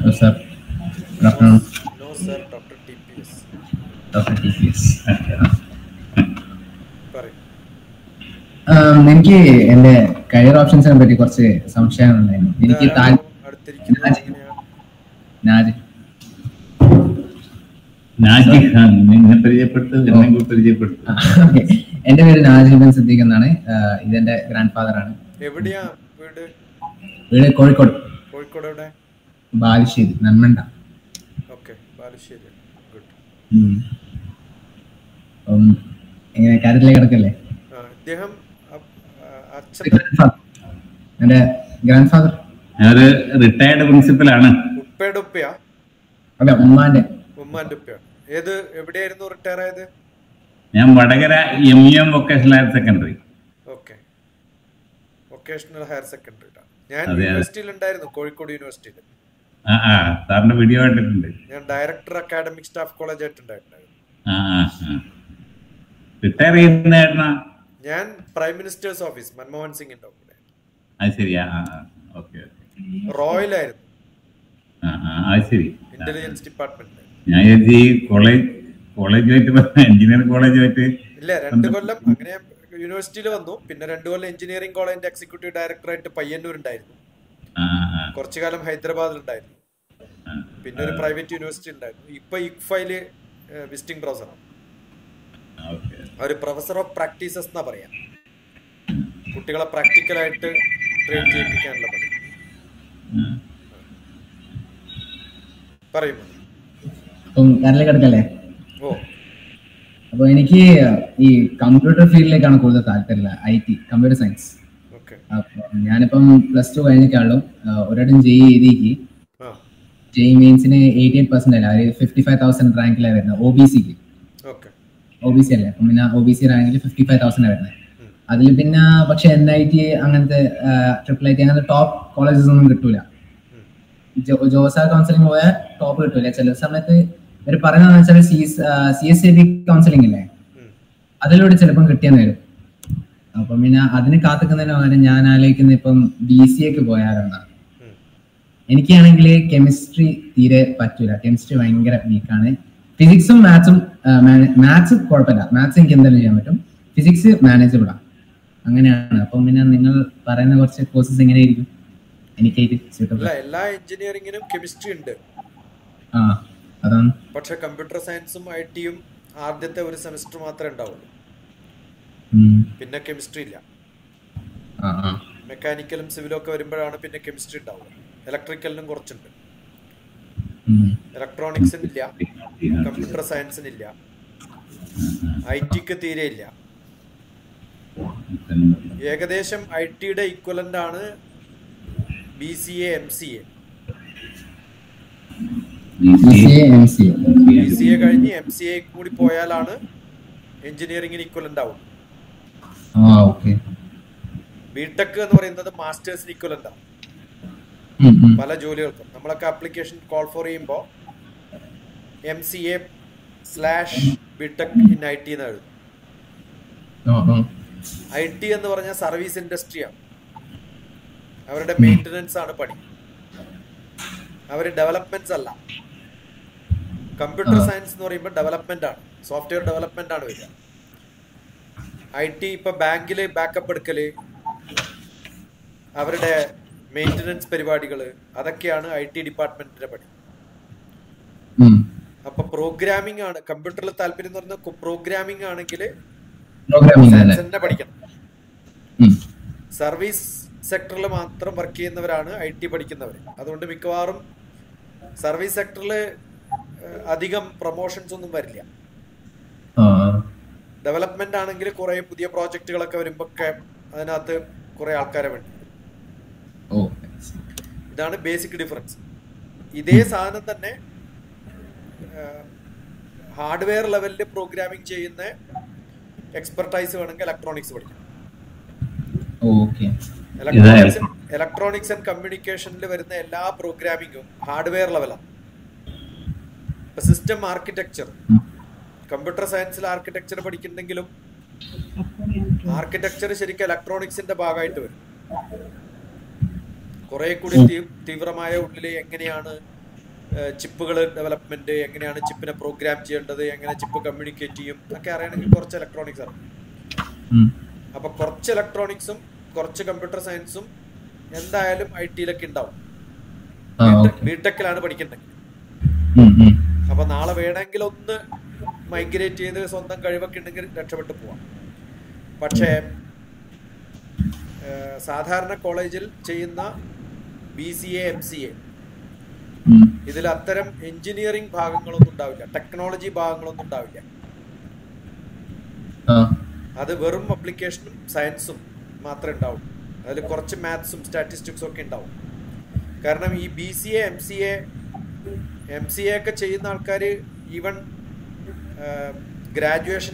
Hello, sir. Good afternoon, no sir doctor T P S Dr. TPS. പറയും Um, എനിക്ക് എന്റെ career ഓപ്ഷൻസിനെ പറ്റി കുറച്ച് സംശയങ്ങളുണ്ടായിരുന്നു എനിക്ക് താൽ- അടുത്തിരിക്കുന്നത് നാജി. എങ്ങനെയാണ് നാജി നാജിഖ് ഖാൻ നിന്നെ പരിചയപ്പെടുത്തു എന്നെ കൂടി പരിചയപ്പെടുത്തു ഓക്കെ എന്റെ പേര് നാജിബ് ബിൻ സിദ്ദീഖ് എന്നാണ് Uh, ഇതെന്റെ ഗ്രാൻഡ് ഫാദർ ആണ് എവിടെയാ വീട് വീട് കോഴിക്കോട് കോഴിക്കോട് എവിടെ ബാലുശ്ശേരി നന്മണ്ട ഓക്കെ ബാലുശ്ശേരി ഗുഡ് ഉം. അപ്പം എങ്ങനെ കാര്യത്തിലേക്ക് കിടക്കല്ലേ ആ ഇദ്ദേഹം അ- ആ, അച്ഛൻ എന്റെ ഗ്രാൻഡ് ഫാദർ ഞാനൊരു റിട്ടയർഡ് പ്രിൻസിപ്പലാണ് ഉപ്പയുടെ ഉപ്പയാ അല്ല ഉമ്മാന്റെ ഉമ്മാന്റെ ഉപ്പയാണ് ഏത് എവിടെയായിരുന്നു റിട്ടയർ ആയത് ഞാൻ Vadakara M E M vocational higher secondary okay vocational higher secondary ഞാൻ അതെ, അതെ. യൂണിവേഴ്സിറ്റിയിൽ ഉണ്ടായിരുന്നു കോഴിക്കോട് യൂണിവേഴ്സിറ്റിയിൽ ആ ആ സാറിന്റെ വീഡിയോ കണ്ടിട്ടുണ്ട് ഞാൻ ഡയറക്ടർ അക്കാഡമിക് സ്റ്റാഫ് കോളേജ് ആയിട്ടുണ്ടായിരുന്നു ആ ആ ആ റിട്ടയർ ചെയ്യുന്നതായിരുന്നാ ഞാൻ പ്രൈം മിനിസ്റ്റേഴ്സ് ഓഫീസ് മൻമോഹൻ സിംഗിന്റെ കൂടെ അത് ശരി ആ ആ ഓക്കെ റോയൽ ആയിരുന്നു ആ ആ അത് ശരി ഇന്റലിജൻസ് ഡിപ്പാർട്ട്മെന്റ് ഞാൻ വിചാരിച്ചു ഈ കോളേജ് കോളേജുമായിട്ട് എഞ്ചിനീയറിംഗ് കോളേജുമായിട്ട് ഇല്ല രണ്ട് കൊല്ലം അങ്ങനെ യൂണിവേഴ്സിറ്റിയിൽ വന്നു പിന്നെ രണ്ട് കൊല്ലം എഞ്ചിനീയറിംഗ് കോളേജിന്റെ എക്സിക്യൂട്ടീവ് ഡയറക്ടറായിട്ട് പയ്യന്നൂർ ഉണ്ടായിരുന്നു ആ ആ കുറച്ചു കാലം ഹൈദരാബാദിൽ ഉണ്ടായിരുന്നു ആ. പിന്നെ ഒരു പ്രൈവറ്റ് യൂണിവേഴ്സിറ്റി ഉണ്ടായിരുന്നു ഇപ്പൊ ഇക്ഫയില് വിസിറ്റിംഗ് പ്രൊഫസറാണ് ഓക്കെ ഒരു പ്രൊഫസർ ഓഫ് പ്രാക്ടീസസ് എന്നാ പറയാ കുട്ടികളെ പ്രാക്ടിക്കലായിട്ട് ട്രെയിൻ ചെയ്യിപ്പിക്കാനുള്ള പണി പറയുമോ അപ്പം കാര്യത്തിലേക്ക് കിടക്കല്ലേ ഓ അപ്പൊ എനിക്ക് ഈ കമ്പ്യൂട്ടർ ഫീൽഡിലേക്കാണ് കൂടുതൽ താല്പര്യം I T computer science okay അപ്പൊ ഞാനിപ്പം പ്ലസ് ടു കഴിഞ്ഞിട്ടാണല്ലോ ഒരിടം ജെഇ എഴുതിക്ക് ആ ജെഇ മെയിൻസിന് എയ്റ്റി എയ്റ്റ് പെർസെന്റ് അല്ല ഒരു ഫിഫ്റ്റി ഫൈവ് തൗസൻഡ് റാങ്കിലാണ് വരുന്നത് ഒ ബി സിക്ക് ഓക്കെ ഒ ബി സി അല്ലേ അപ്പം പിന്നെ ഒ ബി സി റാങ്കിൽ ഫിഫ്റ്റി ഫൈവ് തൗസൻഡ് വരുന്നത് അതിൽ പിന്നെ പക്ഷെ എൻ ഐ ടി അങ്ങനത്തെ ട്രിപ്പിൾ ഐ ടി അങ്ങനത്തെ ടോപ്പ് കോളേജസ് ഒന്നും കിട്ടൂല ജോസ കൗൺസിലിംഗ് പോയാൽ ടോപ്പ് കിട്ടൂല ചില സമയത്ത് ഇവർ പറയുന്നതെന്ന് വെച്ചാൽ C C S A B counselling ഇല്ലേ അതിലൂടെ ചിലപ്പം കിട്ടിയെന്ന് വരും അപ്പം പിന്നെ അതിന് കാത്തിക്കുന്നതിന് പകരം ഞാൻ ആലോചിക്കുന്ന ഇപ്പം ബി സി എക്ക് പോയാലെന്നാണ് എനിക്കാണെങ്കിൽ കെമിസ്ട്രി തീരെ പറ്റൂല കെമിസ്ട്രി ഭയങ്കര വീക്കാണ് ഫിസിക്സും മാത്സും മാത്സ് കുഴപ്പമില്ല മാത്സ് എനിക്ക് എന്തായാലും ചെയ്യാൻ പറ്റും ഫിസിക്സ് മാനേജബിൾ ആണ് അങ്ങനെയാണ് അപ്പം പിന്നെ നിങ്ങൾ പറയുന്ന കുറച്ച് കോഴ്സസ് എങ്ങനെയായിരിക്കും എനിക്കായിട്ട് suitable? അല്ല എല്ലാ എഞ്ചിനീയറിംഗിനും കെമിസ്ട്രി ഉണ്ട് ആ അതാണ് പക്ഷെ കമ്പ്യൂട്ടർ സയൻസും ഐ ടിയും ആദ്യത്തെ ഒരു സെമിസ്റ്റർ മാത്രമേ ഉണ്ടാവുള്ളൂ ഉം. പിന്നെ കെമിസ്ട്രി ഇല്ല ആ ആ മെക്കാനിക്കലും സിവിലും ഒക്കെ വരുമ്പോഴാണ് പിന്നെ കെമിസ്ട്രി ഉണ്ടാവുക ഇലക്ട്രിക്കലിനും കുറച്ചുണ്ട് ഉം. ഇലക്ട്രോണിക്സിന് ഇല്ല കമ്പ്യൂട്ടർ സയൻസിന് ഇല്ല ഐ ടിക്ക് തീരെ ഇല്ല ഏകദേശം ഐ ടിയുടെ ഇക്വലന്റ് ആണ് B C A M C A BCA, MCA. B C A കഴിഞ്ഞ് എം സി എ കൂടി പോയാലാണ് എഞ്ചിനീയറിംഗിന് ഇക്വലന്റ് ആവും ആ ഓക്കെ ബിടെക് എന്ന് പറയുന്നത് മാസ്റ്റേഴ്സിന് ഇക്വലന്റ് ആണ് പല ജോലികൾക്കും നമ്മളൊക്കെ ആപ്ലിക്കേഷൻ കോൾ ഫോർ ചെയ്യുമ്പോൾ M C A slash B tech in I T എന്ന് എഴുതും ഐ ടി എന്ന് പറഞ്ഞാൽ സർവീസ് ഇൻഡസ്ട്രിയാണ് അവരുടെ മെയിൻ്റനൻസ് ആണ് പണി അവർ ഡെവലപ്മെന്റ്സ് അല്ല കമ്പ്യൂട്ടർ ആ. സയൻസ് എന്ന് പറയുമ്പോൾ ഡെവലപ്മെന്റ് ആണ് സോഫ്റ്റ്വെയർ ഡെവലപ്മെന്റ് ആണ് വരിക ഐ ടി ഇപ്പൊ ബാങ്കില് ബാക്കപ്പ് എടുക്കല് അവരുടെ മെയിൻ്റനൻസ് പരിപാടികൾ അതൊക്കെയാണ് ഐ ടി ഡിപ്പാർട്ട്മെന്റിന്റെ പണി അപ്പൊ പ്രോഗ്രാമിംഗ് ആണ് കമ്പ്യൂട്ടറിൽ താല്പര്യം എന്ന് പറയുന്നത് പ്രോഗ്രാമിംഗ് ആണെങ്കിൽ പ്രോഗ്രാമിംഗ് തന്നെ സയൻസ് തന്നെ പഠിക്കണം ഉം. സർവീസ് സെക്ടറിൽ മാത്രം വർക്ക് ചെയ്യുന്നവരാണ് ഐ ടി പഠിക്കുന്നവർ അതുകൊണ്ട് മിക്കവാറും സർവീസ് സെക്ടറിൽ അധികം പ്രൊമോഷൻസ് ഒന്നും വരില്ല ആ ഡെവലപ്മെന്റ് ആണെങ്കിൽ കുറെ പുതിയ പ്രോജക്റ്റുകളൊക്കെ വരുമ്പോൾ ഒക്കെ അതിനകത്ത് കുറെ ആൾക്കാരെ വേണ്ടി വരും. ഓ ഇതാണ് ബേസിക് ഡിഫറൻസ് ഇതേ സാധനം തന്നെ ഹാർഡ്വെയർ ലെവലിൽ പ്രോഗ്രാമിംഗ് ചെയ്യുന്ന എക്സ്പെർട്ടൈസ് വേണമെങ്കിൽ ഇലക്ട്രോണിക്സ് പഠിക്കണം ഓക്കെ ഇലക്ട്രോണിക്സ് ഇലക്ട്രോണിക്സ് ആൻഡ് കമ്മ്യൂണിക്കേഷനിൽ വരുന്ന എല്ലാ പ്രോഗ്രാമിങ്ങും ഹാർഡ്വെയർ ലെവലാണ് ഇപ്പൊ സിസ്റ്റം ആർക്കിടെക്ചർ കമ്പ്യൂട്ടർ സയൻസിൽ ആർക്കിടെക്ചർ പഠിക്കുന്നുണ്ടെങ്കിലും ആർക്കിടെക്ചർ ശരിക്കും ഇലക്ട്രോണിക്സിന്റെ ഭാഗമായിട്ട് വരും കുറെ കൂടി തീ- തീവ്രമായ ഉള്ളിൽ എങ്ങനെയാണ് ചിപ്പുകൾ ഡെവലപ്മെന്റ് എങ്ങനെയാണ് ചിപ്പിനെ പ്രോഗ്രാം ചെയ്യേണ്ടത് എങ്ങനെ ചിപ്പ് കമ്മ്യൂണിക്കേറ്റ് ചെയ്യും ഒക്കെ അറിയണമെങ്കിൽ കുറച്ച് ഇലക്ട്രോണിക്സ് അറിയാം ഉം. അപ്പൊ കുറച്ച് ഇലക്ട്രോണിക്സും കുറച്ച് കമ്പ്യൂട്ടർ സയൻസും എന്തായാലും ഐ ടിയിലൊക്കെ ഉണ്ടാവും ആ ഓക്കെ ബിടെക്കിലാണ് പഠിക്കേണ്ടത് ഉം, ഉം. അപ്പൊ നാളെ വേണമെങ്കിൽ ഒന്ന് മൈഗ്രേറ്റ് ചെയ്ത് സ്വന്തം കഴിവൊക്കെ ഉണ്ടെങ്കിൽ രക്ഷപ്പെട്ടു പോവാം പക്ഷേ ഏഹ്, സാധാരണ കോളേജിൽ ചെയ്യുന്ന B C A M C A ഉം. ഇതിൽ അത്തരം എഞ്ചിനീയറിംഗ് ഭാഗങ്ങളൊന്നും ഉണ്ടാവില്ല ടെക്നോളജി ഭാഗങ്ങളൊന്നും ഉണ്ടാവില്ല ആ അത് വെറും അപ്ലിക്കേഷനും സയൻസും മാത്രമേ ഉണ്ടാവും അതിൽ കുറച്ച് മാത്സും സ്റ്റാറ്റിസ്റ്റിക്സും ഒക്കെ ഉണ്ടാവും കാരണം ഈ B C A M C A M C A ഒക്കെ ചെയ്യുന്ന ആൾക്കാർ ഈവൻ ഗ്രാജുവേഷൻ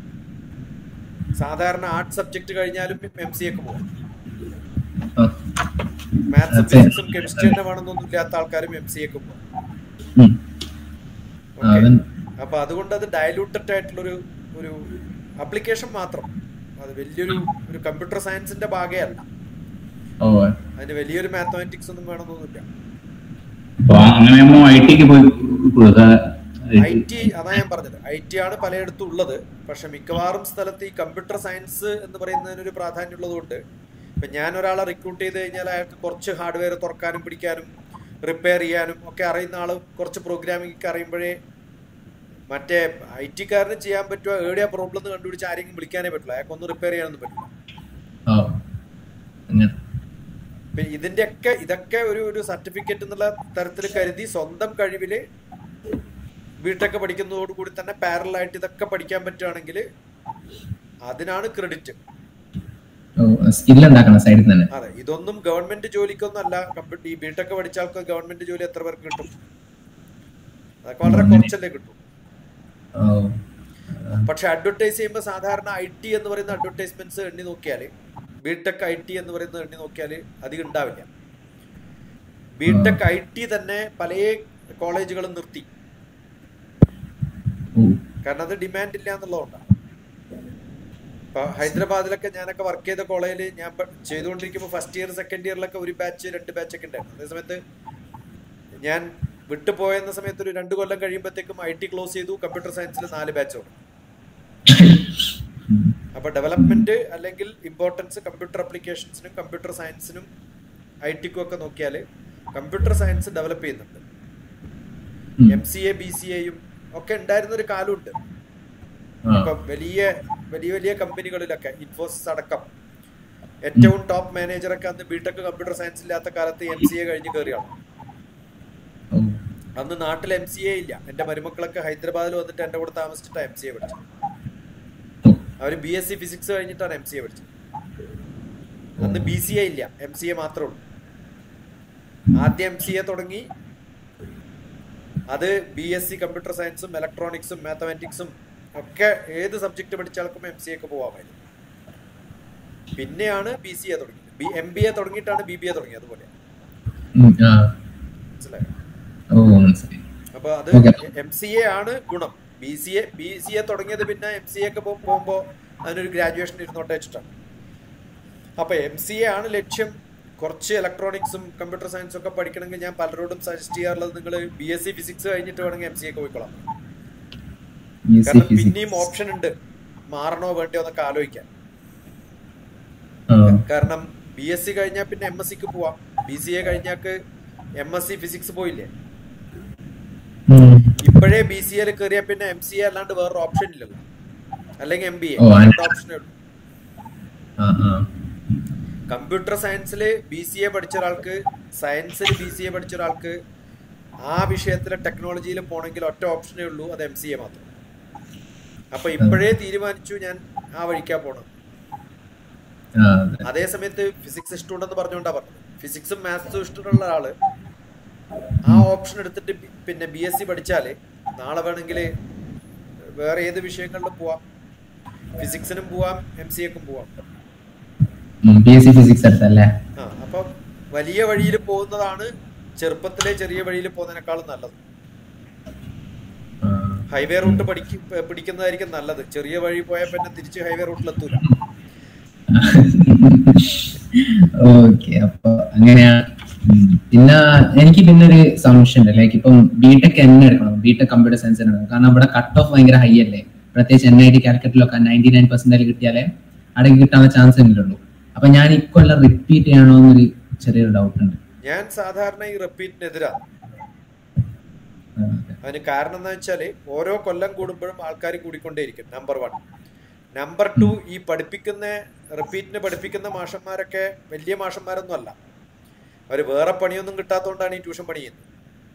സാധാരണ ആർട്സ് സബ്ജക്ട് കഴിഞ്ഞാലും എം സി എക്ക് പോകും ആ. മാത്സും അതെ. ഫിസിക്സും കെമിസ്ട്രി തന്നെ വേണമെന്നൊന്നും ഇല്ലാത്ത ആൾക്കാരും എം സി എക്ക് പോകും ഉം. ആ, Okay. അതൻ- അപ്പൊ അതുകൊണ്ട് അത് ഡയലൂട്ടഡ് ആയിട്ടുള്ളൊരു ഒരു അപ്ലിക്കേഷൻ മാത്രം അത് വലിയൊരു ഒരു കമ്പ്യൂട്ടർ സയൻസിന്റെ ഭാഗമല്ല ഓ അതിന് വലിയൊരു മാത്തമാറ്റിക്സ് ഒന്നും വേണമെന്നൊന്നുമില്ല അപ്പൊ അങ്ങനെയാകുമ്പോ ഐ ടിക്ക് പോയി ഐ ടി അതാ ഞാൻ പറഞ്ഞത് ഐ ടി ആണ് പലയിടത്തും ഉള്ളത് പക്ഷെ മിക്കവാറും സ്ഥലത്ത് ഈ കമ്പ്യൂട്ടർ സയൻസ് എന്ന് പറയുന്നതിന് ഒരു പ്രാധാന്യം ഉള്ളതുകൊണ്ട് ഇപ്പൊ ഞാൻ ഒരാളെ റിക്രൂട്ട് ചെയ്ത് കഴിഞ്ഞാൽ അയാൾക്ക് കുറച്ച് ഹാർഡ്വെയർ തുറക്കാനും പിടിക്കാനും റിപ്പയർ ചെയ്യാനും ഒക്കെ അറിയുന്ന ആള് കുറച്ച് പ്രോഗ്രാമിംഗ് ഒക്കെ അറിയുമ്പോഴേ മറ്റേ ഐ ടിക്കാരന് ചെയ്യാൻ പറ്റുമോ ഏടിയ പ്രോബ്ലം എന്ന് കണ്ടുപിടിച്ച് ആരെങ്കിലും വിളിക്കാനേ പറ്റില്ല അയാൾക്കൊന്നും റിപ്പയർ ചെയ്യാനൊന്നും പറ്റില്ല ഓ അങ്ങനെ പിന്നെ ഇതിന്റെയൊക്കെ ഇതൊക്കെ ഒരു ഒരു സർട്ടിഫിക്കറ്റ് എന്നുള്ള തരത്തിൽ കരുതി സ്വന്തം കഴിവില് ബിടെക് പഠിക്കുന്നതോടുകൂടി തന്നെ പാരലായിട്ട് ഇതൊക്കെ പഠിക്കാൻ പറ്റുകയാണെങ്കിൽ അതിനാണ് ക്രെഡിറ്റ് ഓ സ്കിൽ ഉണ്ടാക്കണം സൈഡിൽ തന്നെ അതെ ഇതൊന്നും ഗവൺമെന്റ് ജോലിക്കൊന്നും അല്ല കമ്പ്യൂട്ടർ ഈ ബിടെക് പഠിച്ച ആൾക്ക് ഗവൺമെന്റ് ജോലി എത്ര പേർക്ക് കിട്ടും അതൊക്കെ വളരെ കുറച്ചല്ലേ കിട്ടും ഓ പക്ഷെ അഡ്വർടൈസ് ചെയ്യുമ്പോൾ സാധാരണ ഐ ടി എന്ന് പറയുന്ന അഡ്വർടൈസ്മെന്റ്സ് എണ്ണി നോക്കിയാൽ ബിടെക് ഐ ടി എന്ന് പറയുന്നത് എണ്ണി നോക്കിയാൽ അധികം ഉണ്ടാവില്ല ബിടെക് ഐ ടി തന്നെ പല കോളേജുകളും നിർത്തി ഓ കാരണം അത് ഡിമാൻഡ് ഇല്ല എന്നുള്ളതുകൊണ്ടാണ് ഇപ്പൊ ഹൈദരാബാദിലൊക്കെ ഞാനൊക്കെ വർക്ക് ചെയ്ത കോളേജിൽ ഞാൻ പ- ചെയ്തുകൊണ്ടിരിക്കുമ്പോൾ ഫസ്റ്റ് ഇയർ സെക്കൻഡ് ഇയറിലൊക്കെ ഒരു ബാച്ച് രണ്ട് ബാച്ച് ഒക്കെ ഉണ്ടായിരുന്നു അതേ സമയത്ത് ഞാൻ വിട്ടുപോയെന്ന സമയത്ത് ഒരു രണ്ട് കൊല്ലം കഴിയുമ്പോഴത്തേക്കും ഐ ടി ക്ലോസ് ചെയ്തു കമ്പ്യൂട്ടർ സയൻസിൽ നാല് ബാച്ച് ഉണ്ട് ഉം. അപ്പൊ ഡെവലപ്മെന്റ് അല്ലെങ്കിൽ ഇമ്പോർട്ടൻസ് കമ്പ്യൂട്ടർ അപ്ലിക്കേഷൻസിനും കമ്പ്യൂട്ടർ സയൻസിനും ഐ ടിക്കും ഒക്കെ നോക്കിയാൽ കമ്പ്യൂട്ടർ സയൻസ് ഡെവലപ്പ് ചെയ്യുന്നുണ്ട് ഉം. M C A B C എയും ഒക്കെ ഉണ്ടായിരുന്ന ഒരു കാലമുണ്ട് ആ. ഇപ്പൊ വലിയ വലിയ വലിയ കമ്പനികളിലൊക്കെ ഇൻഫോസിസ് അടക്കം ഏറ്റവും ടോപ്പ് മാനേജറൊക്കെ അന്ന് ബിടെക് കമ്പ്യൂട്ടർ സയൻസ് ഇല്ലാത്ത കാലത്ത് എം സി എ കഴിഞ്ഞ് കയറിയാണ് ഓ അന്ന് നാട്ടിൽ എം സി എ ഇല്ല എന്റെ മരുമക്കളൊക്കെ ഹൈദരാബാദിൽ വന്നിട്ട് എന്റെ കൂടെ താമസിച്ചിട്ട് എം സി എ പഠിച്ചത് അവർ ബി എസ് സി ഫിസിക്സ് കഴിഞ്ഞിട്ടാണ് എം സി എ പഠിച്ചത് അന്ന് ബി സി എ ഇല്ല എം സി എ മാത്രമേ ഉള്ളൂ ആദ്യം എം സി എ തുടങ്ങി അത് ബി എസ് സി കമ്പ്യൂട്ടർ സയൻസും ഇലക്ട്രോണിക്സും മാത്തമാറ്റിക്സും ഒക്കെ ഏത് സബ്ജക്ട് പഠിച്ച ആൾക്കും എം സി എക്ക് പോകാമായിരുന്നു പിന്നെയാണ് ബി സി എ തുടങ്ങിയത് ബി എം ബി എ തുടങ്ങിയിട്ടാണ് ബി ബി എ തുടങ്ങിയത് അതുപോലെ ഉം. ആ മനസ്സിലായോ ഓ മനസ്സിലായി അപ്പൊ അത് Okay. എം സി എ ആണ് ഗുണം B C A B C A തുടങ്ങിയത് പിന്നെ എം സി എ ഒക്കെ പോ- പോകുമ്പോ അതിനൊരു ഗ്രാജുവേഷൻ ഇരുന്നോട്ടെ വെച്ചിട്ടാണ് അപ്പൊ എം സി എ ആണ് ലക്ഷ്യം കുറച്ച് ഇലക്ട്രോണിക്സും കമ്പ്യൂട്ടർ സയൻസും ഒക്കെ പഠിക്കണമെങ്കിൽ ഞാൻ പലരോടും സജസ്റ്റ് ചെയ്യാറുള്ളത് നിങ്ങൾ ബി എസ് സി ഫിസിക്സ് കഴിഞ്ഞിട്ട് വേണമെങ്കിൽ എം സി എക്ക് പോയിക്കോളാം ബി എസ് സി കാരണം പിന്നെയും ഫിസിക്സ് ഓപ്ഷൻ ഉണ്ട് മാറണോ വേണ്ടയോ എന്നൊക്കെ ആലോചിക്കാൻ ആ കാരണം ബി എസ് സി കഴിഞ്ഞാൽ പിന്നെ എം എസ് സിക്ക് പോവാം ബി സി എ കഴിഞ്ഞാക്ക് എം എസ് സി ഫിസിക്സ് പോയില്ലേ ഉം. ഇപ്പോഴേ ബി സി എയിൽ കയറിയാൽ പിന്നെ എം സി എ അല്ലാണ്ട് വേറൊരു ഓപ്ഷൻ ഇല്ലല്ലോ അല്ലെങ്കിൽ എം ബി എ ഓ, അങ്ങനെ. ഓപ്ഷനേ ഉള്ളൂ ആ ആ കമ്പ്യൂട്ടർ സയൻസിൽ ബി സി എ പഠിച്ച ഒരാൾക്ക് സയൻസിൽ ബി സി എ പഠിച്ച ഒരാൾക്ക് ആ വിഷയത്തിലെ ടെക്നോളജിയിൽ പോകണമെങ്കിൽ ഒറ്റ ഓപ്ഷനേ ഉള്ളൂ അത് എം സി എ മാത്രം അപ്പൊ ഇപ്പോഴേ തീരുമാനിച്ചു ഞാൻ ആ വഴിക്കാ പോണം ആ അതെ അതേ സമയത്ത് ഫിസിക്സ് ഇഷ്ടമുണ്ടെന്ന് പറഞ്ഞുകൊണ്ടാ പറഞ്ഞത് ഫിസിക്സും മാത്സും ഇഷ്ടമുള്ള ഒരാള് ആ ഓപ്ഷൻ എടുത്തിട്ട് പി- പിന്നെ ബി എസ് സി പഠിച്ചാല് നാളെ വേണമെങ്കിൽ വേറെ ഏത് വിഷയങ്ങളിലും പോവാം ഫിസിക്സിനും പോവാം എം സി എക്കും പോവാം ബി എസ് സി ഫിസിക്സ് എടുത്തല്ലേ ആ അപ്പം വലിയ വഴിയിൽ പോകുന്നതാണ് ചെറുപ്പത്തിലെ ചെറിയ വഴിയിൽ പോകുന്നതിനേക്കാളും നല്ലത് ആ. ഹൈവേ റൂട്ട് പഠിക്കും പിടിക്കുന്നതായിരിക്കും നല്ലത് ചെറിയ വഴി പോയാൽ പിന്നെ തിരിച്ച് ഹൈവേ റൂട്ടിലെത്തൂല ഓക്കെ അപ്പൊ അങ്ങനെയാണ് ഉം. പിന്നെ എനിക്ക് പിന്നെ ഒരു സംശയം ഉണ്ട് ലൈക്ക് ഇപ്പം ബിടെക് എന്നെ എടുക്കണം ബിടെക് കമ്പ്യൂട്ടർ സയൻസ് എടുക്കണം കാരണം ഇവിടെ കട്ട് ഓഫ് ഭയങ്കര ഹൈ അല്ലേ പ്രത്യേകിച്ച് എൻ ഐ ടി കാലിക്കറ്റിലൊക്കെ നയൻറ്റി നയൻ പെർസെന്റേജ് കിട്ടിയാലേ അവിടെ കിട്ടാനുള്ള ചാൻസ് ഉള്ളൂ അപ്പൊ ഞാൻ ഇക്കൊല്ലം റിപ്പീറ്റ് ചെയ്യണോ എന്നൊരു ചെറിയൊരു ഡൗട്ട് ഉണ്ട് ഞാൻ സാധാരണ ഈ റിപ്പീറ്റിനെതിരാണ് ആ, അതിന് കാരണം എന്താ വെച്ചാല് ഓരോ കൊല്ലം കൂടുമ്പോഴും ആൾക്കാർ കൂടിക്കൊണ്ടേയിരിക്കും നമ്പർ വൺ നമ്പർ ടു ഈ പഠിപ്പിക്കുന്ന റിപ്പീറ്റിന് പഠിപ്പിക്കുന്ന മാഷന്മാരൊക്കെ വലിയ മാഷന്മാരൊന്നും അല്ല അവർ വേറെ പണിയൊന്നും കിട്ടാത്തതുകൊണ്ടാണ് ഈ ട്യൂഷൻ പണി ചെയ്യുന്നത്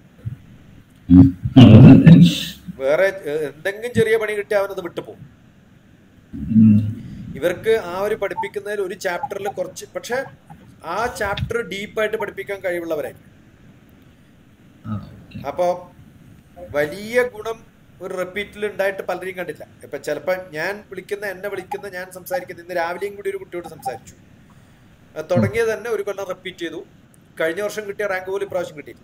ഉം. അതുകൊണ്ട് വേറെ ഏഹ്, എന്തെങ്കിലും ചെറിയ പണി കിട്ടിയാൽ അവനത് വിട്ടുപോകും ഉം. ഇവർക്ക് ആ ഒരു പഠിപ്പിക്കുന്നതിൽ ഒരു ചാപ്റ്ററിൽ കുറച്ച് പക്ഷെ ആ ചാപ്റ്റർ ഡീപ്പായിട്ട് പഠിപ്പിക്കാൻ കഴിവുള്ളവരായിരിക്കും ആ, okay. അപ്പോ വലിയ ഗുണം ഒരു റിപ്പീറ്റിൽ ഉണ്ടായിട്ട് പലരെയും കണ്ടില്ല ഇപ്പൊ ചിലപ്പോ ഞാൻ വിളിക്കുന്ന എന്നെ വിളിക്കുന്ന ഞാൻ സംസാരിക്കുന്ന ഇന്ന് രാവിലെയും കൂടി ഒരു കുട്ടിയോട് സംസാരിച്ചു അത് തുടങ്ങിയത് തന്നെ ഒരു കൊല്ലം റിപ്പീറ്റ് ചെയ്തു കഴിഞ്ഞ വർഷം കിട്ടിയ റാങ്ക് പോലും ഇപ്രാവശ്യം കിട്ടിയില്ല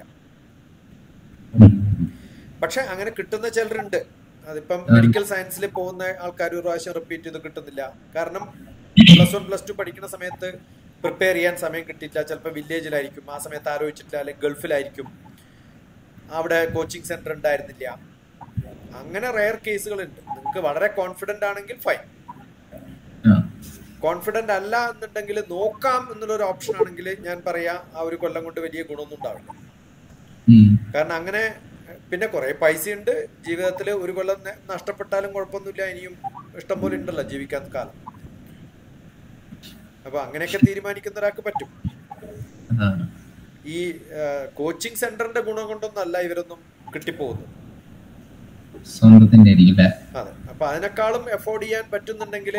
ഉം. പക്ഷെ അങ്ങനെ കിട്ടുന്ന ചിലരുണ്ട് അതിപ്പം മെഡിക്കൽ സയൻസിൽ പോകുന്ന ആൾക്കാർ ഒരു പ്രാവശ്യം റിപ്പീറ്റ് ചെയ്ത് കിട്ടുന്നില്ല കാരണം പ്ലസ് വൺ പ്ലസ് ടു പഠിക്കുന്ന സമയത്ത് പ്രിപ്പയർ ചെയ്യാൻ സമയം കിട്ടിയില്ല ചിലപ്പോൾ വില്ലേജിലായിരിക്കും ആ സമയത്ത് ആലോചിച്ചിട്ടില്ല അല്ലെങ്കിൽ ഗൾഫിലായിരിക്കും അവിടെ കോച്ചിങ് സെന്റർ ഉണ്ടായിരുന്നില്ല അങ്ങനെ റയർ കേസുകളുണ്ട് നിങ്ങൾക്ക് വളരെ കോൺഫിഡന്റ് ആണെങ്കിൽ ഫൈൻ ആ. കോൺഫിഡന്റ് അല്ല എന്നുണ്ടെങ്കിൽ നോക്കാം എന്നുള്ള ഒരു ഓപ്ഷൻ ആണെങ്കിൽ ഞാൻ പറയാ ആ ഒരു കൊല്ലം കൊണ്ട് വലിയ ഗുണമൊന്നും ഉണ്ടാവില്ല ഉം. കാരണം അങ്ങനെ പിന്നെ കുറെ പൈസയുണ്ട് ജീവിതത്തിൽ ഒരു കൊല്ലം ന- നഷ്ടപ്പെട്ടാലും കുഴപ്പമൊന്നുമില്ല ഇനിയും ഇഷ്ടം പോലെ ഉണ്ടല്ലോ ജീവിക്കാൻ കാലം അപ്പൊ അങ്ങനെയൊക്കെ തീരുമാനിക്കുന്ന ഒരാൾക്ക് പറ്റും ആ. ഈ കോച്ചിങ് സെന്ററിന്റെ ഗുണം കൊണ്ടൊന്നല്ല ഇവരൊന്നും കിട്ടിപ്പോകുന്നത് സ്വന്തത്തിന്റെ ആയിരിക്കും അല്ലേ അതെ അപ്പൊ അതിനേക്കാളും എഫോർഡ് ചെയ്യാൻ പറ്റുന്നുണ്ടെങ്കിൽ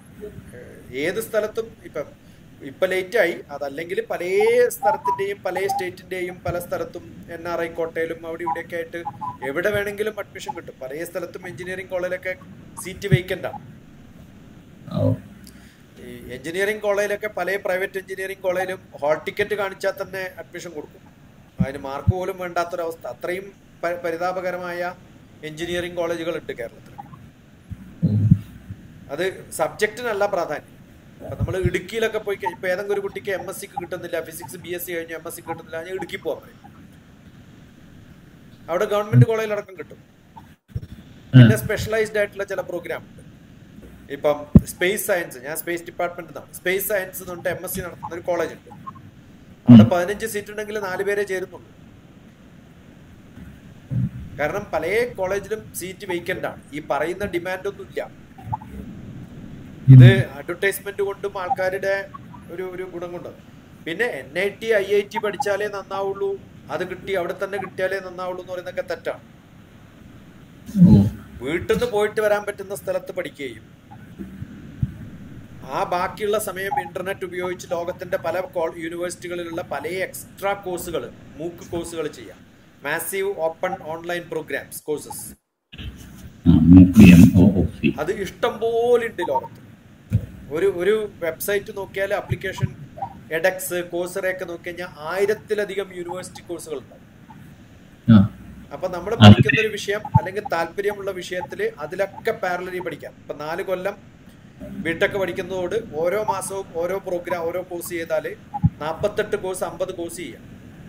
ഏത് സ്ഥലത്തും ഇപ്പം ഇപ്പൊ ലേറ്റ് ആയി അതല്ലെങ്കിൽ പല സ്ഥലത്തിന്റെയും പല സ്റ്റേറ്റിന്റെയും പല സ്ഥലത്തും എൻ ആർ ഐ കോട്ടയിലും അവിടെ ഇവിടെയൊക്കെ ആയിട്ട് എവിടെ വേണമെങ്കിലും അഡ്മിഷൻ കിട്ടും പല സ്ഥലത്തും എഞ്ചിനീയറിംഗ് കോളേജിലൊക്കെ സീറ്റ് വേക്കൻ്റ് ആണ് ഓ. ഈ എഞ്ചിനീയറിംഗ് കോളേജിലൊക്കെ പല പ്രൈവറ്റ് എഞ്ചിനീയറിംഗ് കോളേജിലും ഹാൾ ടിക്കറ്റ് കാണിച്ചാൽ തന്നെ അഡ്മിഷൻ കൊടുക്കും അതിന് മാർക്ക് പോലും വേണ്ടാത്തൊരവസ്ഥ അത്രയും പ- പരിതാപകരമായ എഞ്ചിനീയറിംഗ് കോളേജുകൾ ഉണ്ട് കേരളത്തിൽ ഓ. അത് സബ്ജക്റ്റിനല്ല പ്രാധാന്യം അപ്പൊ നമ്മൾ ഇടുക്കിയിലൊക്കെ പോയി കഴി- ഇപ്പൊ ഏതെങ്കിലും ഒരു കുട്ടിക്ക് എം എസ് സിക്ക് കിട്ടുന്നില്ല ഫിസിക്സ് ബി എസ് സി കഴിഞ്ഞ് എം എസ് സി കിട്ടുന്നില്ല ഞാൻ ഇടുക്കി പോകാൻ പറയും അവിടെ ഗവൺമെന്റ് കോളേജിലടക്കം കിട്ടും പിന്നെ സ്പെഷ്യലൈസ്ഡ് ആയിട്ടുള്ള ചില പ്രോഗ്രാം ഉണ്ട് ഇപ്പം സ്പേസ് സയൻസ് ഞാൻ സ്പേസ് ഡിപ്പാർട്ട്മെന്റ് നിന്നാണ് സ്പേസ് സയൻസ് എന്ന് പറഞ്ഞിട്ട് എം എസ് സി നടത്തുന്ന ഒരു കോളേജ് ഉണ്ട് അവിടെ പതിനഞ്ച് സീറ്റ് ഉണ്ടെങ്കിൽ നാല് പേരെ ചേരുന്നുള്ളൂ കാരണം പല കോളേജിലും സീറ്റ് വേക്കന്റ് ആണ് ഈ പറയുന്ന ഡിമാൻഡ് ഒന്നും ഇല്ല ഇത് അഡ്വർടൈസ്മെന്റ് കൊണ്ടും ആൾക്കാരുടെ ഒരു ഒരു ഗുണം കൊണ്ട് പിന്നെ N I T I I T പഠിച്ചാലേ നന്നാവുള്ളൂ അത് കിട്ടി അവിടെ തന്നെ കിട്ടിയാലേ നന്നാവുള്ളൂ എന്ന് പറയുന്നതൊക്കെ തെറ്റാണ് ഓ. വീട്ടിൽ നിന്ന് പോയിട്ട് വരാൻ പറ്റുന്ന സ്ഥലത്ത് പഠിക്കുകയും ആ ബാക്കിയുള്ള സമയം ഇന്റർനെറ്റ് ഉപയോഗിച്ച് ലോകത്തിന്റെ പല കോ- യൂണിവേഴ്സിറ്റികളിലുള്ള പല എക്സ്ട്രാ കോഴ്സുകൾ മൂക്ക് കോഴ്സുകൾ ചെയ്യാം massive open online programs courses ആ, MOOC M O O C അത് ഇഷ്ടം പോലെ ഉണ്ട് ലോകത്ത് ഒരു ഒരു വെബ്സൈറ്റ് നോക്കിയാൽ ആപ്ലിക്കേഷൻ എഡക്സ് കോഴ്സറയൊക്കെ നോക്കി കഴിഞ്ഞാൽ ആയിരത്തിലധികം യൂണിവേഴ്സിറ്റി കോഴ്സുകൾ ഉണ്ടാവും ആ. അപ്പൊ നമ്മൾ പഠിക്കുന്ന ഒരു വിഷയം അല്ലെങ്കിൽ താല്പര്യമുള്ള വിഷയത്തിൽ അതിലൊക്കെ പാരലറി പഠിക്കാം ഇപ്പൊ നാല് കൊല്ലം ബിടെക് പഠിക്കുന്നതോട് ഓരോ മാസവും ഓരോ പ്രോഗ്രാം ഓരോ കോഴ്സ് ചെയ്താല് നാപ്പത്തെട്ട് കോഴ്സ് അമ്പത് കോഴ്സ് ചെയ്യാം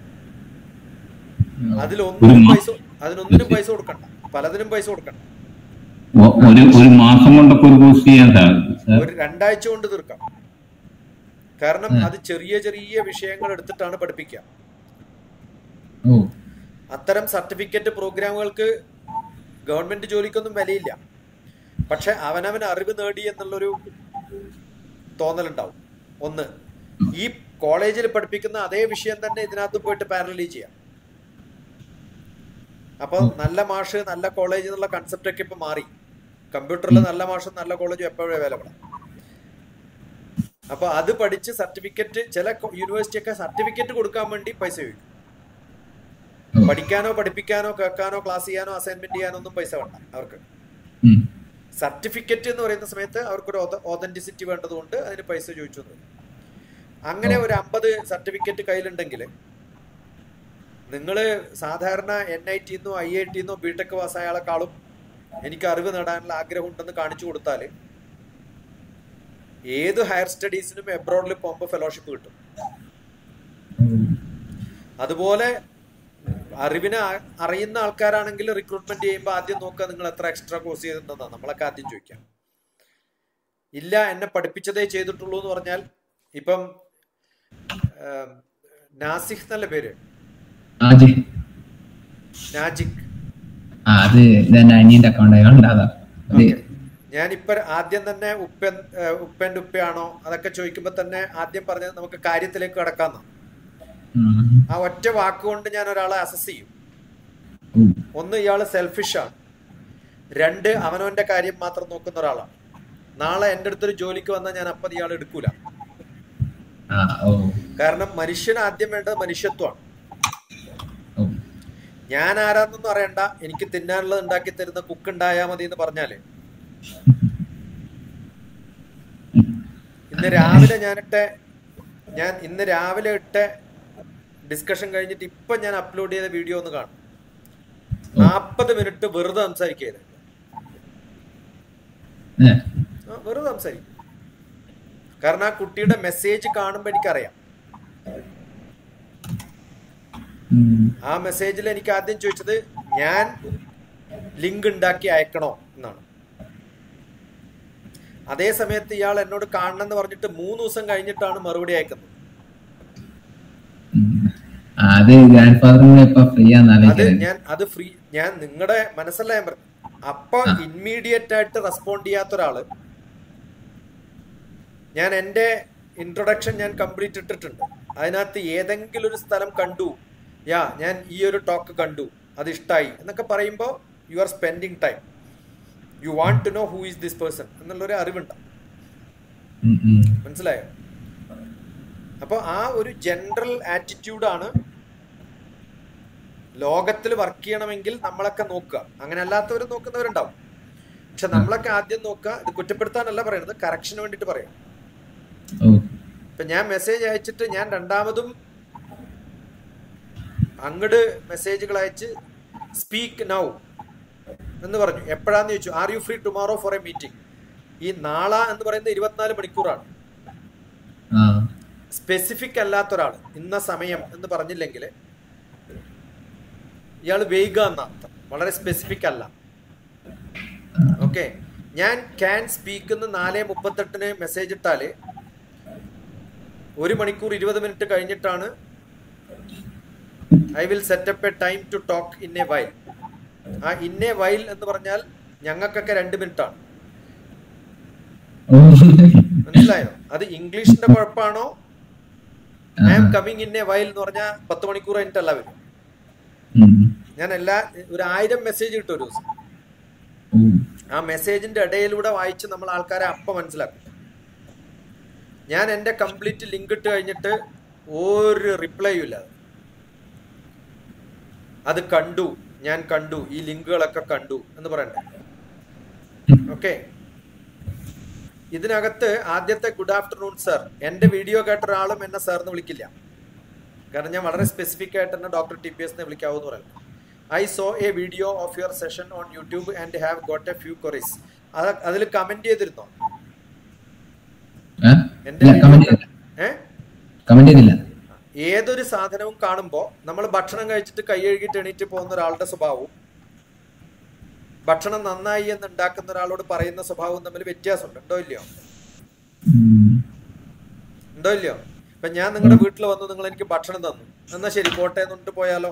അതിലൊന്നിനും പൈസ അതിനൊന്നിനും പൈസ കൊടുക്കണ്ട പലതിനും പൈസ കൊടുക്കണ്ട ഒ- ഒരു ഒരു മാസം കൊണ്ടൊക്കെ ഒരു കോഴ്സ് ചെയ്യാൻ സാധിക്കും സാർ ഒരു രണ്ടാഴ്ച കൊണ്ട് തീർക്കാം കാരണം അത് ചെറിയ ചെറിയ വിഷയങ്ങൾ എടുത്തിട്ടാണ് പഠിപ്പിക്കുക ഓ. അത്തരം സർട്ടിഫിക്കറ്റ് പ്രോഗ്രാമുകൾക്ക് ഗവൺമെന്റ് ജോലിക്കൊന്നും വിലയില്ല പക്ഷെ അവനവൻ അറിവ് നേടി എന്നുള്ളൊരു തോന്നലുണ്ടാവും ഒന്ന് ഈ കോളേജിൽ പഠിപ്പിക്കുന്ന അതേ വിഷയം തന്നെ ഇതിനകത്ത് പോയിട്ട് പാരലി ചെയ്യാം അപ്പൊ നല്ല മാഷ് നല്ല കോളേജ് എന്നുള്ള കൺസെപ്റ്റ് ഒക്കെ ഇപ്പൊ മാറി കമ്പ്യൂട്ടറിൽ നല്ല മാഷും നല്ല കോളേജും എപ്പോഴും അവൈലബിൾ അപ്പൊ അത് പഠിച്ച് സർട്ടിഫിക്കറ്റ് ചില യൂണിവേഴ്സിറ്റി ഒക്കെ സർട്ടിഫിക്കറ്റ് കൊടുക്കാൻ വേണ്ടി പൈസ ചോദിക്കും ഓ. പഠിക്കാനോ പഠിപ്പിക്കാനോ കേൾക്കാനോ ക്ലാസ് ചെയ്യാനോ അസൈൻമെന്റ് ചെയ്യാനോ ഒന്നും പൈസ വേണ്ട അവർക്ക് ഉം. സർട്ടിഫിക്കറ്റ് എന്ന് പറയുന്ന സമയത്ത് അവർക്കൊരു ഓതന്റിസിറ്റി വേണ്ടതുകൊണ്ട് അതിന് പൈസ ചോദിച്ചു എന്ന് വരും. അങ്ങനെ ഒരു അമ്പത് സർട്ടിഫിക്കറ്റ് കയ്യിലുണ്ടെങ്കിൽ നിങ്ങൾ സാധാരണ എൻ ഐ ടിന്നോ ഐ ഐ ടിന്നോ ബിടെക് പാസ്സായ ആളെക്കാളും എനിക്ക് അറിവ് നേടാനുള്ള ആഗ്രഹം ഉണ്ടെന്ന് കാണിച്ചു കൊടുത്താൽ ഏത് ഹയർ സ്റ്റഡീസിനും എബ്രോഡിൽ പോകുമ്പോൾ ഫെലോഷിപ്പ് കിട്ടും ഓ. അതുപോലെ അറിവിനെ അ- അറിയുന്ന ആൾക്കാരാണെങ്കിൽ റിക്രൂട്ട്മെന്റ് ചെയ്യുമ്പോൾ ആദ്യം നോക്കുക നിങ്ങൾ എത്ര എക്സ്ട്രാ കോഴ്സ് ചെയ്തിട്ടുണ്ടെന്നാണ് നമ്മളൊക്കെ ആദ്യം ചോദിക്കാം ഇല്ല എന്നെ പഠിപ്പിച്ചതേ ചെയ്തിട്ടുള്ളൂ എന്ന് പറഞ്ഞാൽ ഇപ്പം ഏം, നാസിഖ് എന്നല്ല പേര് ആജി നാജിക് ആ അത് ഇതെന്റെ അനിയന്റെ അക്കൗണ്ട് ആയതുകൊണ്ട് അതാ അത് ഓക്കെ ഞാനിപ്പോ ആദ്യം തന്നെ ഉപ്പൻ ഏഹ്, ഉപ്പന്റെ ഉപ്പയാണോ അതൊക്കെ ചോദിക്കുമ്പോ തന്നെ ആദ്യം പറഞ്ഞത് നമുക്ക് കാര്യത്തിലേക്ക് കടക്കാന്ന ഉം. ആ ഒറ്റ വാക്കുകൊണ്ട് ഞാൻ ഒരാളെ അസസ് ചെയ്യും ഉം. ഒന്ന് ഇയാള് സെൽഫിഷ് ആണ് രണ്ട് അവനവന്റെ കാര്യം മാത്രം നോക്കുന്ന ഒരാളാണ് നാളെ എൻ്റെ അടുത്തൊരു ജോലിക്ക് വന്നാൽ ഞാൻ അപ്പം ഇയാൾ എടുക്കൂല ആ ഓ കാരണം മനുഷ്യന് ആദ്യം വേണ്ടത് മനുഷ്യത്വമാണ് ഓ ഞാൻ ആരാന്നൊന്നും അറിയണ്ട എനിക്ക് തിന്നാനുള്ളത് ഉണ്ടാക്കി തരുന്ന കുക്ക് ഉണ്ടായാൽ മതി എന്ന് പറഞ്ഞാല് ഇന്ന് രാവിലെ ഞാനിട്ട ഞാൻ ഇന്ന് രാവിലെ ഇട്ട ഡിസ്കഷൻ കഴിഞ്ഞിട്ട് ഇപ്പൊ ഞാൻ അപ്ലോഡ് ചെയ്ത വീഡിയോ ഒന്ന് കാണും നാപ്പത് മിനിറ്റ് വെറുതെ സംസാരിക്കരുത് ഏ. ആ, വെറുതെ സംസാരിക്കും കാരണം ആ കുട്ടിയുടെ മെസ്സേജ് കാണുമ്പോൾ എനിക്കറിയാം ഉം. ആ മെസ്സേജിൽ എനിക്ക് ആദ്യം ചോദിച്ചത് ഞാൻ ലിങ്ക് ഉണ്ടാക്കി അയക്കണോ എന്നാണ് അതേ സമയത്ത് ഇയാൾ എന്നോട് കാണണം എന്ന് പറഞ്ഞിട്ട് മൂന്ന് ദിവസം കഴിഞ്ഞിട്ടാണ് മറുപടി അയക്കുന്നത് ഉം. ആ, അത് ഗ്രാൻഡ് ഫാദറും കൂടെ ഇപ്പൊ ഫ്രീ ആണെന്ന് അത് ആലോചിക്കുന്നത് ഞാൻ അത് ഫ്രീ ഞാൻ നിങ്ങളുടെ മനസ്സല്ല ഞാൻ പറഞ്ഞു അപ്പൊ ഇമ്മീഡിയറ്റ് ആയിട്ട് റെസ്പോണ്ട് ചെയ്യാത്ത ഒരാള് ഞാൻ എന്റെ ഇൻട്രൊഡക്ഷൻ ഞാൻ കംപ്ലീറ്റ് ഇട്ടിട്ടുണ്ട് അതിനകത്ത് ഏതെങ്കിലും ഒരു സ്ഥലം കണ്ടു യാ ഞാൻ ഈ ഒരു ടോക്ക് കണ്ടു അത് ഇഷ്ടായി എന്നൊക്കെ പറയുമ്പോൾ you are spending time you want to know who is this person എന്നുള്ളൊരു അറിവുണ്ടാവും ഉം, ഉം. മനസ്സിലായോ അപ്പോൾ ആ ഒരു ജനറൽ ആറ്റിറ്റ്യൂഡാണ് ലോകത്തിൽ വർക്ക് ചെയ്യണമെങ്കിൽ നമ്മളൊക്കെ നോക്കുക അങ്ങനെ അല്ലാത്തവർ നോക്കുന്നവരുണ്ടാവും പക്ഷെ നമ്മളൊക്കെ ആദ്യം നോക്കുക ഇത് കുറ്റപ്പെടുത്താനല്ല പറയുന്നത് കറക്ഷന് വേണ്ടിയിട്ട് പറയാം ഓ ഇപ്പൊ ഞാൻ മെസ്സേജ് അയച്ചിട്ട് ഞാൻ രണ്ടാമതും അങ്ങട് മെസ്സേജുകൾ അയച്ച് സ്പീക്ക് നൗ എന്ന് പറഞ്ഞു എപ്പോഴാന്ന് ചോദിച്ചു are you free tomorrow for a meeting ഈ നാളെ എന്ന് പറയുന്നത് ഇരുപത്തിനാല് മണിക്കൂറാണ് ആ സ്പെസിഫിക് അല്ലാത്ത ഒരാൾ ഇന്ന സമയം എന്ന് പറഞ്ഞില്ലെങ്കിൽ ഇയാൾ വൈക എന്ന അർത്ഥം വളരെ സ്പെസിഫിക് അല്ല ഓക്കെ ഞാൻ ക്യാൻ സ്പീക്ക് എന്ന് നാല് മുപ്പത്തെട്ടിന് മെസ്സേജ് ഇട്ടാല് ഒരു മണിക്കൂർ ഇരുപത് മിനിറ്റ് കഴിഞ്ഞിട്ടാണ് I will set up a time to talk in a while uh in a while എന്ന് പറഞ്ഞാൽ ഞങ്ങൾക്കൊക്കെ രണ്ട് മിനിറ്റ് ആണ് ഓ മനസ്സിലായോ അത് ഇംഗ്ലീഷിന്റെ കുഴപ്പമാണോ ഐ ആം ആ. കമ്മിങ് ഇൻ എ വൈൽ എന്ന് പറഞ്ഞാൽ പത്ത് മണിക്കൂർ കഴിഞ്ഞിട്ടല്ല വരും ഉം. ഞാൻ എല്ലാ ഒരു ആയിരം മെസ്സേജ് കിട്ടും ഒരു ദിവസം ഓ ആ മെസ്സേജിന്റെ ഇടയിലൂടെ വായിച്ച് നമ്മൾ ആൾക്കാരെ അപ്പം മനസ്സിലാക്കും ഞാൻ എൻ്റെ കംപ്ലീറ്റ് ലിങ്ക് ഇട്ട് കഴിഞ്ഞിട്ട് ഒരു റിപ്ലൈയും ഇല്ല അത് കണ്ടു ഞാൻ കണ്ടു ഈ ലിങ്കുകളൊക്കെ കണ്ടു എന്ന് പറയണ്ടേ ഓക്കെ ഇതിനകത്ത് ആദ്യത്തെ ഗുഡ് ആഫ്റ്റർനൂൺ സർ എൻ്റെ വീഡിയോ കേട്ട ഒരാളും എന്നെ സാർ എന്ന് വിളിക്കില്ല കാരണം ഞാൻ വളരെ സ്പെസിഫിക് ആയിട്ട് തന്നെ ഡോക്ടർ ടി പി എസ് വിളിക്കാവൂ എന്ന് പറയുന്നത് I saw a video of your session on YouTube and have got a few queries അത് അതിൽ കമന്റ് ചെയ്തിരുന്നോ ഏ? എന്റെ ഇല്ല കമന്റ് വീഡിയോ ചെയ്തില്ല ഏ കമന്റ് ചെയ്തില്ല ഏതൊരു സാധനവും കാണുമ്പോൾ നമ്മൾ ഭക്ഷണം കഴിച്ചിട്ട് കൈ കഴുകിയിട്ട് എണീറ്റ് പോകുന്ന ഒരാളുടെ സ്വഭാവവും ഭക്ഷണം നന്നായി എന്ന് ഉണ്ടാക്കുന്ന ഒരാളോട് പറയുന്ന സ്വഭാവവും തമ്മിൽ വ്യത്യാസമുണ്ട് ഉണ്ടോ ഇല്ലയോ ഉം. ഉണ്ടോ ഇല്ലയോ ഇപ്പൊ ഞാൻ നിങ്ങളുടെ വീട്ടിൽ വന്നു നിങ്ങൾ എനിക്ക് ഭക്ഷണം തന്നു എന്നാ ശരി കോട്ടയം തൊട്ട് പോയാലോ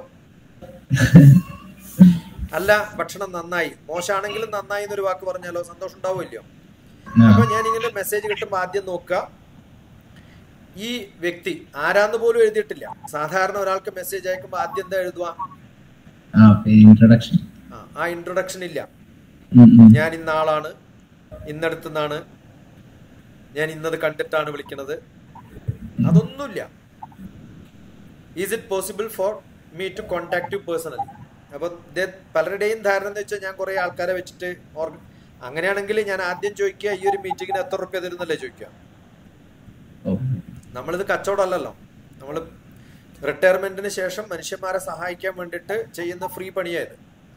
അല്ല ഭക്ഷണം നന്നായി മോശമാണെങ്കിലും നന്നായി എന്നൊരു വാക്ക് പറഞ്ഞാലോ സന്തോഷം ഉണ്ടാവോ ഇല്ലയോ ആ. അപ്പൊ ഞാൻ ഇങ്ങനെ മെസ്സേജ് കിട്ടുമ്പോൾ ആദ്യം നോക്കുക ഈ വ്യക്തി ആരാന്ന് പോലും എഴുതിയിട്ടില്ല സാധാരണ ഒരാൾക്ക് മെസ്സേജ് അയക്കുമ്പോൾ ആദ്യം എന്താ എഴുതുക ആ ഇൻട്രൊഡക്ഷൻ ആ, ആ ഇൻട്രൊഡക്ഷൻ ഇല്ല ഞാൻ ഇന്ന ആളാണ് ഇന്നടുത്തുനിന്നാണ് ഞാൻ ഇന്നത് കണ്ടിട്ടാണ് വിളിക്കുന്നത് അതൊന്നുമില്ല is it possible for me to contact you personally അപ്പം ഇത് പലരുടെയും ധാരണ എന്ന് വെച്ചാൽ ഞാൻ കുറെ ആൾക്കാരെ വെച്ചിട്ട് ഓർഗ അങ്ങനെയാണെങ്കിൽ ഞാൻ ആദ്യം ചോദിക്കുക ഈ ഒരു മീറ്റിങ്ങിന് എത്ര റുപ്യ തരുന്നല്ലേ ചോദിക്കുക ഓ നമ്മളിത് കച്ചവടമല്ലല്ലോ നമ്മൾ റിട്ടയർമെന്റിന് ശേഷം മനുഷ്യന്മാരെ സഹായിക്കാൻ വേണ്ടിയിട്ട് ചെയ്യുന്ന ഫ്രീ പണിയായത്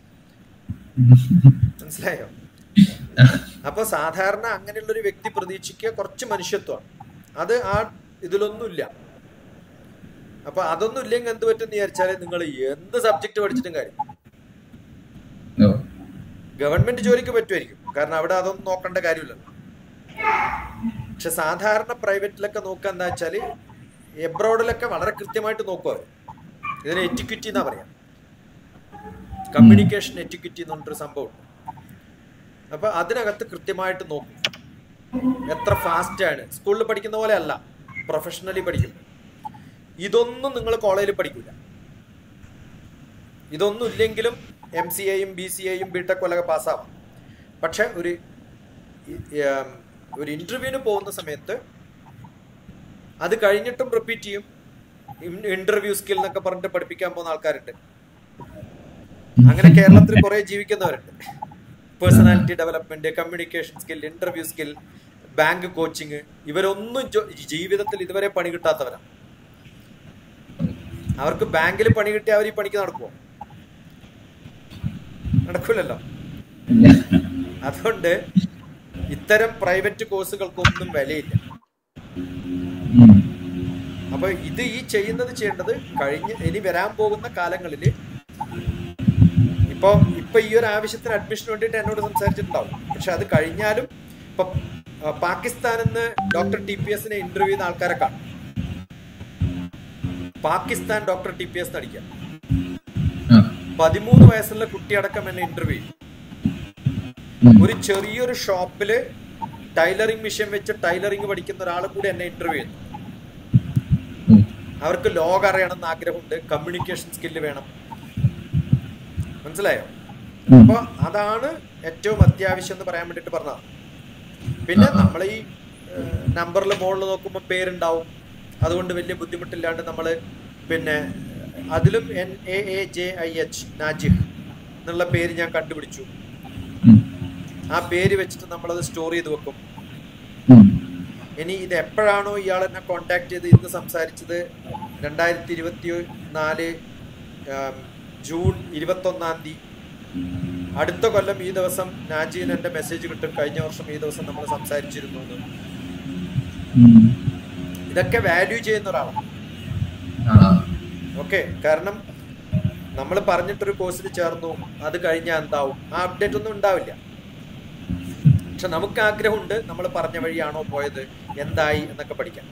മനസ്സിലായോ അപ്പൊ സാധാരണ അങ്ങനെയുള്ള ഒരു വ്യക്തി പ്രതീക്ഷിക്കുക കുറച്ച് മനുഷ്യത്വമാണ് അത് ആ ഇതിലൊന്നുമില്ല അപ്പൊ അതൊന്നും ഇല്ലെങ്കിൽ എന്ത് പറ്റും വിചാരിച്ചാൽ നിങ്ങൾ എന്ത് സബ്ജക്ട് പഠിച്ചിട്ടും കാര്യം ഓ ഗവൺമെന്റ് ജോലിക്ക് പറ്റുമായിരിക്കും കാരണം അവിടെ അതൊന്നും നോക്കേണ്ട കാര്യമില്ലല്ലോ പക്ഷെ സാധാരണ പ്രൈവറ്റിലൊക്കെ നോക്കുക എന്താ വെച്ചാല് എബ്രോഡിലൊക്കെ വളരെ കൃത്യമായിട്ട് നോക്കും അവർ ഇതിന് എറ്റിക്വിറ്റി എന്നാ പറയാം കമ്മ്യൂണിക്കേഷൻ എറ്റിക്വിറ്റി എന്ന് പറഞ്ഞൊരു സംഭവം അപ്പൊ അതിനകത്ത് കൃത്യമായിട്ട് നോക്കും എത്ര ഫാസ്റ്റ് ആണ് സ്കൂളിൽ പഠിക്കുന്ന പോലെ അല്ല പ്രൊഫഷണലി പഠിക്കും ഇതൊന്നും നിങ്ങൾ കോളേജിൽ പഠിക്കില്ല ഇതൊന്നും ഇല്ലെങ്കിലും എം സി എയും ബി സി എയും ബി ടെക് കൊല്ലൊക്കെ പാസ്സാവാം പക്ഷെ ഒരു ഈ- ഏം, ഒരു ഇന്റർവ്യൂവിന് പോകുന്ന സമയത്ത് അത് കഴിഞ്ഞിട്ടും റിപ്പീറ്റ് ചെയ്യും ഇന്റർവ്യൂ സ്കിൽ എന്നൊക്കെ പറഞ്ഞിട്ട് പഠിപ്പിക്കാൻ പോകുന്ന ആൾക്കാരുണ്ട് അങ്ങനെ കേരളത്തിൽ കുറെ ജീവിക്കുന്നവരുണ്ട് personality development communication skill interview skill bank coaching ഇവരൊന്നും ജോ- ജീവിതത്തിൽ ഇതുവരെ പണി കിട്ടാത്തവരാണ് അവർക്ക് ബാങ്കിൽ പണി കിട്ടിയ അവർ ഈ പണിക്ക് നടക്കുമോ നടക്കൂലല്ലോ ഇല്ല അതുകൊണ്ട് ഇത്തരം പ്രൈവറ്റ് കോഴ്സുകൾക്കൊന്നും വിലയില്ല ഉം. അപ്പൊ ഇത് ഈ ചെയ്യുന്നത് ചെയ്യേണ്ടത് കഴിഞ്ഞ് ഇനി വരാൻ പോകുന്ന കാലങ്ങളിൽ ഇപ്പൊ ഇപ്പൊ ഈ ഒരു ആവശ്യത്തിന് അഡ്മിഷന് വേണ്ടിയിട്ട് എന്നോട് സംസാരിച്ചിട്ടുണ്ടാവും പക്ഷെ അത് കഴിഞ്ഞാലും ഇപ്പൊ ആ, പാകിസ്ഥാനിൽ നിന്ന് ഡോക്ടർ ടി പി എസിനെ ഇന്റർവ്യൂ ചെയ്യുന്ന ആൾക്കാരെ കാണും Pakistan doctor T P S നടിക്കാം ആ. പതിമൂന്ന് വയസ്സുള്ള കുട്ടിയടക്കം എന്നെ ഇന്റർവ്യൂ ചെയ്യും ഉം. ഒരു ചെറിയൊരു ഷോപ്പില് ടൈലറിംഗ് മെഷീൻ വെച്ച് ടൈലറിംഗ് പഠിക്കുന്ന ഒരാൾ കൂടി എന്നെ ഇന്റർവ്യൂ ചെയ്യുന്നു ഉം. അവർക്ക് ലോകം അറിയണമെന്ന് ആഗ്രഹമുണ്ട് കമ്മ്യൂണിക്കേഷൻ സ്കില്ല് വേണം മനസ്സിലായോ ഉം. അപ്പൊ അതാണ് ഏറ്റവും അത്യാവശ്യം എന്ന് പറയാൻ വേണ്ടിട്ട് പറഞ്ഞതാണ് പിന്നെ ആ, ആ. നമ്മൾ ഈ നമ്പറിൽ മുകളിൽ നോക്കുമ്പോൾ പേരുണ്ടാവും അതുകൊണ്ട് വലിയ ബുദ്ധിമുട്ടില്ലാണ്ട് നമ്മൾ പിന്നെ അതിലും N A A J I H Najih എന്നുള്ള പേര് ഞാൻ കണ്ടുപിടിച്ചു ഉം. ആ പേര് വെച്ചിട്ട് നമ്മളത് സ്റ്റോർ ചെയ്ത് വെക്കും ഉം. ഇനി ഇത് എപ്പോഴാണോ ഇയാൾ എന്നെ കോണ്ടാക്ട് ചെയ്ത് ഇന്ന് സംസാരിച്ചത് രണ്ടായിരത്തി ഇരുപത്തി നാല് ആം, ജൂൺ ഇരുപത്തൊന്നാം തീയതി അടുത്ത കൊല്ലം ഈ ദിവസം നാജീന് എൻ്റെ മെസ്സേജ് കിട്ടും കഴിഞ്ഞ വർഷം ഈ ദിവസം നമ്മൾ സംസാരിച്ചിരുന്നു എന്ന് ഉം. ഇതൊക്കെ വാല്യൂ ചെയ്യുന്ന ഒരാളാണ് ആ. ഓക്കെ കാരണം നമ്മൾ പറഞ്ഞിട്ടൊരു കോഴ്സിൽ ചേർന്നു അത് കഴിഞ്ഞാൽ എന്താവും ആ അപ്ഡേറ്റ് ഒന്നും ഉണ്ടാവില്ല പക്ഷെ നമുക്ക് ആഗ്രഹമുണ്ട് നമ്മൾ പറഞ്ഞ വഴിയാണോ പോയത് എന്തായി എന്നൊക്കെ പഠിക്കാൻ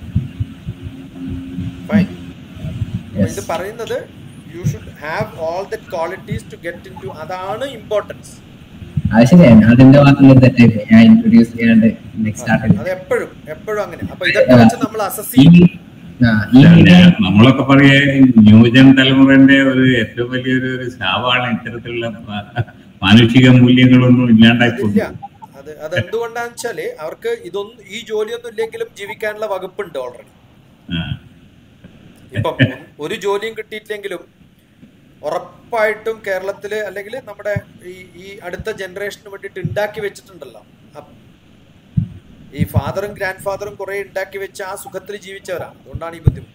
ഫൈൻ Yes. ഇത് പറയുന്നത് you should have all that qualities to get in to അതാണ് ഇമ്പോർട്ടൻസ് അത് ശരിയാണ് അതിന്റെ ഭാഗത്തുള്ള തെറ്റായിപ്പോയി ഞാൻ ഇൻട്രൊഡ്യൂസ് ചെയ്യാണ്ട് നെക്സ്റ്റ് സ്റ്റാർട്ട് അത് എപ്പോഴും എപ്പോഴും അങ്ങനെ അപ്പൊ ഇതൊക്കെ വെച്ച് നമ്മൾ അസസ് ഈ ചെയ്യും ആ, ഈ പിന്നെ നമ്മളൊക്കെ പറയേ ന്യൂജൻ തലമുറന്റെ ഒരു ഏറ്റവും വലിയൊരു ഒരു ശാപാണ് ഇത്തരത്തിലുള്ള മാ- മാനുഷിക മൂല്യങ്ങളൊന്നും ഇല്ലാണ്ടായി ഇല്ല പോകുന്നത് അത് അത് എന്തുകൊണ്ടാന്ന് വെച്ചാല് അവർക്ക് ഇതൊന്നും ഈ ജോലിയൊന്നും ഇല്ലെങ്കിലും ജീവിക്കാനുള്ള വകുപ്പുണ്ട് ഓൾറെഡി ആ. ഇപ്പം ഒരു ജോലിയും കിട്ടിയിട്ടില്ലെങ്കിലും ഉറപ്പായിട്ടും കേരളത്തില് അല്ലെങ്കിൽ നമ്മുടെ ഈ ഈ അടുത്ത ജനറേഷന് വേണ്ടിയിട്ട് ഉണ്ടാക്കി വെച്ചിട്ടുണ്ടല്ലോ അപ്പ് ഈ ഫാദറും ഗ്രാൻഡ് ഫാദറും കുറെ ഉണ്ടാക്കി വെച്ച് ആ സുഖത്തിൽ ജീവിച്ചവരാണ് അതുകൊണ്ടാണ് ഈ ബുദ്ധിമുട്ട്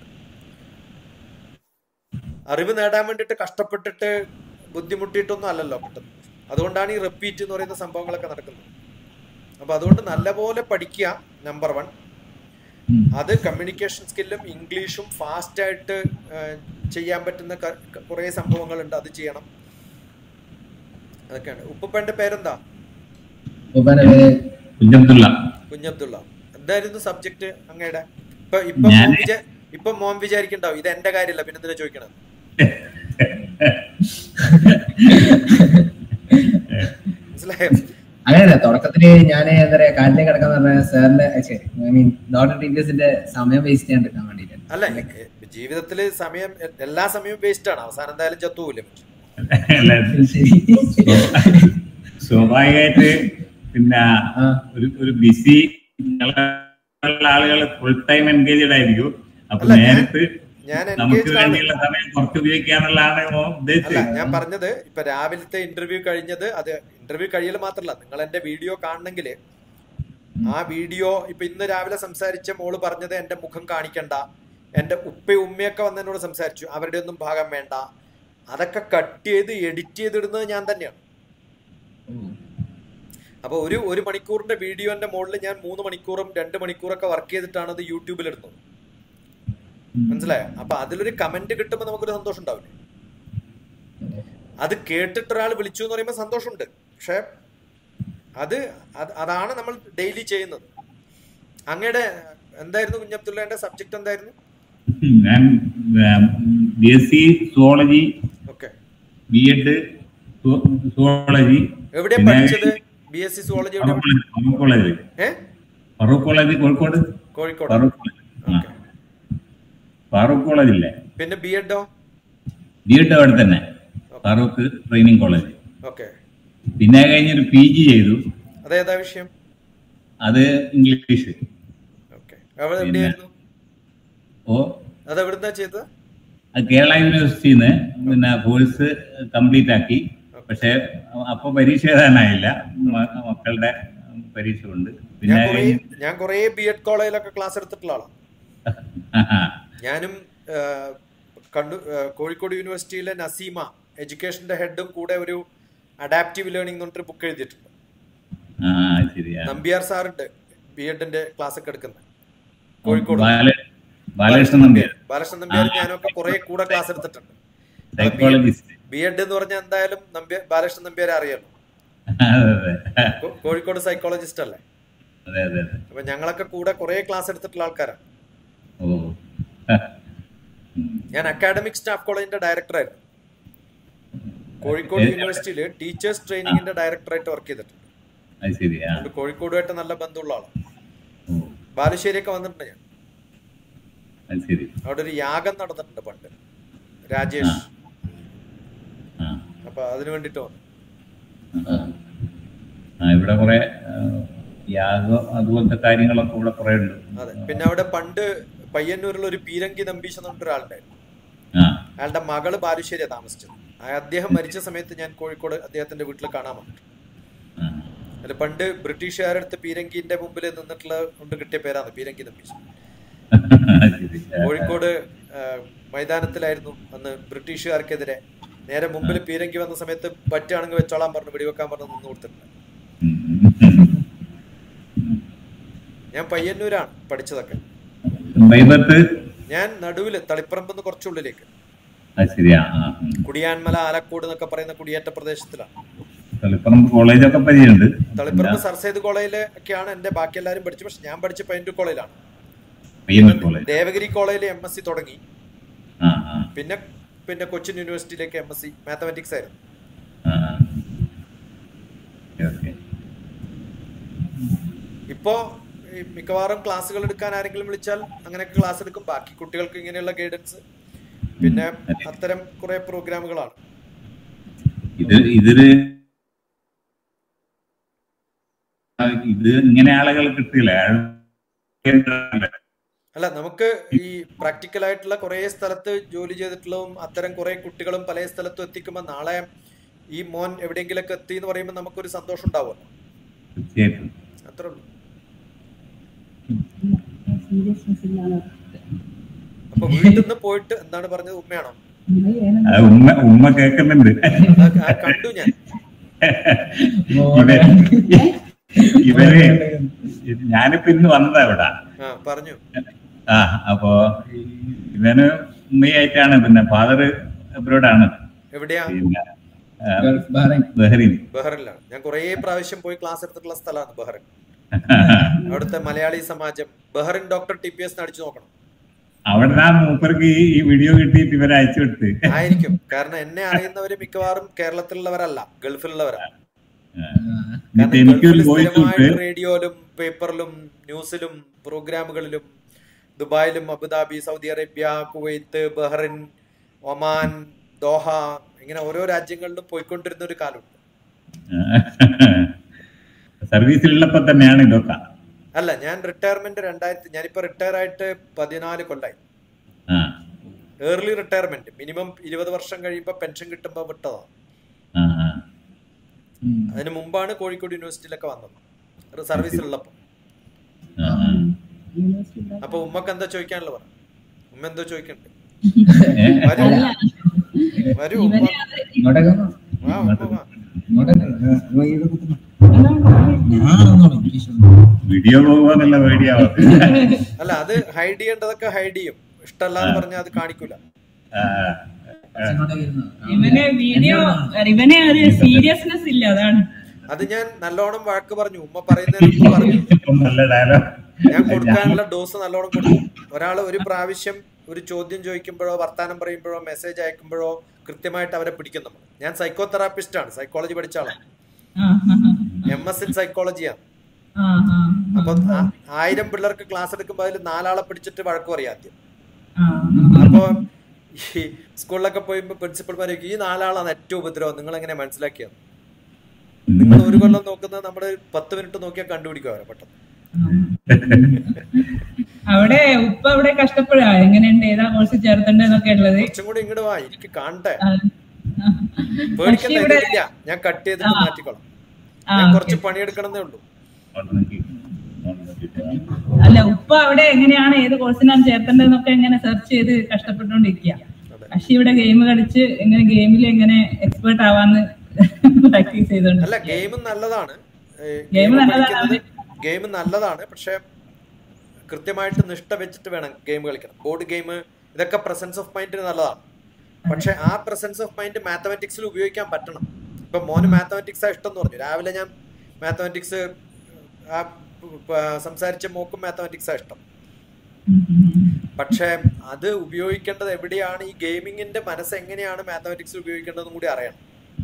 അറിവ് നേടാൻ വേണ്ടിയിട്ട് കഷ്ടപ്പെട്ടിട്ട് ബുദ്ധിമുട്ടിയിട്ടൊന്നും അല്ലല്ലോ കിട്ടുന്നത് അതുകൊണ്ടാണ് ഈ റിപ്പീറ്റ് എന്ന് പറയുന്ന സംഭവങ്ങളൊക്കെ നടക്കുന്നത് അപ്പൊ അതുകൊണ്ട് നല്ലപോലെ പഠിക്കുക നമ്പർ വൺ ഉം. അത് കമ്മ്യൂണിക്കേഷൻ സ്കില്ലും ഇംഗ്ലീഷും ഫാസ്റ്റ് ആയിട്ട് ആ, ചെയ്യാൻ പറ്റുന്ന ക- ക- കുറേ സംഭവങ്ങളുണ്ട് അത് ചെയ്യണം അതൊക്കെയാണ് ഉപ്പുപ്പന്റെ പേരെന്താ ഉപ്പന്റെ പേര് കുഞ്ഞബ്ദുള്ള കുഞ്ഞബ്ദുള്ള എന്തായിരുന്നു സബ്ജക്ട് അങ്ങയുടെ ഇപ്പൊ ഇപ്പൊ ഞാന് മോൻ വിചാ- ഇപ്പൊ മോൻ വിചാരിക്കണ്ടാവും ഇത് എന്റെ കാര്യമല്ല പിന്നെ എന്തിനാ ചോദിക്കണത് മനസ്സിലായോ അങ്ങനെയല്ല തുടക്കത്തില് ഞാൻ എന്താ പറയാ കാലിലേക്ക് കിടക്കാന്ന് പറഞ്ഞ സാറിന്റെ ഐ മീൻ ഡോക്ടർ ടീച്ചേഴ്സിന്റെ സമയം വേസ്റ്റ് ചെയ്യാണ്ടിരിക്കാൻ വേണ്ടിട്ട് അല്ല എ- ജീവിതത്തില് സമയം എ- എല്ലാ സമയവും വേസ്റ്റ് ആണ് അവസാനം എന്തായാലും ചത്തുപോലും അല്ല, ശരി സ്വാഭാവികമായിട്ട് പിന്നെ ആ. ഒരു ഒരു ബിസി ആളുകൾ ഫുൾ ടൈം എൻഗേജഡ് ആയിരിക്കും അപ്പൊ അല്ല, ഞാൻ- നേരത്ത് ഞാൻ നമുക്ക് engaged ആണ്. വേണ്ടിയുള്ള സമയം കുറച്ച് ഉപയോഗിക്കാന്നുള്ളതാണ് മോൻ അല്ല ഉദ്ദേശിച്ചത് ഞാൻ പറഞ്ഞത് ഇപ്പൊ രാവിലത്തെ ഇന്റർവ്യൂ കഴിഞ്ഞത് അത് ഇന്റർവ്യൂ കഴിയൽ മാത്രല്ല നിങ്ങൾ എന്റെ വീഡിയോ കാണണമെങ്കിൽ ആ വീഡിയോ ഇപ്പൊ ഇന്ന് രാവിലെ സംസാരിച്ച മോള് പറഞ്ഞത് എന്റെ മുഖം കാണിക്കണ്ട എന്റെ ഉപ്പയും ഉമ്മയൊക്കെ വന്ന് എന്നോട് സംസാരിച്ചു അവരുടെ ഒന്നും ഭാഗം വേണ്ട അതൊക്കെ കട്ട് ചെയ്ത് എഡിറ്റ് ചെയ്തിടുന്നത് ഞാൻ തന്നെയാണ് അപ്പൊ ഒരു ഒരു മണിക്കൂറിന്റെ വീഡിയോന്റെ മുകളിൽ ഞാൻ മൂന്ന് മണിക്കൂറും രണ്ട് മണിക്കൂറൊക്കെ വർക്ക് ചെയ്തിട്ടാണ് അത് യൂട്യൂബിൽ ഇടുന്നത് മനസ്സിലായോ അപ്പൊ അതിലൊരു കമന്റ് കിട്ടുമ്പോൾ നമുക്കൊരു സന്തോഷം ഉണ്ടാവില്ലേ അത് കേട്ടിട്ട് ഒരാൾ വിളിച്ചു എന്ന് പറയുമ്പോൾ സന്തോഷമുണ്ട് പക്ഷെ അത് അത് അതാണ് നമ്മൾ ഡെയിലി ചെയ്യുന്നത് അങ്ങയുടെ എന്തായിരുന്നു കുഞ്ഞബ്ദുള്ളന്റെ സബ്ജക്ട് എന്തായിരുന്നു ഞാൻ B S C zoology okay B Ed zoology എവിടെയാ പിന്നെ പഠിച്ചത് ബി എസ് സി സുവോളജി എവിടെ ഫറൂഖ് കോളേജ് ഏ ഫറൂഖ് കോളേജ് കോഴിക്കോട് കോഴിക്കോട് ഫറൂഖ് കോളേജ് ആ ഓക്കെ ഫാറൂഖ് കോളേജ് ഇല്ലേ പിന്നെ ബി എഡോ ബി എഡ് അവിടെ തന്നെ ഫാറൂഖ് ട്രെയിനിങ് കോളേജ് ഓക്കെ പിന്നെ അത് കഴിഞ്ഞൊരു പി ജി ചെയ്തു അതേതാ വിഷയം അത് ഇംഗ്ലീഷ് ഓക്കെ അവിടെ എവിടെയായിരുന്നു ഓ അത് എവിടുന്നാ ചെയ്തത് അത് കേരള യൂണിവേഴ്സിറ്റിയിൽ നിന്ന് പിന്നെ കോഴ്സ് കംപ്ലീറ്റ് ആക്കി പക്ഷെ അപ്പൊ പരീക്ഷ എഴുതാനായില്ല മ- മക്കളുടെ പരീക്ഷ ഉണ്ട് പിന്നെ ഞാൻ അത് കുറേ കഴിഞ്ഞ് ഞാൻ കുറേ ബി എഡ് കോളേജിലൊക്കെ ക്ലാസ് എടുത്തിട്ടുള്ള ആളാണ് ആഹാ. ഞാനും ആ, കണ്ണൂർ ആ, കോഴിക്കോട് യൂണിവേഴ്സിറ്റിയിലെ നസീമ എഡ്യൂക്കേഷന്റെ ഹെഡും കൂടെ ഒരു അഡാപ്റ്റീവ് ലേണിംഗ് എന്ന് പറഞ്ഞിട്ട് ബുക്ക് എഴുതിയിട്ടുണ്ട് ആ ശരിയാ നമ്പ്യാർ സാറുണ്ട് ബി എഡിന്റെ ക്ലാസ് ഒക്കെ എടുക്കുന്നത് കോഴിക്കോട് ബാല- ബാലകൃഷ്ണൻ നമ്പ്യാർ ബാലകൃഷ്ണൻ നമ്പ്യാർ ഞാനൊക്കെ കുറെ കൂടെ ക്ലാസ് എടുത്തിട്ടുണ്ട് സൈക്കോളജിസ്റ്റ് ബി എഡ് എന്ന് പറഞ്ഞാൽ എന്തായാലും നമ്പ്യാർ ബാലകൃഷ്ണൻ നമ്പ്യാരെ അറിയാലോ അതെ അതെ കോ- കോഴിക്കോട് സൈക്കോളജിസ്റ്റ് അല്ലേ അതെ അതെ അതെ അപ്പൊ ഞങ്ങളൊക്കെ കൂടെ കുറെ ക്ലാസ് എടുത്തിട്ടുള്ള ആൾക്കാരാണ് ഓ ഉം. ഞാൻ അക്കാഡമിക് സ്റ്റാഫ് കോളേജിന്റെ ഡയറക്ടറായിരുന്നു കോഴിക്കോട് യൂണിവേഴ്സിറ്റിയിൽ ടീച്ചേഴ്സ് ട്രെയിനിങ്ങിന്റെ ഡയറക്ടറായിട്ട് വർക്ക് ചെയ്തിട്ടുണ്ട് അത് ശരിയാ അതുകൊണ്ട് കോഴിക്കോടുമായിട്ട് നല്ല ബന്ധമുള്ള ആളാണ് ഓ ബാലുശ്ശേരിയൊക്കെ വന്നിട്ടുണ്ട് ഞാൻ അത് ശരി അവിടെ ഒരു യാഗം നടന്നിട്ടുണ്ട് പണ്ട് രാജേഷ് ആ അപ്പൊ അതിനു വേണ്ടിട്ട് വന്നു ആ. ആ ഇവിടെ കുറെ യാഗം അതുപോലത്തെ കാര്യങ്ങളൊക്കെ ഇവിടെ കുറെ ഉണ്ട് അതെ പിന്നെ അവിടെ പണ്ട് പയ്യന്നൂരിൽ ഒരു പീരങ്കി നമ്പീശ് എന്ന് പറഞ്ഞിട്ട് ഒരാളുണ്ടായിരുന്നു ആ അയാളുടെ മകള് ബാലുശ്ശേരിയാണ് താമസിച്ചത് ആ അദ്ദേഹം മരിച്ച സമയത്ത് ഞാൻ കോഴിക്കോട് അദ്ദേഹത്തിന്റെ വീട്ടിൽ കാണാൻ വന്നു ആ. അതിൽ പണ്ട് ബ്രിട്ടീഷുകാരുടെ അടുത്ത് പീരങ്കിന്റെ മുമ്പിൽ നിന്നിട്ടുള്ള കൊണ്ട് കിട്ടിയ പേരാണ് പീരങ്കി നമ്പീശ് അത് ശരി ആ. കോഴിക്കോട് ആ, മൈതാനത്തിലായിരുന്നു അന്ന് ബ്രിട്ടീഷുകാർക്കെതിരെ നേരെ മുമ്പിൽ പീരങ്കി വന്ന സമയത്ത് പറ്റുകയാണെങ്കിൽ വെച്ചോളാൻ പറഞ്ഞു വെടിവെക്കാൻ പറഞ്ഞു നിന്ന് കൊടുത്തിട്ടുണ്ട് ഉം. ഞാൻ പയ്യന്നൂരാണ് പഠിച്ചതൊക്കെ വൈബത്ത് ഞാൻ നടുവില് തളിപ്പറമ്പെന്ന് കുറച്ചുള്ളിലേക്ക് അത് ശരിയാ ആ ഉം. കുടിയാൻമല ആലക്കോട് എന്നൊക്കെ പറയുന്ന കുടിയേറ്റ പ്രദേശത്തിലാണ് തളിപ്പറമ്പ് കോളേജൊക്കെ പരിചയമുണ്ട് തളിപ്പറമ്പ് സർ സെയ്ദ് കോളേജില് ഒക്കെയാണ് എന്റെ ബാക്കി എല്ലാവരും പഠിച്ചു പക്ഷെ ഞാൻ പഠിച്ച പയ്യന്നൂർ കോളേജിലാണ് പയ്യന്നൂർ കോളേജ് ദേവഗിരി കോളേജിൽ എം എസ് സി തുടങ്ങി ആ ആ പിന്നെ പിന്നെ കൊച്ചിൻ യൂണിവേഴ്സിറ്റിയിലേക്ക് എം എസ് സി മാത്തമാറ്റിക്സ് ആയിരുന്നു ആ ഓക്കെ ഓക്കെ ഇപ്പോ ഈ മിക്കവാറും ക്ലാസ്സുകൾ എടുക്കാൻ ആരെങ്കിലും വിളിച്ചാൽ അങ്ങനെയൊക്കെ ക്ലാസ് എടുക്കും ബാക്കി കുട്ടികൾക്ക് ഇങ്ങനെയുള്ള ഗൈഡൻസ് പിന്നെ അത്തരം കുറെ പ്രോഗ്രാമുകളാണ് ഇത് ഇതില് ആ, ഇത് ഇങ്ങനെ ആളുകൾ കിട്ടില്ല അല്ല നമുക്ക് ഈ പ്രാക്ടിക്കൽ ആയിട്ടുള്ള കുറെ സ്ഥലത്ത് ജോലി ചെയ്തിട്ടുള്ളതും അത്തരം കുറെ കുട്ടികളും പല സ്ഥലത്തും എത്തിക്കുമ്പോൾ നാളെ ഈ മോൻ എവിടെയെങ്കിലൊക്കെ എത്തി എന്ന് പറയുമ്പോൾ നമുക്കൊരു സന്തോഷം ഉണ്ടാവുമല്ലോ തീർച്ചയായിട്ടും അത്രേ ഉള്ളൂ സീരിയസ്നെസ് ഇല്ലാതെ അപ്പൊ വീട്ടിൽ നിന്ന് പോയിട്ട് എന്താണ് പറഞ്ഞത് ഉമ്മയാണോ അത് ഉമ്മ ഉമ്മ കേൾക്കുന്നുണ്ട് ആ, ആ, കണ്ടു ഞാൻ ഇവര് ഇവര് ഞാനിപ്പോ ഇന്ന് വന്നതാ ഇവിടെ ആ പറഞ്ഞു ആ അപ്പോ ഇവന് ഉമ്മയായിട്ടാണ് പിന്നെ ഫാദർ അബ്രോഡാണ് എവിടെയാ പിന്നെ ആ, ഗൾഫ് ബഹ്റൈൻ ബഹ്റിൻ ബഹ്റിനിലാണ് ഞാൻ കുറേ പ്രാവശ്യം പോയി ക്ലാസ് എടുത്തിട്ടുള്ള സ്ഥലമാണ് ബഹ്റിൻ അവിടുത്തെ Malayali Samajam Bahrain doctor T P S അടിച്ചു നോക്കണം അവിടെ ആ മൂപ്പർക്ക് ഈ ഈ വീഡിയോ കിട്ടിയിട്ട് ഇവരെ അയച്ചു വിട്ട് ആയിരിക്കും കാരണം എന്നെ അറിയുന്നവര് മിക്കവാറും കേരളത്തിലുള്ളവരല്ല ഗൾഫിലുള്ളവരാണ് ആ. കാരണം എന്നിട്ട് എനിക്കൊരു ഗൾഫിൽ വോയിസ് സ്ഥിരമായിട്ട് വിട്ട് റേഡിയോയിലും പേപ്പറിലും ന്യൂസിലും പ്രോഗ്രാമുകളിലും ദുബായിലും Abu Dhabi Saudi Arabia Kuwait Bahrain Oman Doha ഇങ്ങനെ ഓരോ രാജ്യങ്ങളിലും പോയിക്കൊണ്ടിരുന്ന ഒരു കാലമുണ്ട് സർവീസിലുള്ളപ്പോ തന്നെയാണ് ഇതൊക്കെ അല്ല ഞാൻ റിട്ടയർമെന്റ് രണ്ടായിരത്തി ഞാനിപ്പോ റിട്ടയർ ആയിട്ട് പതിനാല് കൊല്ലായി ആ ഏർലി റിട്ടയർമെന്റ് മിനിമം ഇരുപത് വർഷം കഴിയുമ്പോൾ പെൻഷൻ കിട്ടുമ്പോൾ വിട്ടതാണ് ആ ആ ഉം. അതിന് മുമ്പാണ് കോഴിക്കോട് യൂണിവേഴ്സിറ്റിയിലൊക്കെ വന്നത് സർവീസിലുള്ളപ്പോൾ ആ, ആ. യൂണിവേഴ്സിറ്റി അപ്പൊ ഉമ്മക്ക് എന്താ ചോദിക്കാനുള്ള പറ ഉമ്മ എന്തോ ചോദിക്കണ്ട് ഏ? വരൂ അല്ല വരൂ ഉമ്മ ഇവനെ അത് ഇങ്ങോട്ടേക്ക് വന്നോ? വാ ഉമ്മ വാ ഇങ്ങോട്ടേക്ക് ആ, ഓ, ഇത് കുത്തുന്നു. ഇവനെ ഞാനൊന്നും ഇംഗ്ലീഷ് ഒന്നും. വീഡിയോ പോകുമെന്നുള്ള പേടിയാവും അല്ല അത് ഹൈഡ് ചെയ്യേണ്ടതൊക്കെ ഹൈഡ് ചെയ്യും ഇഷ്ടമല്ല എന്ന് പറഞ്ഞാൽ അത് കാണിക്കൂല ആ, ഇങ്ങോട്ടേക്ക് ഇരുന്നോ? ഇവന് വീഡിയോ ഇവനെ ഒരു സീരിയസ്നെസ് ഇല്ല അതാണ് അത് ഞാൻ നല്ലോണം വഴക്ക് പറഞ്ഞു ഉമ്മ പറയുന്നതിന് മുമ്പ് പറഞ്ഞു ഇപ്പം നല്ല ഡയലോഗ് ഞാൻ കൊടുക്കാനുള്ള ഡോസ് നല്ലോണം കൊടുക്കും ഒരാൾ ഒരു പ്രാവശ്യം ഒരു ചോദ്യം ചോദിക്കുമ്പോഴോ വർത്താനം പറയുമ്പോഴോ മെസ്സേജ് അയക്കുമ്പോഴോ കൃത്യമായിട്ട് അവരെ പിടിക്കും നമ്മൾ ഞാൻ സൈക്കോ തെറാപ്പിസ്റ്റ് ആണ് സൈക്കോളജി പഠിച്ച ആളാണ് ആ, ആ, എം എസ് ഇൻ സൈക്കോളജിയാണ് ആ, ആ, അപ്പൊ ആ- ആയിരം പിള്ളേർക്ക് ക്ലാസ് എടുക്കുമ്പോൾ അതിൽ നാലാളെ പിടിച്ചിട്ട് വഴക്ക് പറയും ആദ്യം ആ, അപ്പൊ ഈ സ്കൂളിലൊക്കെ പോയപ്പോ പ്രിൻസിപ്പൾമാർ ഈ നാലാളാണ് ഏറ്റവും ഉപദ്രവം നിങ്ങൾ എങ്ങനെ മനസ്സിലാക്കിയത് നിങ്ങൾ ഒരു കൊല്ലം നോക്കുന്നത് നമ്മുടെ പത്ത് മിനിറ്റ് നോക്കിയാൽ കണ്ടുപിടിക്കും അവരെ പെട്ടെന്ന് അവിടെ ഉപ്പ അവിടെ കഷ്ടപ്പെടാ എങ്ങനെയുണ്ട് ഏതാ കോഴ്സ് ചേർത്തേണ്ടതെന്നൊക്കെ ഉള്ളത് കുറച്ചും കൂടി ഇങ്ങോട്ട് വാ എനിക്ക് കാണട്ടെ ആ, ആ. പേടിക്കണ്ട പക്ഷേ ഇവിടെ ഇതില്ല ഞാൻ കട്ട് ചെയ്തിട്ട് ആ. മാറ്റിക്കോളാം ആ, ഞാൻ ഓക്കേ. കുറച്ച് പണിയെടുക്കണമെന്നേ ഉള്ളൂ അല്ല ഉപ്പ അവിടെ എങ്ങനെയാണ് ഏത് കോഴ്സിനാണ് ചേർത്തേണ്ടതെന്നൊക്കെ എങ്ങനെ സെർച്ച് ചെയ്ത് കഷ്ടപ്പെട്ടുകൊണ്ടിരിക്കുക അതെ. പക്ഷെ ഇവിടെ ഗെയിം കളിച്ച് എങ്ങനെ ഗെയിമിൽ എങ്ങനെ എക്സ്പേർട്ട് ആവാന്ന് പ്രാക്ടീസ് ചെയ്തോണ്ട് അല്ല ഗെയിം നല്ലതാണ് Game നല്ലതാണ്. ഗെയിം നല്ലതാണ് പക്ഷെ കൃത്യമായിട്ട് നിഷ്ഠ വെച്ചിട്ട് വേണം ഗെയിം കളിക്കണം ബോർഡ് ഗെയിം ഇതൊക്കെ പ്രസൻസ് ഓഫ് മൈൻഡിന് നല്ലതാണ് പക്ഷെ ആ പ്രസൻസ് ഓഫ് മൈൻഡ് മാത്തമാറ്റിക്സിൽ ഉപയോഗിക്കാൻ പറ്റണം ഇപ്പൊ മോന് മാത്തമാറ്റിക്സ് ഇഷ്ടം എന്ന് പറഞ്ഞു രാവിലെ ഞാൻ മാത്തമാറ്റിക്സ് ആ പ- സംസാരിച്ച മോക്കും മാത്തമാറ്റിക്സ് ഇഷ്ടം പക്ഷെ അത് ഉപയോഗിക്കേണ്ടത് എവിടെയാണ് ഈ ഗെയിമിങ്ങിന്റെ മനസ്സ് എങ്ങനെയാണ് മാത്തമാറ്റിക്സ് ഉപയോഗിക്കേണ്ടതെന്നും കൂടി അറിയണം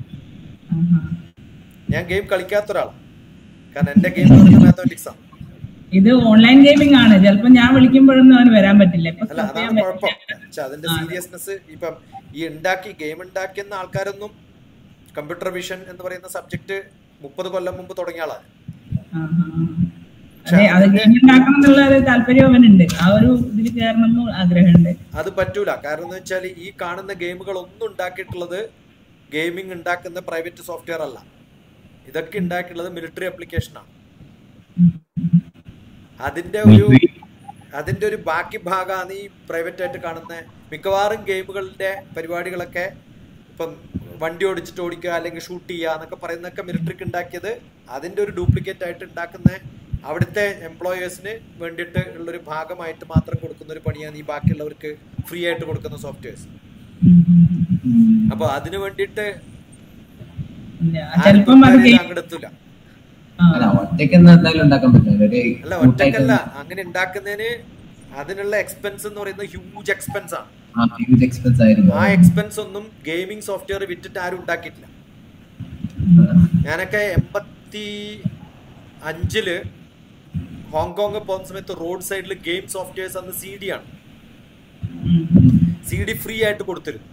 ഞാൻ ഗെയിം കളിക്കാത്ത ഒരാളാണ് കാരണം എന്റെ ഗെയിം മാത്തമാറ്റിക്സ് ആണ് ഇത് ഓൺലൈൻ ഗെയിമിംഗ് ആണ് ചിലപ്പോ ഞാൻ വിളിക്കുമ്പോഴൊന്നും അവന് വരാൻ പറ്റില്ല ഇപ്പൊ അല്ല stop ചെയ്യാൻ അതാണ് പറ്റില്ല. കുഴപ്പം പക്ഷെ അതിന്റെ സീരിയസ്നെസ് ഇപ്പം ഈ ഉണ്ടാക്കി ഗെയിം ഉണ്ടാക്കിയെന്ന ആൾക്കാരൊന്നും കമ്പ്യൂട്ടർ വിഷൻ എന്ന് പറയുന്ന സബ്ജക്ട് മുപ്പത് കൊല്ലം മുമ്പ് തുടങ്ങിയ ആളാണ് ആ, ആ, ആ. അതെ അത് ഗെയിം ഉണ്ടാക്കണം എന്നുള്ള ഒരു താല്പര്യം അവനുണ്ട് ആ ഒരു ഇതിൽ കയറണം എന്ന് ആഗ്രഹമുണ്ട് അത് പറ്റൂല കാരണം എന്ന് വെച്ചാൽ ഈ കാണുന്ന ഗെയിമുകൾ ഒന്നും ഉണ്ടാക്കിയിട്ടുള്ളത് ഗെയിമിംഗ് ഉണ്ടാക്കുന്ന പ്രൈവറ്റ് സോഫ്റ്റ്വെയർ അല്ല ഇതൊക്കെ ഉണ്ടാക്കിയിട്ടുള്ളത് മിലിറ്ററി ആപ്ലിക്കേഷൻ ആണ് അതിന്റെ ഒരു അതിന്റെ ഒരു ബാക്കി ഭാഗമാണ് ഈ പ്രൈവറ്റ് ആയിട്ട് കാണുന്ന മിക്കവാറും ഗെയിമുകളുടെ പരിപാടികളൊക്കെ ഇപ്പം വണ്ടി ഓടിച്ചിട്ട് ഓടിക്കുക അല്ലെങ്കിൽ ഷൂട്ട് ചെയ്യുക എന്നൊക്കെ പറയുന്നതൊക്കെ മിലിറ്ററിക്ക് ഉണ്ടാക്കിയത് അതിന്റെ ഒരു ഡ്യൂപ്ലിക്കേറ്റ് ആയിട്ട് ഉണ്ടാക്കുന്ന അവിടുത്തെ എംപ്ലോയേഴ്സിന് വേണ്ടിയിട്ട് ഉള്ളൊരു ഭാഗമായിട്ട് മാത്രം കൊടുക്കുന്ന ഒരു പണിയാണ് ഈ ബാക്കിയുള്ളവർക്ക് ഫ്രീ ആയിട്ട് കൊടുക്കുന്ന സോഫ്റ്റ്വെയർസ് അപ്പൊ അതിനു വേണ്ടിയിട്ട് ഇല്ല, ചിലപ്പം അത് ഗെയിം അങ്ങെടുത്തില്ല അല്ല ഒറ്റയ്ക്ക് എന്തായാലും ഉണ്ടാക്കാൻ പറ്റില്ല ഒരു അല്ല കൂട്ടായിട്ട് ഒറ്റക്കല്ല അങ്ങനെ ഉണ്ടാക്കുന്നതിന് അതിനുള്ള എക്സ്പെൻസ് എന്ന് പറയുന്നത് ഹ്യൂജ് എക്സ്പെൻസ് ആണ് ആ ഹ്യൂജ് എക്സ്പെൻസ് ആയിരുന്നു ആ എക്സ്പെൻസ് ഒന്നും ഗെയിമിംഗ് സോഫ്റ്റ്വെയർ വിറ്റിട്ട് ആരും ഉണ്ടാക്കിയിട്ടില്ല ഞാനൊക്കെ എൺപത്തി അഞ്ചില് ഹോങ്കോങ് പോകുന്ന സമയത്ത് റോഡ് സൈഡിൽ ഗെയിം സോഫ്റ്റ്വെയർസ് അന്ന് സി ഡി ആണ് സി ഡി ഫ്രീ ആയിട്ട് കൊടുത്തിരുന്നു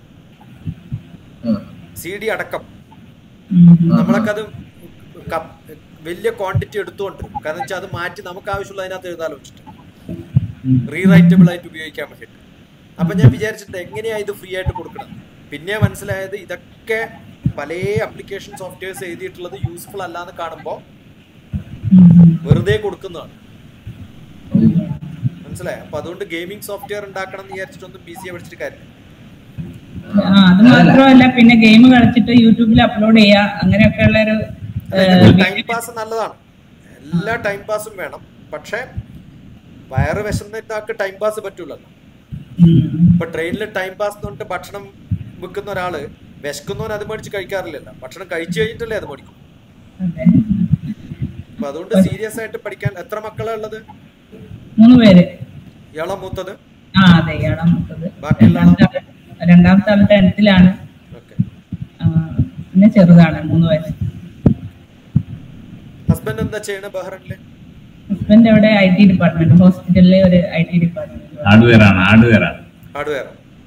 സി ഡി അടക്കം നമ്മളൊക്കെ അത് ക- വലിയ ക്വാണ്ടിറ്റി എടുത്തുകൊണ്ടിരും കാരണം വെച്ചാൽ അത് മാറ്റി നമുക്ക് ആവശ്യമുള്ള അതിനകത്ത് എഴുതാലോ വെച്ചിട്ട് റീറൈറ്റബിൾ ആയിട്ട് ഉപയോഗിക്കാൻ വേണ്ടിയിട്ട് അപ്പൊ ഞാൻ വിചാരിച്ചിട്ട് എങ്ങനെയാ ഇത് ഫ്രീ ആയിട്ട് കൊടുക്കണം പിന്നെ മനസ്സിലായത് ഇതൊക്കെ പല അപ്ലിക്കേഷൻ സോഫ്റ്റ്വെയർസ് എഴുതിയിട്ടുള്ളത് യൂസ്ഫുൾ അല്ലാന്ന് കാണുമ്പോൾ വെറുതെ കൊടുക്കുന്നതാണ് മനസ്സിലായോ അപ്പൊ അതുകൊണ്ട് ഗെയിമിംഗ് സോഫ്റ്റ്വെയർ ഉണ്ടാക്കണം എന്ന് വിചാരിച്ചിട്ടൊന്നും പി സി പഠിച്ചിട്ട് കാര്യമില്ല ആ അത് മാത്രമല്ല പിന്നെ ഗെയിം കളിച്ചിട്ട് യൂട്യൂബിൽ അപ്ലോഡ് ചെയ്യാ അങ്ങനെയൊക്കെ ഉള്ള ഒരു ടൈം പാസ് നല്ലതാണ് എല്ലാ ടൈം പാസും വേണം പക്ഷെ വയറ് വിശന്നിട്ട് ആൾക്ക് ടൈം പാസ് പറ്റൂലല്ലോ ഇപ്പൊ ട്രെയിനിൽ ടൈം പാസ് എന്ന് പറഞ്ഞിട്ട് ഭക്ഷണം വിൽക്കുന്ന ഒരാള് വിശക്കുന്നവൻ അത് മേടിച്ച് കഴിക്കാറില്ലല്ലോ ഭക്ഷണം കഴിച്ചു കഴിഞ്ഞിട്ടല്ലേ അത് മേടിക്കും അപ്പൊ അതുകൊണ്ട് സീരിയസ് ആയിട്ട് പഠിക്കാൻ എത്ര മക്കളാ ഉള്ളത് മൂന്ന് പേര് ഇയാളെ മൂത്തത് ആ അതെ ഇയാളാ മൂത്തത് ബാക്കിയുള്ള രണ്ടാമത്തെ ആള് രണ്ടാമത്തെ ആൾ ടെൻത്തിലാണ് ഓക്കെ പിന്നെ ചെറുതാണ് മൂന്ന് വയസ്സ് ഹസ്ബൻഡ് എന്താ ചെയ്യണ ബഹ്റൈനില് ഹസ്ബൻഡ് അവിടെ ഐ ടി ഡിപ്പാർട്ട്മെന്റ് ഹോസ്പിറ്റലിലെ ഒരു ഐ ടി ഡിപ്പാർട്ട്മെന്റ് ഹാർഡ്വെയർ ആണ് ഹാർഡ്വെയർ ആണ് ഹാർഡ്വെയർ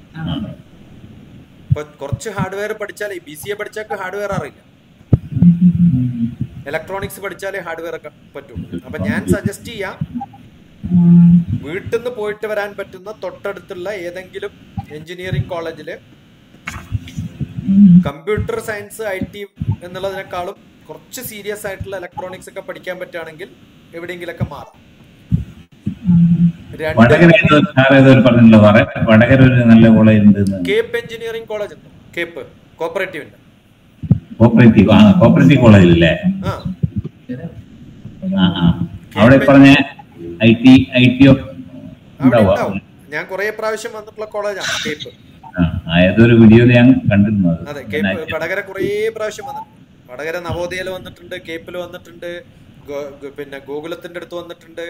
ഇപ്പൊ കുറച്ച് ഹാർഡ്വെയർ പഠിച്ചാലേ ബി സി എ പഠിച്ചാൽ ഹാർഡ്വെയർ അറിയില്ല ഇലക്ട്രോണിക്സ് പഠിച്ചാലേ ഹാർഡ്വെയർ ഒക്കെ പറ്റുള്ളൂ അപ്പൊ ഞാൻ സജസ്റ്റ് ചെയ്യാം വീട്ടിൽ നിന്ന് പോയിട്ട് വരാൻ പറ്റുന്ന തൊട്ടടുത്തുള്ള ഏതെങ്കിലും എഞ്ചിനീയറിംഗ് കോളേജില് കമ്പ്യൂട്ടർ സയൻസ് ഐ ടി എന്നുള്ളതിനേക്കാളും കുറച്ച് സീരിയസ് ആയിട്ടുള്ള ഇലക്ട്രോണിക്സ് ഒക്കെ പഠിക്കാൻ പറ്റുകയാണെങ്കിൽ എവിടെയെങ്കിലൊക്കെ മാറാം വടകര രണ്ട് ഏതോ സാർ ഏതോ ഒരു പറഞ്ഞല്ലോ സാറേ വടകര ഒരു നല്ല കോളേജ് ഉണ്ട് കേപ്പ് എഞ്ചിനീയറിംഗ് കോളേജ് ഉണ്ട് കേപ്പ് കോപ്പറേറ്റീവിന്റെ കോപ്പറേറ്റീവ് ആ കോപ്പറേറ്റീവ് കോളേജില്ലേ ആ ആ ആ അവിടെ പറഞ്ഞ ഐ ടി ഐ ടി അവിടെ ഉണ്ടാവുക ഉണ്ടാവും ഞാൻ കുറെ പ്രാവശ്യം വന്നിട്ടുള്ള കോളേജാണ് കേപ്പ് ആ ഏതൊരു വീഡിയോയിൽ ഞാൻ കണ്ടിരുന്നു അത് അതെ കേപ്പ് വടകര കുറേ പ്രാവശ്യം വന്നിട്ടുണ്ട് വടകര നവോദയയിൽ വന്നിട്ടുണ്ട് കേപ്പിൽ വന്നിട്ടുണ്ട് ഗോ- ഗ- പിന്നെ ഗോകുലത്തിന്റെ അടുത്ത് വന്നിട്ടുണ്ട്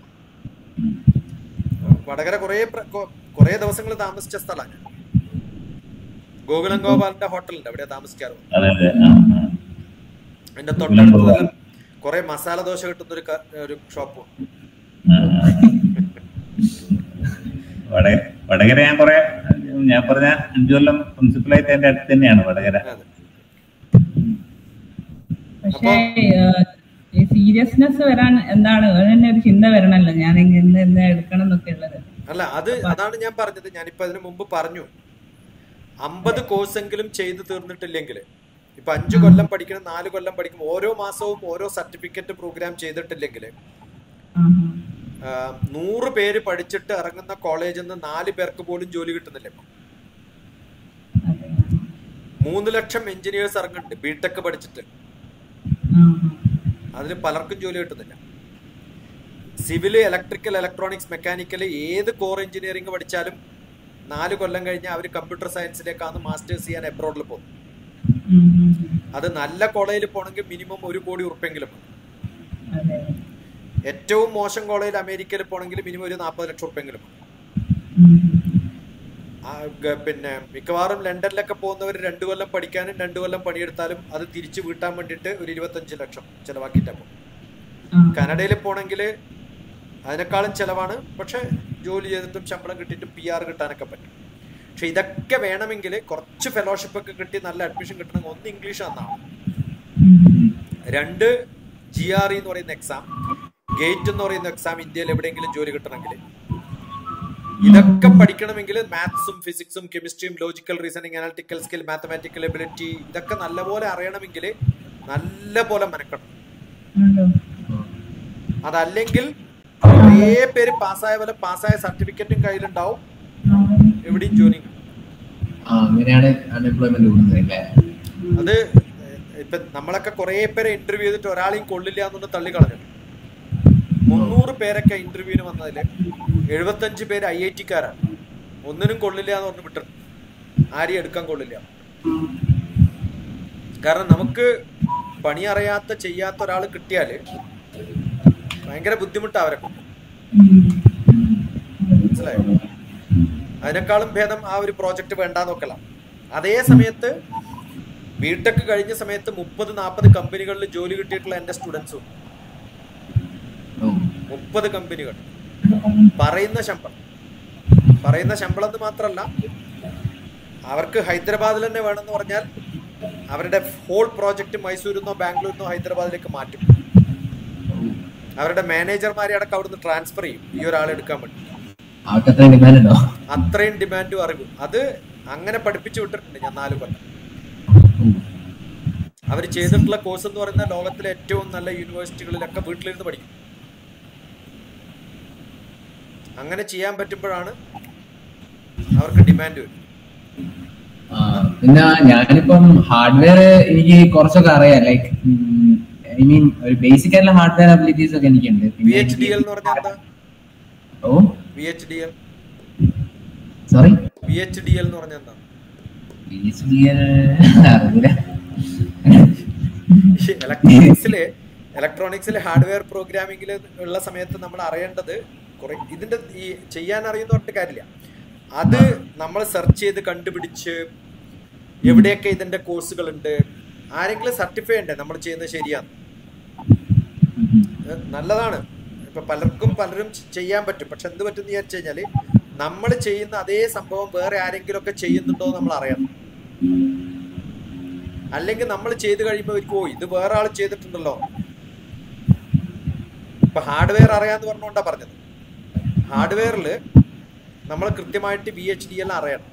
വടകര കുറേ പ്ര- കൊ- കുറേ ദിവസങ്ങൾ താമസിച്ച സ്ഥലമാണ് ഗോകുലം ഗോപാലിന്റെ ഹോട്ടലുണ്ട് അവിടെ താമസിക്കാറ് അതെ അതെ ആ, ആ. എന്റെ തൊട്ടടുത്ത് നല്ല കുറെ മസാല ദോശ കിട്ടുന്ന ഒരു ക- ഒരു ഷോപ്പും ആ, ആ. വടകര വടകര ഞാൻ കുറെ ഞാൻ പറഞ്ഞ അഞ്ചു കൊല്ലം പ്രിൻസിപ്പലായിട്ട് എന്റെ അടുത്ത് തന്നെയാണ് വടകര അതെ പക്ഷേ ഏഹ്, ഈ സീരിയസ്നെസ് വരാൻ എന്താണ് അതിന് ഒരു ചിന്ത വരണല്ലോ ഞാൻ ഇന്ന് എന്ന് എടുക്കണം എന്നൊക്കെ ഉള്ളത് അല്ല അത് അതാണ് ഞാൻ പറഞ്ഞത് ഞാനിപ്പോ അതിന് മുമ്പ് പറഞ്ഞു അമ്പത് കോഴ്സെങ്കിലും ചെയ്തു തീർന്നിട്ടില്ലെങ്കിൽ ഇപ്പൊ അഞ്ചു കൊല്ലം പഠിക്കണം നാല് കൊല്ലം പഠിക്കും ഓരോ മാസവും ഓരോ സർട്ടിഫിക്കറ്റ് പ്രോഗ്രാം ചെയ്തിട്ടില്ലെങ്കിൽ ആഹാ. നൂറ് പേര് പഠിച്ചിട്ട് ഇറങ്ങുന്ന കോളേജിൽ നിന്ന് നാല് പേർക്ക് പോലും ജോലി കിട്ടുന്നില്ല ഇപ്പൊ അതെ. മൂന്ന് ലക്ഷം എഞ്ചിനീയേഴ്സ് ഇറങ്ങുന്നുണ്ട് ബിടെക് പഠിച്ചിട്ട് ആഹാ. അതിൽ പലർക്കും ജോലി കിട്ടുന്നില്ല സിവില് ഇലക്ട്രിക്കൽ ഇലക്ട്രോണിക്സ് മെക്കാനിക്കൽ ഏത് കോർ എഞ്ചിനീയറിംഗ് പഠിച്ചാലും നാല് കൊല്ലം കഴിഞ്ഞ് അവർ കമ്പ്യൂട്ടർ സയൻസിലേക്കാണ് മാസ്റ്റേഴ്സ് ചെയ്യാൻ എബ്രോഡിൽ പോകുന്നത് ഉം, ഉം, ഉം. അത് നല്ല കോളേജിൽ പോകണമെങ്കിൽ മിനിമം ഒരു കോടി ഉറുപ്പെങ്കിലും വേണം. അതെ. ഏറ്റവും മോശം കോളേജിൽ അമേരിക്കയിൽ പോകണമെങ്കിൽ മിനിമം ഒരു നാൽപ്പത് ലക്ഷം ഉറുപ്പെങ്കിലും വേണം. ഉം, ഉം, ആ, ഗ- പിന്നെ മിക്കവാറും ലണ്ടനിലൊക്കെ പോകുന്നവർ രണ്ടു കൊല്ലം പഠിക്കാനും രണ്ടു കൊല്ലം പണിയെടുത്താലും അത് തിരിച്ചു വീട്ടാൻ വേണ്ടിയിട്ട് ഒരു ഇരുപത്തഞ്ച് ലക്ഷം ചിലവാക്കിയിട്ടാണ് പോകും ആ. കാനഡയിൽ പോകണമെങ്കിൽ അതിനേക്കാളും ചിലവാണ് പക്ഷെ ജോലി ചെയ്തിട്ടും ശമ്പളം കിട്ടിയിട്ടും പി ആർ കിട്ടാനൊക്കെ പറ്റും പക്ഷെ ഇതൊക്കെ വേണമെങ്കിൽ കുറച്ച് ഫെലോഷിപ്പ് ഒക്കെ കിട്ടി നല്ല അഡ്മിഷൻ കിട്ടണമെങ്കിൽ ഒന്ന് ഇംഗ്ലീഷ് നന്നാണ് ഉം, ഉം. രണ്ട് ജി ആർ ഇ എന്ന് പറയുന്ന എക്സാം ഗേറ്റ് എന്ന് പറയുന്ന എക്സാം ഇന്ത്യയിൽ എവിടെയെങ്കിലും ജോലി കിട്ടണമെങ്കിൽ ഇതൊക്കെ പഠിക്കണമെങ്കിൽ മാത്സും ഫിസിക്സും കെമിസ്ട്രിയും logical reasoning analytical skill mathematical ability ഇതൊക്കെ നല്ലപോലെ അറിയണമെങ്കിൽ നല്ല പോലെ മെനക്കണം ഉണ്ടോ? അതല്ലെങ്കിൽ കുറേ പേര് പാസ്സായ പോലെ പാസ്സായ സർട്ടിഫിക്കറ്റും കയ്യിലുണ്ടാവും എവിടെയും ജോലി കിട്ടും. ആ അങ്ങനെയാണ് അൺഎംപ്ലോയ്മെന്റ് കൂടുന്നത് അല്ലേ അത് ഇപ്പൊ നമ്മളൊക്കെ കുറെ പേരെ ഇന്റർവ്യൂ ചെയ്തിട്ട് ഒരാളെയും കൊള്ളില്ല എന്നൊന്ന് തള്ളിക്കളഞ്ഞു മുന്നൂറ് പേരൊക്കെ ഇന്റർവ്യൂവിന് വന്നതില് എഴുപത്തഞ്ച് പേര് ഐ ഐ ടിക്കാരാണ് ഒന്നിനും കൊള്ളില്ല എന്ന് പറഞ്ഞ് വിട്ടു ആരെയും എടുക്കാൻ കൊള്ളില്ല കാരണം നമുക്ക് പണി അറിയാത്ത ചെയ്യാത്ത ഒരാൾ കിട്ടിയാല് ഭയങ്കര ബുദ്ധിമുട്ടാ അവരെ കൊണ്ട് ഉം. മനസ്സിലായോ അതിനേക്കാളും ഭേദം ആ ഒരു പ്രോജക്റ്റ് വേണ്ടാന്നൊക്കെല്ലാം അതേ സമയത്ത് ബിടെക് കഴിഞ്ഞ സമയത്ത് മുപ്പത് നാൽപ്പത് കമ്പനികളിൽ ജോലി കിട്ടിയിട്ടുള്ള എൻ്റെ സ്റ്റുഡൻസും ഓ മുപ്പത് കമ്പനികൾ പറയുന്ന ശമ്പളം പറയുന്ന ശമ്പളം എന്ന് മാത്രമല്ല അവർക്ക് ഹൈദരാബാദിൽ തന്നെ വേണമെന്ന് പറഞ്ഞാൽ അവരുടെ ഹോൾ പ്രോജക്റ്റ് മൈസൂരിൽ നിന്നോ ബാംഗ്ലൂരിൽ നിന്നോ ഹൈദരാബാദിലേക്ക് മാറ്റും അവരുടെ മാനേജർമാരെ അടക്കം അവിടുന്ന് ട്രാൻസ്ഫർ ചെയ്യും ഈ ഒരാളെ എടുക്കാൻ വേണ്ടി അവർക്ക് അത്ര ഡിമാൻഡ് ഉണ്ടോ അത്രയും ഡിമാൻഡും അറിവും അത് അങ്ങനെ പഠിപ്പിച്ചു വിട്ടിട്ടുണ്ട് ഞാൻ നാല് കൊല്ലം അവർ ചെയ്തിട്ടുള്ള കോഴ്സ് എന്ന് പറയുന്ന ലോകത്തിലെ ഏറ്റവും നല്ല യൂണിവേഴ്സിറ്റികളിലൊക്കെ വീട്ടിലിരുന്ന് പഠിക്കും അങ്ങനെ ചെയ്യാൻ പറ്റുമ്പോഴാണ് അവർക്ക് ഡിമാൻഡ് വരും ആ, പിന്നെ ഞാനിപ്പം ഹാർഡ്വെയർ എനിക്ക് കുറച്ചൊക്കെ അറിയാം ലൈക്ക് ഐ മീൻ ഒരു ബേസിക് ആയിട്ടുള്ള ഹാർഡ്വെയർ അബിലിറ്റീസ് ഒക്കെ എനിക്കുണ്ട് വി പിന്നെ എച്ച് ഡി എൽ എനിക്ക് എന്ന് പറഞ്ഞാൽ എന്താ ഓ V H D L sorry V H D L എന്ന് പറഞ്ഞാൽ എന്താ അറിയില്ല ഇലക്ട്രോണിക്സില് ഇലക്ട്രോണിക്സിൽ ഹാർഡ്വെയർ പ്രോഗ്രാമിംഗിൽ ഉള്ള സമയത്ത് നമ്മൾ അറിയേണ്ടത് കുറെ ഇതിന്റെ ഈ ചെയ്യാൻ അറിയുന്ന പറഞ്ഞിട്ട് കാര്യമില്ല അത് നമ്മൾ സെർച്ച് ചെയ്ത് കണ്ടുപിടിച്ച് എവിടെയൊക്കെ ഇതിന്റെ കോഴ്സുകൾ ഉണ്ട് ആരെങ്കിലും സർട്ടിഫൈ ഉണ്ടേ നമ്മൾ ചെയ്യുന്നത് ശരിയാണ് ഏഹ് നല്ലതാണ് ഇപ്പൊ പലർക്കും പലരും ചെ- ചെയ്യാൻ പറ്റും പക്ഷെ എന്ത് പറ്റും എന്ന് വിചാരിച്ചു കഴിഞ്ഞാല് നമ്മൾ ചെയ്യുന്ന അതേ സംഭവം വേറെ ആരെങ്കിലും ഒക്കെ ചെയ്യുന്നുണ്ടോ എന്ന് നമ്മൾ അറിയണം അല്ലെങ്കിൽ നമ്മൾ ചെയ്ത് കഴിയുമ്പോൾ അവർക്ക് ഓ ഇത് വേറെ ആൾ ചെയ്തിട്ടുണ്ടല്ലോ ഇപ്പൊ ഹാർഡ്വെയർ അറിയാന്ന് പറഞ്ഞുകൊണ്ടാ പറഞ്ഞത് ഹാർഡ്വെയറിൽ നമ്മൾ കൃത്യമായിട്ട് വി എച്ച് ഡി എൽ അറിയണം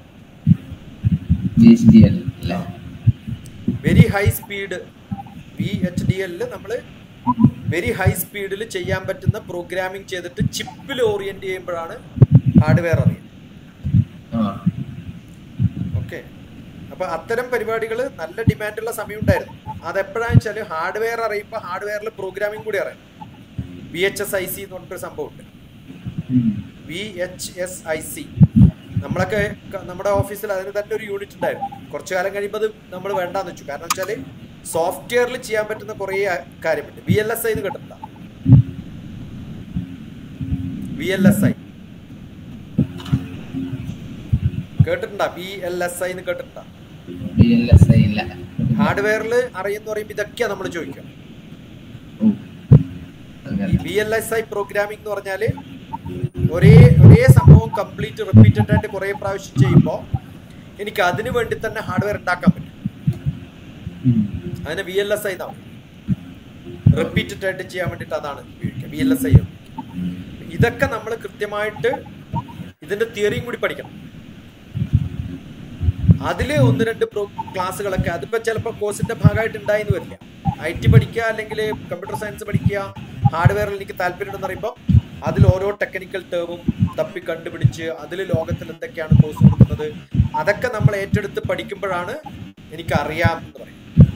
അല്ലേ very high speed V H D എല്ലിൽ നമ്മൾ വെരി ഹൈ സ്പീഡിൽ ചെയ്യാൻ പറ്റുന്ന പ്രോഗ്രാമിംഗ് ചെയ്തിട്ട് ചിപ്പിൽ ഓറിയന്റ് ചെയ്യുമ്പോഴാണ് ഹാർഡ്വെയർ അറിയുന്നത് ആ ഓക്കെ അപ്പൊ അത്തരം പരിപാടികൾ നല്ല ഡിമാൻഡുള്ള സമയം ഉണ്ടായിരുന്നു അതെപ്പോഴാന്ന് വെച്ചാൽ ഹാർഡ്വെയർ അറിയുമ്പോൾ ഹാർഡ്വെയറിൽ പ്രോഗ്രാമിംഗ് കൂടി അറിയാം V H S I C എന്ന് പറഞ്ഞിട്ടൊരു സംഭവമുണ്ട് ഉം. V H S I C നമ്മളൊക്കെ ക- നമ്മുടെ ഓഫീസിൽ അതിന് തന്നെ ഒരു യൂണിറ്റ് ഉണ്ടായിരുന്നു കുറച്ചു കാലം കഴിയുമ്പോൾ അത് നമ്മൾ വേണ്ടാന്ന് വെച്ചു കാരണം വെച്ചാൽ സോഫ്റ്റ്വെയറിൽ ചെയ്യാൻ പറ്റുന്ന കുറേ ആ- കാര്യമുണ്ട് വി എൽ എസ് ഐ എന്ന് കേട്ടിട്ടുണ്ടോ വി എൽ എസ് ഐ കേട്ടിട്ടുണ്ടോ വി എൽ എസ് ഐ എന്ന് കേട്ടിട്ടുണ്ടോ VLSI ഇല്ല ഹാർഡ്വെയറിൽ അറിയുന്ന പറയുമ്പോൾ ഇതൊക്കെയാ നമ്മൾ ചോദിക്കുക ഓ, അങ്ങനെ. ഈ V L S I programming എന്ന് പറഞ്ഞാൽ ഒരേ ഒരേ സംഭവം കംപ്ലീറ്റ് റിപ്പീറ്റഡ് ആയിട്ട് കുറേ പ്രാവശ്യം ചെയ്യുമ്പോൾ എനിക്ക് അതിനു വേണ്ടി തന്നെ ഹാർഡ്വെയർ ഉണ്ടാക്കാൻ പറ്റും ഉം. അതിന് വി എൽ എസ് ഐ എന്നാണ് റിപ്പീറ്റഡ് ആയിട്ട് ചെയ്യാൻ വേണ്ടിയിട്ട് അതാണ് ഉപയോഗിക്കുക വി എൽ എസ് ഐ ഇതൊക്കെ നമ്മൾ കൃത്യമായിട്ട് ഇതിന്റെ തിയറിയും കൂടി പഠിക്കണം അതിൽ ഒന്ന് രണ്ട് പ്രോ ക്ലാസ്സുകളൊക്കെ അതിപ്പോ ചിലപ്പോൾ കോഴ്സിന്റെ ഭാഗമായിട്ട് ഉണ്ടായിന്ന് വരില്ല ഐ ടി പഠിക്കുക അല്ലെങ്കിൽ കമ്പ്യൂട്ടർ സയൻസ് പഠിക്കുക ഹാർഡ്വെയറിൽ എനിക്ക് താല്പര്യമുണ്ടെന്ന് പറയുമ്പോൾ അതിൽ ഓരോ ടെക്നിക്കൽ ടേമും തപ്പി കണ്ടുപിടിച്ച് അതിൽ ലോകത്തിൽ എന്തൊക്കെയാണ് കോഴ്സ് കൊടുക്കുന്നത് അതൊക്കെ നമ്മൾ ഏറ്റെടുത്ത് പഠിക്കുമ്പോഴാണ് എനിക്ക് അറിയാം എന്ന് പറയും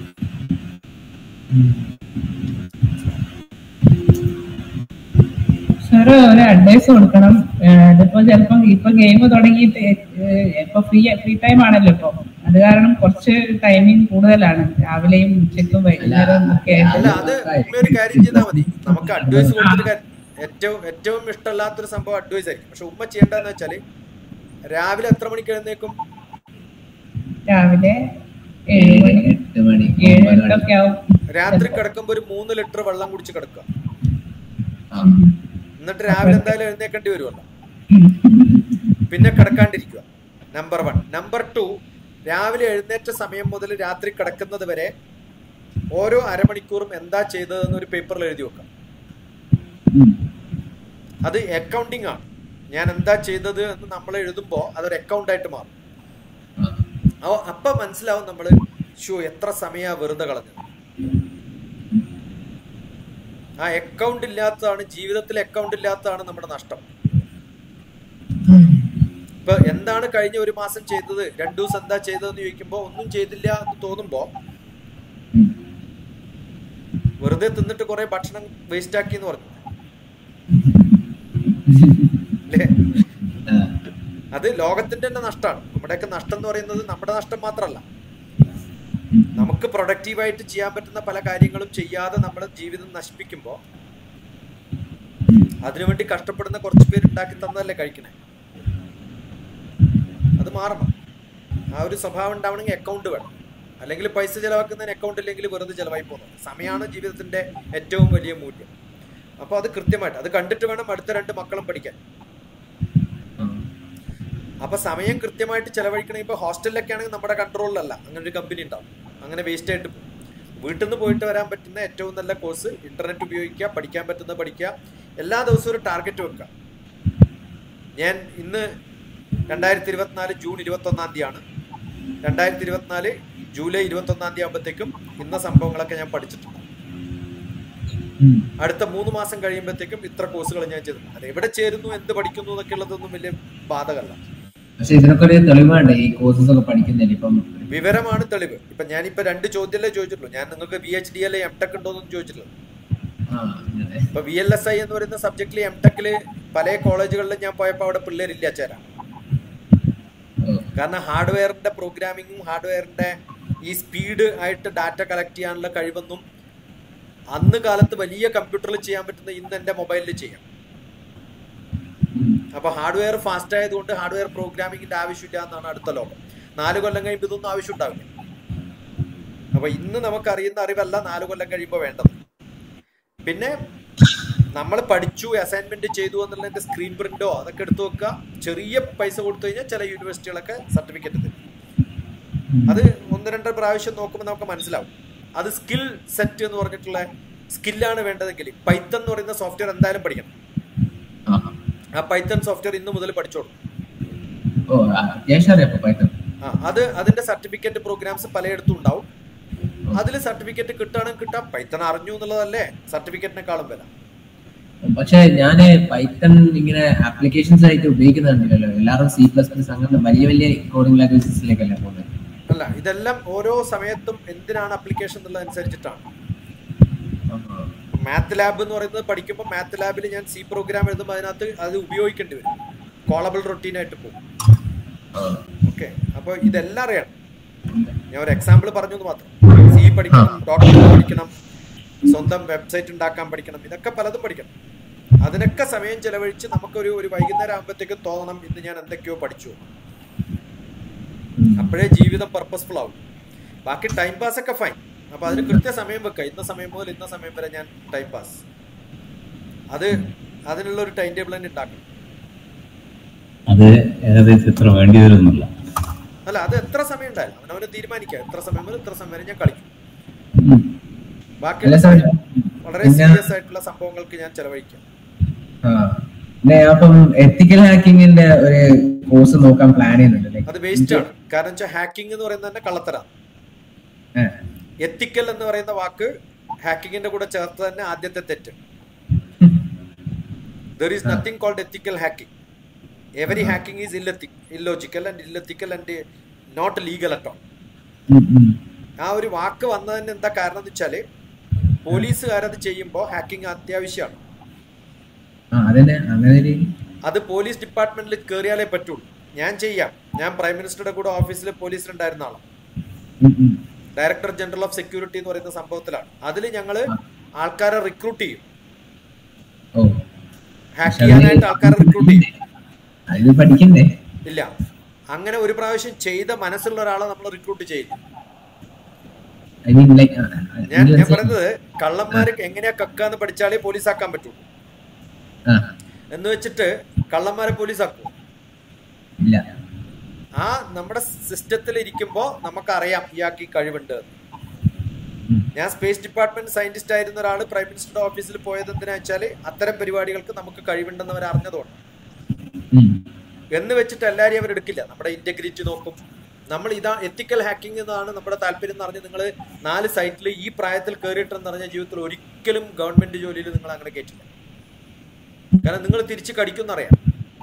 സാറ് ഒരു അഡ്വൈസ് കൊടുക്കണം ഏഹ് ഇതിപ്പോ ചിലപ്പോ ഇപ്പൊ ഗെയിം തുടങ്ങിയിട്ട് ഏഹ് ഇപ്പൊ ഫ്രീ ഫ്രീ ടൈം ആണല്ലോ ഇപ്പൊ അത് കാരണം കുറച്ച് ടൈമിംഗ് കൂടുതലാണ് രാവിലെയും ഉച്ചയ്ക്കും വൈകുന്നേരവും ഒക്കെ അല്ല ആയിട്ട് അത് ഉമ്മ ഒരു കാര്യം ചെയ്താൽ മതി നമുക്ക് അഡ്വൈസ് കൊടുത്തൊരു കാര്യം ഏറ്റവും ഏറ്റവും ഇഷ്ടമല്ലാത്തൊരു സംഭവം അഡ്വൈസ് ആയിരിക്കും പക്ഷെ ഉമ്മ ചെയ്യേണ്ടതെന്ന് വെച്ചാല് രാവിലെ എത്ര മണിക്ക് എഴുന്നേക്കും രാവിലെ ഏഴ് മണി എട്ട് മണി ഏഴ് ഒമ്പത് മണി എട്ടൊക്കെ ആവും രാത്രി കിടക്കുമ്പോൾ ഒരു മൂന്ന് ലിറ്റർ വെള്ളം കുടിച്ച് കിടക്കുക ആ. എന്നിട്ട് രാവിലെ എന്തായാലും എഴുന്നേക്കേണ്ടി വരുമല്ലോ പിന്നെ കിടക്കാണ്ടിരിക്കുക നമ്പർ വൺ നമ്പർ ടു രാവിലെ എഴുന്നേറ്റ സമയം മുതൽ രാത്രി കിടക്കുന്നത് വരെ ഓരോ അരമണിക്കൂറും എന്താ ചെയ്തതെന്ന് ഒരു പേപ്പറിൽ എഴുതി വെക്കാം ഉം. അത് അക്കൗണ്ടിങ് ആണ് ഞാൻ എന്താ ചെയ്തത് എന്ന് നമ്മൾ എഴുതുമ്പോൾ അതൊരു അക്കൗണ്ട് ആയിട്ട് മാറും ആ. അപ്പൊ അപ്പൊ മനസ്സിലാവും നമ്മൾ ഷോ എത്ര സമയ വെറുതെ കളഞ്ഞത് ആ അക്കൗണ്ട് ഇല്ലാത്തതാണ് ജീവിതത്തിൽ അക്കൗണ്ട് ഇല്ലാത്തതാണ് നമ്മുടെ നഷ്ടം ഇപ്പൊ എന്താണ് കഴിഞ്ഞ ഒരു മാസം ചെയ്തത് രണ്ടു ദിവസം എന്താ ചെയ്തതെന്ന് ചോദിക്കുമ്പോ ഒന്നും ചെയ്തില്ല എന്ന് തോന്നുമ്പോ ഉം. വെറുതെ തിന്നിട്ട് കുറെ ഭക്ഷണം വേസ്റ്റ് ആക്കി എന്ന് പറഞ്ഞു അല്ലേ ആ. അത് ലോകത്തിന്റെ തന്നെ നഷ്ടമാണ് നമ്മുടെയൊക്കെ നഷ്ടം എന്ന് പറയുന്നത് നമ്മുടെ നഷ്ടം മാത്രമല്ല ഉം. നമുക്ക് പ്രൊഡക്റ്റീവായിട്ട് ചെയ്യാൻ പറ്റുന്ന പല കാര്യങ്ങളും ചെയ്യാതെ നമ്മുടെ ജീവിതം നശിപ്പിക്കുമ്പോൾ അതിനുവേണ്ടി കഷ്ടപ്പെടുന്ന കുറച്ച് പേര് ഉണ്ടാക്കി തന്നതല്ലേ കഴിക്കണേ അത് മാറണം ആ ഒരു സ്വഭാവം ഉണ്ടാവണമെങ്കിൽ അക്കൗണ്ട് വേണം അല്ലെങ്കിൽ പൈസ ചെലവാക്കുന്നതിന് അക്കൗണ്ട് ഇല്ലെങ്കിൽ വെറുതെ ചെലവായി പോകുന്നത് സമയമാണ് ജീവിതത്തിന്റെ ഏറ്റവും വലിയ മൂല്യം അപ്പോൾ അത് കൃത്യമായിട്ട് അത് കണ്ടിട്ട് വേണം അടുത്ത രണ്ട് മക്കളും പഠിക്കാൻ ആ. അപ്പൊ സമയം കൃത്യമായിട്ട് ചെലവഴിക്കണമെങ്കിൽ ഇപ്പൊ ഹോസ്റ്റലിലൊക്കെ ആണെങ്കിൽ നമ്മുടെ കൺട്രോളിലല്ല അങ്ങനെ ഒരു കമ്പനി ഉണ്ടാവും അങ്ങനെ വേസ്റ്റ് ആയിട്ട് പോകും വീട്ടിൽ നിന്ന് പോയിട്ട് വരാൻ പറ്റുന്ന ഏറ്റവും നല്ല കോഴ്സ് ഇന്റർനെറ്റ് ഉപയോഗിക്കുക പഠിക്കാൻ പറ്റുന്ന പഠിക്കുക എല്ലാ ദിവസവും ഒരു ടാർഗറ്റ് വെക്കുക ഞാൻ ഇന്ന് രണ്ടായിരത്തി ഇരുപത്തിനാല് ജൂൺ ഇരുപത്തി ഒന്നാം തീയതിയാണ് രണ്ടായിരത്തി ഇരുപത്തിനാല് ജൂലൈ ഇരുപത്തി ഒന്നാം തീയതി ആകുമ്പോഴത്തേക്കും ഇന്ന സംഭവങ്ങളൊക്കെ ഞാൻ പഠിച്ചിട്ടുണ്ട് ഉം. അടുത്ത മൂന്ന് മാസം കഴിയുമ്പോഴത്തേക്കും ഇത്ര കോഴ്സുകൾ ഞാൻ ചെയ്തു അത് എവിടെ ചേരുന്നു എന്ത് പഠിക്കുന്നു എന്നൊക്കെ ഉള്ളതൊന്നും വലിയ ബാധകമല്ല പക്ഷെ ഇതിനൊക്കെ ഒരു തെളിവ് വേണ്ടേ ഈ കോഴ്സസ് ഒക്കെ പഠിക്കുന്നതിന് ഇപ്പം വിവരമാണ് തെളിവ് ഇപ്പൊ ഞാനിപ്പോ രണ്ട് ചോദ്യമല്ലേ ചോദിച്ചിട്ടുള്ളൂ ഞാൻ നിങ്ങൾക്ക് വി എച്ച് ഡി അല്ലെ എം ടെക് ഉണ്ടോന്നും ചോദിച്ചിട്ടുള്ളൂ ആ അങ്ങനെ ഇപ്പൊ വി എൽ എസ് ഐ എന്ന് പറയുന്ന സബ്ജക്റ്റിൽ എം ടെക്കില് പല കോളേജുകളിലും ഞാൻ പോയപ്പോൾ അവിടെ പിള്ളേരില്ല ചേരാൻ ഓ. കാരണം ഹാർഡ്വെയറിന്റെ പ്രോഗ്രാമിങ്ങും ഹാർഡ്വെയറിന്റെ ഈ സ്പീഡ് ആയിട്ട് ഡാറ്റ കളക്ട് ചെയ്യാനുള്ള കഴിവൊന്നും അന്ന് കാലത്ത് വലിയ കമ്പ്യൂട്ടറിൽ ചെയ്യാൻ പറ്റുന്ന ഇന്ന് എന്റെ മൊബൈലിൽ ചെയ്യാം ഉം. അപ്പൊ ഹാർഡ്വെയർ ഫാസ്റ്റ് ആയതുകൊണ്ട് ഹാർഡ്വെയർ പ്രോഗ്രാമിങ്ങിന്റെ ആവശ്യമില്ല എന്നാണ് അടുത്ത ലോകം നാല് കൊല്ലം കഴിയുമ്പോൾ ഇതൊന്നും ആവശ്യം ഉണ്ടാവില്ല അപ്പൊ ഇന്ന് നമുക്ക് അറിയുന്ന അറിവല്ല നാല് കൊല്ലം കഴിയുമ്പോൾ വേണ്ടത് പിന്നെ നമ്മൾ പഠിച്ചു അസൈൻമെന്റ് ചെയ്തു എന്നുള്ളതിന്റെ സ്ക്രീൻ പ്രിന്റോ അതൊക്കെ എടുത്തു വെക്കുക ചെറിയ പൈസ കൊടുത്തു കഴിഞ്ഞാൽ ചില യൂണിവേഴ്സിറ്റികളൊക്കെ സർട്ടിഫിക്കറ്റ് തരും അത് ഒന്ന് രണ്ട് പ്രാവശ്യം നോക്കുമ്പോൾ നമുക്ക് മനസ്സിലാവും അത് സ്കിൽ സെറ്റ് എന്ന് പറഞ്ഞിട്ടുള്ള സ്കില്ലാണ് വേണ്ടതെങ്കിൽ പൈത്തൺ എന്ന് പറയുന്ന സോഫ്റ്റ്വെയർ എന്തായാലും പഠിക്കണം ആ. ആ പൈത്തൺ സോഫ്റ്റ്വെയർ ഇന്ന് മുതൽ പഠിച്ചോളൂ ഓ ആ, അത്യാവശ്യം അറിയാം പൈത്തൺ ആ അത് അതിന്റെ സർട്ടിഫിക്കറ്റ് പ്രോഗ്രാംസ് പലയിടത്തും ഉണ്ടാവും അതിൽ സർട്ടിഫിക്കറ്റ് കിട്ടുകയാണെങ്കിൽ കിട്ടാം പൈത്തൺ അറിഞ്ഞു എന്നുള്ളതല്ലേ സർട്ടിഫിക്കറ്റിനെക്കാളും വില പക്ഷെ ഞാന് പൈത്തൺ ഇങ്ങനെ ആപ്ലിക്കേഷൻസ് ആയിട്ട് ഉപയോഗിക്കുന്നുണ്ടല്ലോ എല്ലാവരും സി പ്ലസ് പ്ലസ് അങ്ങനത്തെ വലിയ വലിയ കോഡിംഗ് ലാംഗ്വേജസിലേക്കല്ലേ പോകുന്നത് അല്ല ഇതെല്ലാം ഓരോ സമയത്തും എന്തിനാണ് അപ്ലിക്കേഷൻ എന്നുള്ളതനുസരിച്ചിട്ടാണ് മാത്ത് ലാബ് എന്ന് പറയുന്നത് പഠിക്കുമ്പോൾ മാത്ത് ലാബിൽ ഞാൻ സി പ്രോഗ്രാം എഴുതുമ്പോൾ അതിനകത്ത് അത് ഉപയോഗിക്കേണ്ടി വരും കോളബിൾ റൊട്ടീനായിട്ട് പോകും ഓക്കെ അപ്പോൾ ഇതെല്ലാം അറിയണം ഞാൻ ഒരു എക്സാമ്പിൾ പറഞ്ഞു എന്ന് മാത്രം സി പഠിക്കണം ഡോക്ടർ പഠിക്കണം സ്വന്തം വെബ്സൈറ്റ് ഉണ്ടാക്കാൻ പഠിക്കണം ഇതൊക്കെ പലതും പഠിക്കണം അതിനൊക്കെ സമയം ചെലവഴിച്ച് നമുക്കൊരു ഒരു വൈകുന്നേരം ആകുമ്പോഴത്തേക്കും തോന്നണം ഇന്ന് ഞാൻ എന്തൊക്കെയോ പഠിച്ചു അപ്പോഴേ ജീവിതം പർപ്പസ്ഫുൾ ആവും ബാക്കി ടൈം പാസ് ഒക്കെ ഫൈൻ അപ്പൊ അതിന് കൃത്യ സമയം വെക്കുക ഇന്ന സമയം മുതൽ ഇന്ന സമയം വരെ ഞാൻ ടൈം പാസ് അത് അതിനുള്ള ഒരു ടൈം ടേബിൾ തന്നെ ഉണ്ടാക്കണം അത് ഏകദേശം ഇത്ര വേണ്ടി വരുന്നില്ല അല്ല അത് എത്ര സമയം ഉണ്ടായാലും അവനവന് തീരുമാനിക്കാം എത്ര സമയം മുതൽ ഇത്ര സമയം വരെ ഞാൻ കളിക്കും ബാക്കിയുള്ള അല്ല സാർ സമയം വളരെ പിന്നെ- സീരിയസ് ആയിട്ടുള്ള സംഭവങ്ങൾക്ക് ഞാൻ ചെലവഴിക്കാം ആ. പിന്നെ അപ്പം എത്തിക്കൽ ഹാക്കിങ്ങിന്റെ ഒരു കോഴ്സ് നോക്കാൻ പ്ലാൻ ചെയ്യുന്നുണ്ട് അത് വേസ്റ്റ് ആണ് കാരണം വെച്ചാൽ ഹാക്കിംഗ് എന്ന് പറയുന്നത് തന്നെ കള്ളത്തരാണ് എത്തിക്കൽ എന്ന് പറയുന്ന വാക്ക് ഹാക്കിങ്ങിന്റെ കൂടെ ചേർത്ത് തന്നെ ആദ്യത്തെ തെറ്റ് there is nothing called ethical hacking every hacking is illogical and unethical and not legal at all ആ ഒരു വാക്ക് വന്നതിന് എന്താ കാരണം എന്ന് വെച്ചാല് പോലീസുകാരത് ചെയ്യുമ്പോൾ ഹാക്കിംഗ് അത്യാവശ്യമാണ് ആ അതന്നെ അങ്ങനെ ഒരു അത് പോലീസ് ഡിപ്പാർട്ട്മെന്റിൽ കയറിയാലേ പറ്റുള്ളൂ ഞാൻ ചെയ്യാം ഞാൻ പ്രൈം മിനിസ്റ്ററുടെ കൂടെ ഓഫീസിൽ പോലീസിലുണ്ടായിരുന്ന ആളാണ് ഉം, ഉം. ഡയറക്ടർ ജനറൽ ഓഫ് സെക്യൂരിറ്റി എന്ന് പറയുന്ന സംഭവത്തിലാണ് അതിൽ ഞങ്ങൾ ആൾക്കാരെ റിക്രൂട്ട് ചെയ്യും ഓ ഹാക്ക് ചെയ്യാനായിട്ട് ആൾക്കാരെ റിക്രൂട്ട് ചെയ്യും അത് പഠിക്കണ്ടേ ഇല്ല അങ്ങനെ ഒരു പ്രാവശ്യം ചെയ്ത മനസ്സുള്ള ഒരാളെ നമ്മൾ റിക്രൂട്ട് ചെയ്യില്ല ഐ മീൻ ലൈക്ക് ഞാൻ ഞാൻ പറയുന്നത് കള്ളന്മാര് എങ്ങനെയാ കക്കാന്ന് പഠിച്ചാലേ പോലീസ് ആക്കാൻ പറ്റുള്ളൂ ആ എന്ന് വെച്ചിട്ട് കള്ളന്മാരെ പോലീസ് ആക്കും ഇല്ല ആ നമ്മുടെ സിസ്റ്റത്തിൽ ഇരിക്കുമ്പോൾ നമുക്കറിയാം ഇയാൾക്ക് ഈ കഴിവുണ്ട് എന്ന്. ഉം. ഞാൻ സ്പേസ് ഡിപ്പാർട്ട്മെന്റ് സയന്റിസ്റ്റ് ആയിരുന്ന ഒരാൾ പ്രൈം മിനിസ്റ്ററുടെ ഓഫീസിൽ പോയത് എന്തിനാ വെച്ചാൽ അത്തരം പരിപാടികൾക്ക് നമുക്ക് കഴിവുണ്ടെന്ന് അവർ അറിഞ്ഞതുകൊണ്ട് ഉം. എന്ന് വെച്ചിട്ട് എല്ലാവരെയും അവർ എടുക്കില്ല നമ്മുടെ ഇന്റഗ്രിറ്റി നോക്കും നമ്മൾ ഇതാ എത്തിക്കൽ ഹാക്കിംഗ് എന്നാണ് നമ്മുടെ താല്പര്യം എന്ന് പറഞ്ഞ് നിങ്ങൾ നാല് സൈറ്റിൽ ഈ പ്രായത്തിൽ കയറിയിട്ടെന്ന് പറഞ്ഞ ജീവിതത്തിൽ ഒരിക്കലും ഗവൺമെന്റ് ജോലിയിൽ നിങ്ങൾ അങ്ങനെ കയറ്റില്ല കാരണം നിങ്ങൾ തിരിച്ച് കടിക്കുന്നറിയാം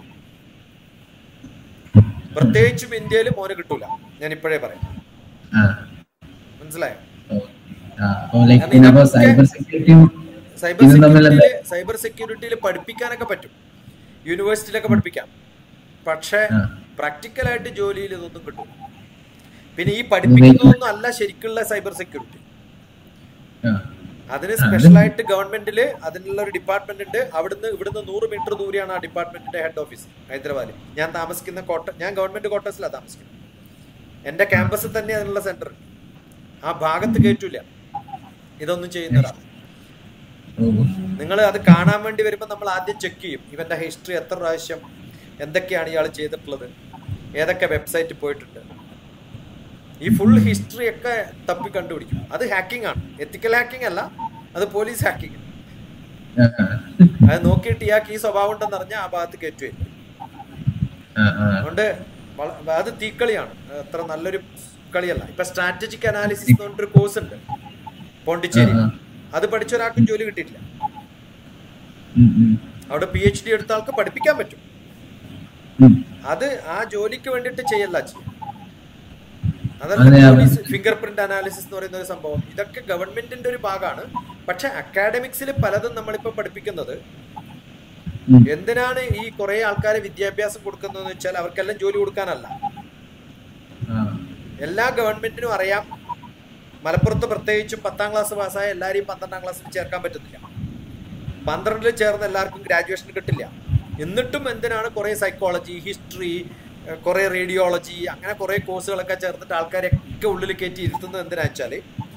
പ്രത്യേകിച്ചും ഇന്ത്യയിൽ മോന് കിട്ടൂല ഞാൻ ഇപ്പോഴേ പറയാം ആ മനസ്സിലായോ ഓ. ആ അപ്പോൾ ലൈക്ക് കാരണം പിന്നെ അപ്പോൾ ഇതൊക്കെ- സൈബർ സെക്യൂരിറ്റിയും സൈബർ ഇതും തമ്മിൽ എന്താ- സെക്യൂരിറ്റിയിൽ സൈബർ സെക്യൂരിറ്റിയിൽ പഠിപ്പിക്കാനൊക്കെ പറ്റും യൂണിവേഴ്സിറ്റിയിലൊക്കെ പഠിപ്പിക്കാം പക്ഷേ ആ. പ്രാക്ടിക്കലായിട്ട് ജോലിയിൽ ഇതൊന്നും കിട്ടും പിന്നെ ഈ പഠിപ്പിക്കുന്നതൊന്നും അല്ല ശരിക്കുള്ള സൈബർ സെക്യൂരിറ്റി ആ. അതിന് ആ, സ്പെഷ്യൽ ആയിട്ട് ഗവൺമെന്റിൽ അതിനുള്ള ഒരു ഡിപ്പാർട്ട്മെന്റ് ഉണ്ട് അവിടുന്ന് ഇവിടുന്ന് നൂറ് മീറ്റർ ദൂരെയാണ് ആ ഡിപ്പാർട്ട്മെന്റിന്റെ ഹെഡ് ഓഫീസ് ഹൈദരാബാദിൽ ഞാൻ താമസിക്കുന്ന കോട്ട ഞാൻ ഗവൺമെന്റ് ക്വാർട്ടേഴ്സിലാണ് താമസിക്കുന്നത് എന്റെ ക്യാമ്പസിൽ തന്നെ അതിനുള്ള സെന്റർ ആ ഭാഗത്ത് കയറ്റൂല ഇതൊന്നും ചെയ്യുന്നതാണ് ഓ. നിങ്ങൾ അത് കാണാൻ വേണ്ടി വരുമ്പോൾ നമ്മൾ ആദ്യം ചെക്ക് ചെയ്യും ഇവന്റെ ഹിസ്റ്ററി എത്ര പ്രാവശ്യം എന്തൊക്കെയാണ് ഇയാൾ ചെയ്തിട്ടുള്ളത് ഏതൊക്കെ വെബ്സൈറ്റിൽ പോയിട്ടുണ്ട് ഈ ഫുൾ ഹിസ്റ്ററി ഒക്കെ തപ്പി കണ്ടുപിടിക്കും അത് ഹാക്കിംഗ് ആണ് എത്തിക്കൽ ഹാക്കിംഗ് അല്ല അത് പോലീസ് ഹാക്കിംഗ് ആ. അത് നോക്കിയിട്ട് ഇയാൾക്ക് ഈ സ്വഭാവം ഉണ്ടെന്ന് അറിഞ്ഞാൽ ആ ഭാഗത്ത് കയറ്റുകയില്ല ആ, ആ. അതുകൊണ്ട് വള- അത് തീക്കളിയാണ് അത്ര നല്ലൊരു കളിയല്ല ഇപ്പൊ സ്ട്രാറ്റജിക് അനാലിസിസ് എന്ന് പറഞ്ഞൊരു കോഴ്സ് ഉണ്ട് പോണ്ടിച്ചേരി ആ, അത് പഠിച്ച ഒരാൾക്കും ജോലി കിട്ടിയിട്ടില്ല ഉം, ഉം. അവിടെ പി എച്ച് ഡി എടുത്ത ആൾക്ക് പഠിപ്പിക്കാൻ പറ്റും ഉം. അത് ആ ജോലിക്ക് വേണ്ടിയിട്ട് ചെയ്യല്ല ചെയ്യും അതെ, അതല്ല അതെ. പോലീസ് ഫിംഗർ പ്രിന്റ് അനാലിസിസ് എന്ന് പറയുന്ന ഒരു സംഭവം ഇതൊക്കെ ഗവൺമെന്റിന്റെ ഒരു ഭാഗമാണ് പക്ഷെ അക്കാഡമിക്സിൽ പലതും നമ്മളിപ്പോ പഠിപ്പിക്കുന്നത് ഉം. എന്തിനാണ് ഈ കുറെ ആൾക്കാരെ വിദ്യാഭ്യാസം കൊടുക്കുന്നതെന്ന് വെച്ചാൽ അവർക്കെല്ലാം ജോലി കൊടുക്കാനല്ല ആ. എല്ലാ ഗവൺമെന്റിനും അറിയാം മലപ്പുറത്ത് പ്രത്യേകിച്ചും പത്താം ക്ലാസ് പാസ്സായ എല്ലാവരെയും പന്ത്രണ്ടാം ക്ലാസ്സിൽ ചേർക്കാൻ പറ്റുന്നില്ല പന്ത്രണ്ടിൽ ചേർന്ന് എല്ലാവർക്കും ഗ്രാജുവേഷൻ കിട്ടില്ല എന്നിട്ടും എന്തിനാണ് കുറെ സൈക്കോളജി ഹിസ്റ്ററി കുറെ റേഡിയോളജി അങ്ങനെ കുറെ കോഴ്സുകളൊക്കെ ചേർന്നിട്ട് ആൾക്കാരെയൊക്കെ ഉള്ളിൽ കയറ്റി ഇരുത്തുന്നത് എന്തിനാ വെച്ചാല്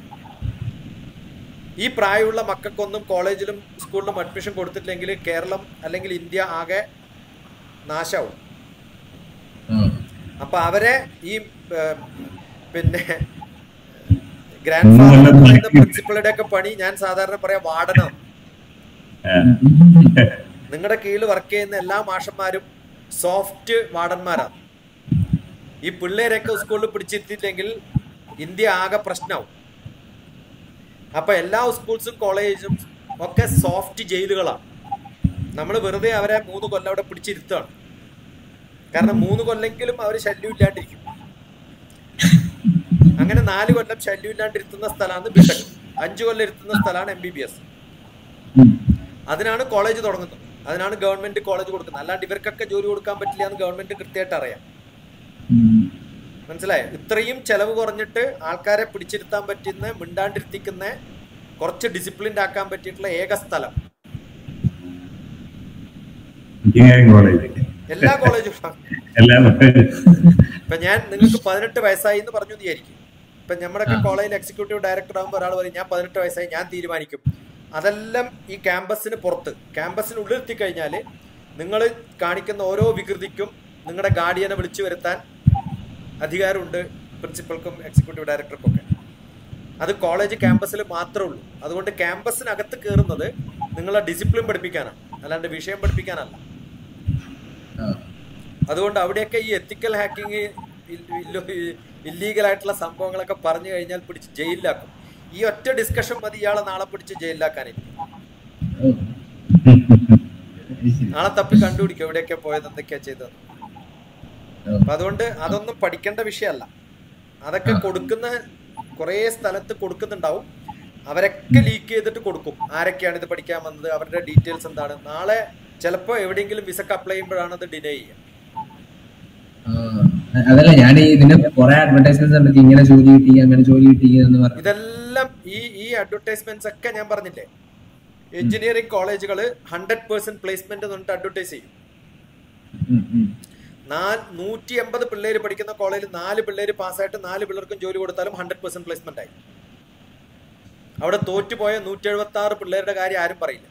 ഈ പ്രായമുള്ള മക്കൾക്കൊന്നും കോളേജിലും സ്കൂളിലും അഡ്മിഷൻ കൊടുത്തിട്ടില്ലെങ്കിൽ കേരളം അല്ലെങ്കിൽ ഇന്ത്യ ആകെ നാശാവും ആ. അപ്പൊ അവരെ ഈ ഏർ, പിന്നെ ഗ്രാൻഡ് ഫാദർ എന്ന് പറയുന്ന പ്രിൻസിപ്പളുടെ ഒക്കെ പണി ഞാൻ സാധാരണ പറയാ വാർഡനാണ് നിങ്ങളുടെ കീഴിൽ വർക്ക് ചെയ്യുന്ന എല്ലാ മാഷന്മാരും സോഫ്റ്റ് വാർഡന്മാരാണ് ഈ പിള്ളേരൊക്കെ സ്കൂളിൽ പിടിച്ചിരുത്തിയില്ലെങ്കിൽ ഇന്ത്യ ആകെ പ്രശ്നമാവും അപ്പൊ എല്ലാ സ്കൂൾസും കോളേജും ഒക്കെ സോഫ്റ്റ് ജയിലുകളാണ് നമ്മൾ വെറുതെ അവരെ മൂന്ന് കൊല്ലം അവിടെ പിടിച്ചിരുത്തുകയാണ് കാരണം മൂന്ന് കൊല്ലെങ്കിലും അവർ ശല്യം ഇല്ലാണ്ടിരിക്കും അങ്ങനെ നാല് കൊല്ലം ശല്യം ഇല്ലാണ്ടിരുത്തുന്ന സ്ഥലമാണ് ബിടെക് അഞ്ചു കൊല്ലം ഇരുത്തുന്ന സ്ഥലമാണ് എം ബി ബി എസ് ഉം. അതിനാണ് കോളേജ് തുടങ്ങുന്നത് അതിനാണ് ഗവൺമെന്റ് കോളേജ് കൊടുക്കുന്നത് അല്ലാണ്ട് ഇവർക്കൊക്കെ ജോലി കൊടുക്കാൻ പറ്റില്ല എന്ന് ഗവൺമെന്റ് കൃത്യമായിട്ട് അറിയാം ഉം. മനസ്സിലായോ ഇത്രയും ചെലവ് കുറഞ്ഞിട്ട് ആൾക്കാരെ പിടിച്ചിരുത്താൻ പറ്റുന്ന മിണ്ടാണ്ടിരുത്തിക്കുന്ന കുറച്ച് ഡിസിപ്ലിൻഡ് ആക്കാൻ പറ്റിയിട്ടുള്ള ഏക സ്ഥലം എഞ്ചിനീയറിംഗ് കോളേജ് എല്ലാ കോളേജും എല്ലാ ഇപ്പൊ ഞാൻ നിങ്ങൾക്ക് പതിനെട്ട് വയസ്സായി എന്ന് പറഞ്ഞു വിചാരിക്കും ഇപ്പൊ നമ്മുടെയൊക്കെ ആ. കോളേജിൽ എക്സിക്യൂട്ടീവ് ഡയറക്ടർ ആകുമ്പോൾ ഒരാൾ പറയും ഞാൻ പതിനെട്ട് വയസ്സായി ഞാൻ തീരുമാനിക്കും അതെല്ലാം ഈ ക്യാമ്പസിന് പുറത്ത് ക്യാമ്പസിനുള്ളിൽ എത്തിക്കഴിഞ്ഞാൽ നിങ്ങൾ കാണിക്കുന്ന ഓരോ വികൃതിക്കും നിങ്ങളുടെ ഗാർഡിയനെ വിളിച്ചു വരുത്താൻ അധികാരമുണ്ട് പ്രിൻസിപ്പൽക്കും എക്സിക്യൂട്ടീവ് ഡയറക്ടർക്കും ഒക്കെ അത് കോളേജ് ക്യാമ്പസിൽ മാത്രമേ ഉള്ളൂ അതുകൊണ്ട് ക്യാമ്പസിനകത്ത് കയറുന്നത് നിങ്ങളെ ഡിസിപ്ലിൻ പഠിപ്പിക്കാനാണ് അല്ലാണ്ട് വിഷയം പഠിപ്പിക്കാനല്ല ആ. അതുകൊണ്ട് അവിടെയൊക്കെ ഈ എത്തിക്കൽ ഹാക്കിങ് ഇല്ലീഗൽ ആയിട്ടുള്ള സംഭവങ്ങളൊക്കെ പറഞ്ഞു കഴിഞ്ഞാൽ പിടിച്ച് ജയിലിലാക്കും ഈ ഒറ്റ ഡിസ്കഷൻ മതി ഇയാളെ നാളെ പിടിച്ച് ജയിലിലാക്കാനായിരിക്കും ഓ. അത് ശരി. നാളെ തപ്പി കണ്ടുപിടിക്കും എവിടെയൊക്കെ പോയത് എന്തൊക്കെയാ ചെയ്തത് ഓ. അപ്പൊ അതുകൊണ്ട് അതൊന്നും പഠിക്കേണ്ട വിഷയമല്ല അതൊക്കെ ആ. കൊടുക്കുന്ന കുറേ സ്ഥലത്ത് കൊടുക്കുന്നുണ്ടാവും അവരൊക്കെ ലീക്ക് ചെയ്തിട്ട് കൊടുക്കും ആരൊക്കെയാണ് ഇത് പഠിക്കാൻ വന്നത് അവരുടെ ഡീറ്റെയിൽസ് എന്താണ് നാളെ ചിലപ്പോൾ എവിടെയെങ്കിലും വിസക്ക് അപ്ലൈ ചെയ്യുമ്പോഴാണ് അത് ഡിനൈ ചെയ്യുക ആ. അതല്ല ഞാൻ ഇതിന് കുറെ അഡ്വർടൈസ്മെന്റ്സ് കണ്ടിട്ട് ഇങ്ങനെ ജോലി കിട്ടി അങ്ങനെ ജോലി കിട്ടി എന്ന് പറഞ്ഞു ഇതെല്ലാം ഈ ഈ അഡ്വർടൈസ്മെന്റ്സ് ഒക്കെ ഞാൻ പറഞ്ഞില്ലേ എഞ്ചിനീയറിംഗ് കോളേജുകൾ ഹൺഡ്രഡ് പേഴ്സെന്റ് പ്ലേസ്മെന്റ് എന്നിട്ട് അഡ്വർടൈസ് ചെയ്യും ഉം, ഉം. നാല് നൂറ്റി എൺപത് പിള്ളേര് പഠിക്കുന്ന കോളേജിൽ നാല് പിള്ളേര് പാസ്സായിട്ട് നാല് പിള്ളേർക്കും ജോലി കൊടുത്താലും ഹൺഡ്രഡ് പെർസെന്റ് പ്ലേസ്മെന്റ് ആയി അവിടെ തോറ്റുപോയ നൂറ്റി എഴുപത്തി ആറ് പിള്ളേരുടെ കാര്യം ആരും പറയില്ല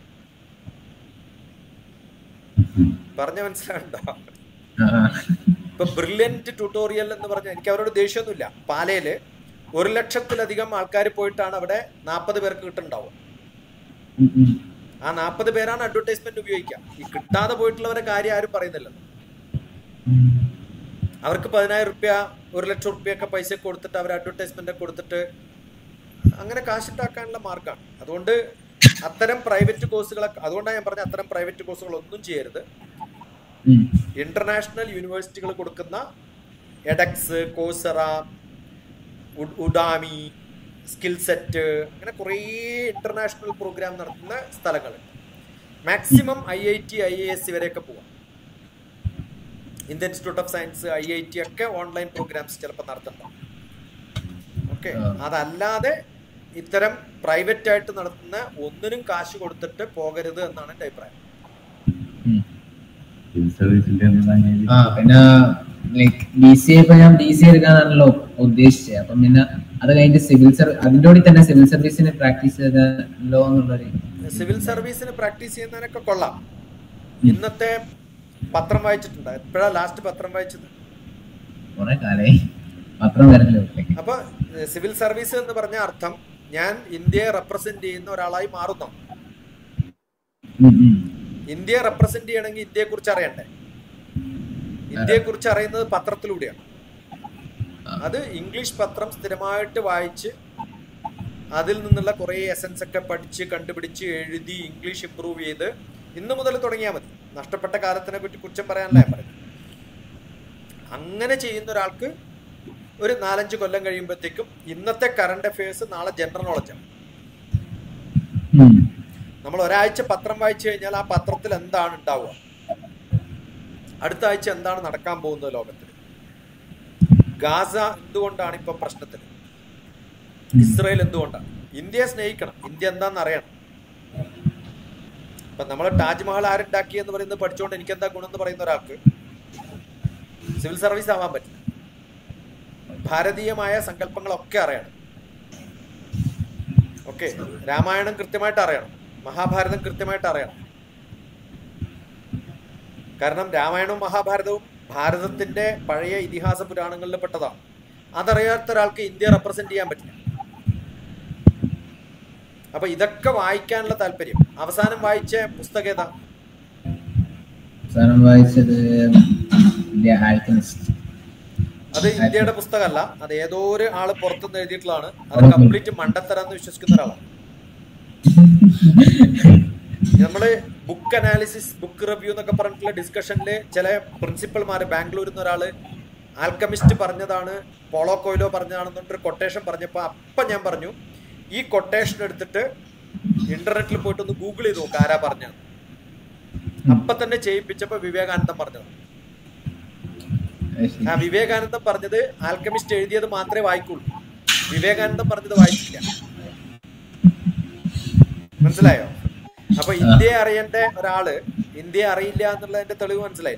പറഞ്ഞ മനസ്സിലാണ്ടോ ആ, ആ. ഇപ്പൊ ബ്രില്യന്റ് ട്യൂട്ടോറിയൽ എന്ന് പറഞ്ഞ എനിക്ക് അവരോട് ദേഷ്യമൊന്നുമില്ല പാലയില് ഒരു ലക്ഷത്തിലധികം ആൾക്കാർ പോയിട്ടാണ് അവിടെ നാൽപ്പത് പേർക്ക് കിട്ടുന്നുണ്ടാവുക ഉം, ഉം. ആ നാൽപ്പത് പേരാണ് അഡ്വർടൈസ്മെന്റ് ഉപയോഗിക്കുക ഈ കിട്ടാതെ പോയിട്ടുള്ളവരെ കാര്യം ആരും പറയുന്നില്ലല്ലോ ഉം. അവർക്ക് പതിനായിരം റുപ്യ ഒരു ലക്ഷം റുപ്യൊക്കെ പൈസ കൊടുത്തിട്ട് അവർ അഡ്വർടൈസ്മെന്റ് കൊടുത്തിട്ട് അങ്ങനെ കാശുണ്ടാക്കാനുള്ള മാർഗമാണ് അതുകൊണ്ട് അത്തരം പ്രൈവറ്റ് കോഴ്സുകളൊക്കെ അതുകൊണ്ടാണ് ഞാൻ പറഞ്ഞ അത്തരം പ്രൈവറ്റ് കോഴ്സുകൾ ഒന്നും ചെയ്യരുത് ഉം. ഇന്റർനാഷണൽ യൂണിവേഴ്സിറ്റികൾ കൊടുക്കുന്ന എഡക്സ് കോസറ ഉഡ്- ഉഡാമി സ്കിൽ സെറ്റ് അങ്ങനെ കുറേ ഇന്റർനാഷണൽ പ്രോഗ്രാം നടത്തുന്ന സ്ഥലങ്ങൾ maximum I I T I A S വരെയൊക്കെ പോവാം Indian institute of science I I T ഒക്കെ ഓൺലൈൻ പ്രോഗ്രാംസ് ചിലപ്പോൾ നടത്തുന്നുണ്ടാവും ഓക്കെ ആ. അതല്ലാതെ ഇത്തരം പ്രൈവറ്റ് ആയിട്ട് നടത്തുന്ന ഒന്നിനും കാശ് കൊടുത്തിട്ട് പോകരുത് എന്നാണ് എൻ്റെ അഭിപ്രായം ഉം. സിവിൽ സർവീസിന്റെ ഒന്നും ആ പിന്നെ ലൈക്ക് ഡി സി ഇപ്പൊ ഞാൻ ഡി സി എടുക്കാനാണല്ലോ ഉദ്ദേശിച്ചത് അപ്പം പിന്നെ അത് കഴിഞ്ഞിട്ട് സിവിൽ സർവീസ് അതിന്റെ കൂടി തന്നെ സിവിൽ സർവീസിന് പ്രാക്ടീസ് ചെയ്തല്ലോ എന്നുള്ളൊരു സിവിൽ സർവീസിന് പ്രാക്ടീസ് ചെയ്യുന്നതിനൊക്കെ കൊള്ളാം ഇന്നത്തെ പത്രം വായിച്ചിട്ടുണ്ട് എപ്പോഴാ ലാസ്റ്റ് പത്രം വായിച്ചത് കുറെ കാലായി പത്രം വരല്ലോ അപ്പൊ ഏഹ്, സിവിൽ സർവീസ് എന്ന് പറഞ്ഞ അർത്ഥം ഞാൻ ഇന്ത്യയെ റെപ്രസെന്റ് ചെയ്യുന്ന ഒരാളായി മാറുന്നു ഇന്ത്യയെ റെപ്രസെന്റ് ചെയ്യണമെങ്കിൽ ഇന്ത്യയെ കുറിച്ച് അറിയണ്ടേ ഇന്ത്യയെ കുറിച്ച് അറിയുന്നത് പത്രത്തിലൂടെയാണ് അത് ഇംഗ്ലീഷ് പത്രം സ്ഥിരമായിട്ട് വായിച്ച് അതിൽ നിന്നുള്ള കുറേ എസൻസ് ഒക്കെ പഠിച്ച് കണ്ടുപിടിച്ച് എഴുതി ഇംഗ്ലീഷ് ഇമ്പ്രൂവ് ചെയ്ത് ഇന്ന് മുതൽ തുടങ്ങിയാൽ മതി നഷ്ടപ്പെട്ട കാലത്തിനെ പറ്റി കുറ്റം പറയാനല്ല ഞാൻ പറയുന്നത് അങ്ങനെ ചെയ്യുന്ന ഒരാൾക്ക് ഒരു നാലഞ്ച് കൊല്ലം കഴിയുമ്പോഴത്തേക്കും ഇന്നത്തെ കറണ്ട് അഫയേഴ്സ് നാളെ ജനറൽ നോളജാണ് നമ്മൾ ഒരാഴ്ച പത്രം വായിച്ചു കഴിഞ്ഞാൽ ആ പത്രത്തിൽ എന്താണ് ഉണ്ടാവുക അടുത്ത ആഴ്ച എന്താണ് നടക്കാൻ പോകുന്നത് ലോകത്തിൽ ഗാസ എന്തുകൊണ്ടാണ് ഇപ്പൊ പ്രശ്നത്തിൽ ഇസ്രയേൽ എന്തുകൊണ്ടാണ് ഇന്ത്യയെ സ്നേഹിക്കണം ഇന്ത്യ എന്താണെന്ന് അറിയണം ഇപ്പൊ നമ്മൾ താജ്മഹൽ ആരുണ്ടാക്കി എന്ന് പറയുന്നത് പഠിച്ചുകൊണ്ട് എനിക്ക് എന്താ ഗുണം എന്ന് പറയുന്ന ഒരാൾക്ക് സിവിൽ സർവീസ് ആവാൻ പറ്റില്ല ഭാരതീയമായ സങ്കല്പങ്ങളൊക്കെ അറിയണം ഓക്കെ രാമായണം കൃത്യമായിട്ട് അറിയണം മഹാഭാരതം കൃത്യമായിട്ട് അറിയണം കാരണം രാമായണവും മഹാഭാരതവും ഭാരതത്തിന്റെ പഴയ ഇതിഹാസ പുരാണങ്ങളിൽ പെട്ടതാണ് അതറിയാത്ത ഒരാൾക്ക് ഇന്ത്യ റെപ്രസെന്റ് ചെയ്യാൻ പറ്റില്ല അപ്പൊ ഇതൊക്കെ വായിക്കാനുള്ള താല്പര്യം അവസാനം വായിച്ച പുസ്തകം ഏതാ അവസാനം വായിച്ചത് The Alchemist. അത് ഇന്ത്യയുടെ പുസ്തകമല്ല അത് ഏതോ ഒരു ആള് പുറത്തുനിന്ന് എഴുതിയിട്ടുള്ളതാണ് അത് കംപ്ലീറ്റ് മണ്ടത്തരാന്ന് വിശ്വസിക്കുന്ന ഒരാളാണ് നമ്മള് ബുക്ക് അനാലിസിസ് ബുക്ക് റിവ്യൂ എന്നൊക്കെ പറഞ്ഞിട്ടുള്ള ഡിസ്കഷനിൽ ചില പ്രിൻസിപ്പൽമാര് ബാംഗ്ലൂരിൽ നിന്ന് ഒരാള് ആൽക്കമിസ്റ്റ് പറഞ്ഞതാണ് പോളോ കോയിലോ പറഞ്ഞതാണെന്നൊരു കൊട്ടേഷൻ പറഞ്ഞപ്പോൾ അപ്പം ഞാൻ പറഞ്ഞു ഈ കൊട്ടേഷൻ എടുത്തിട്ട് ഇന്റർനെറ്റിൽ പോയിട്ട് ഒന്ന് ഗൂഗിൾ ചെയ്ത് നോക്കുക ആരാ പറഞ്ഞത് അപ്പൊ തന്നെ ചെയ്യിപ്പിച്ചപ്പോ വിവേകാനന്ദം പറഞ്ഞത് അത് ശരി. ആ വിവേകാനന്ദം പറഞ്ഞത് ആൽക്കമിസ്റ്റ് എഴുതിയത് മാത്രമേ വായിക്കുള്ളൂ വിവേകാനന്ദം പറഞ്ഞത് വായിക്കില്ല മനസ്സിലായോ അപ്പൊ ഇന്ത്യയെ അറിയേണ്ട ഒരാള് ഇന്ത്യയെ അറിയില്ല എന്നുള്ളതിന്റെ തെളിവ് മനസ്സിലായി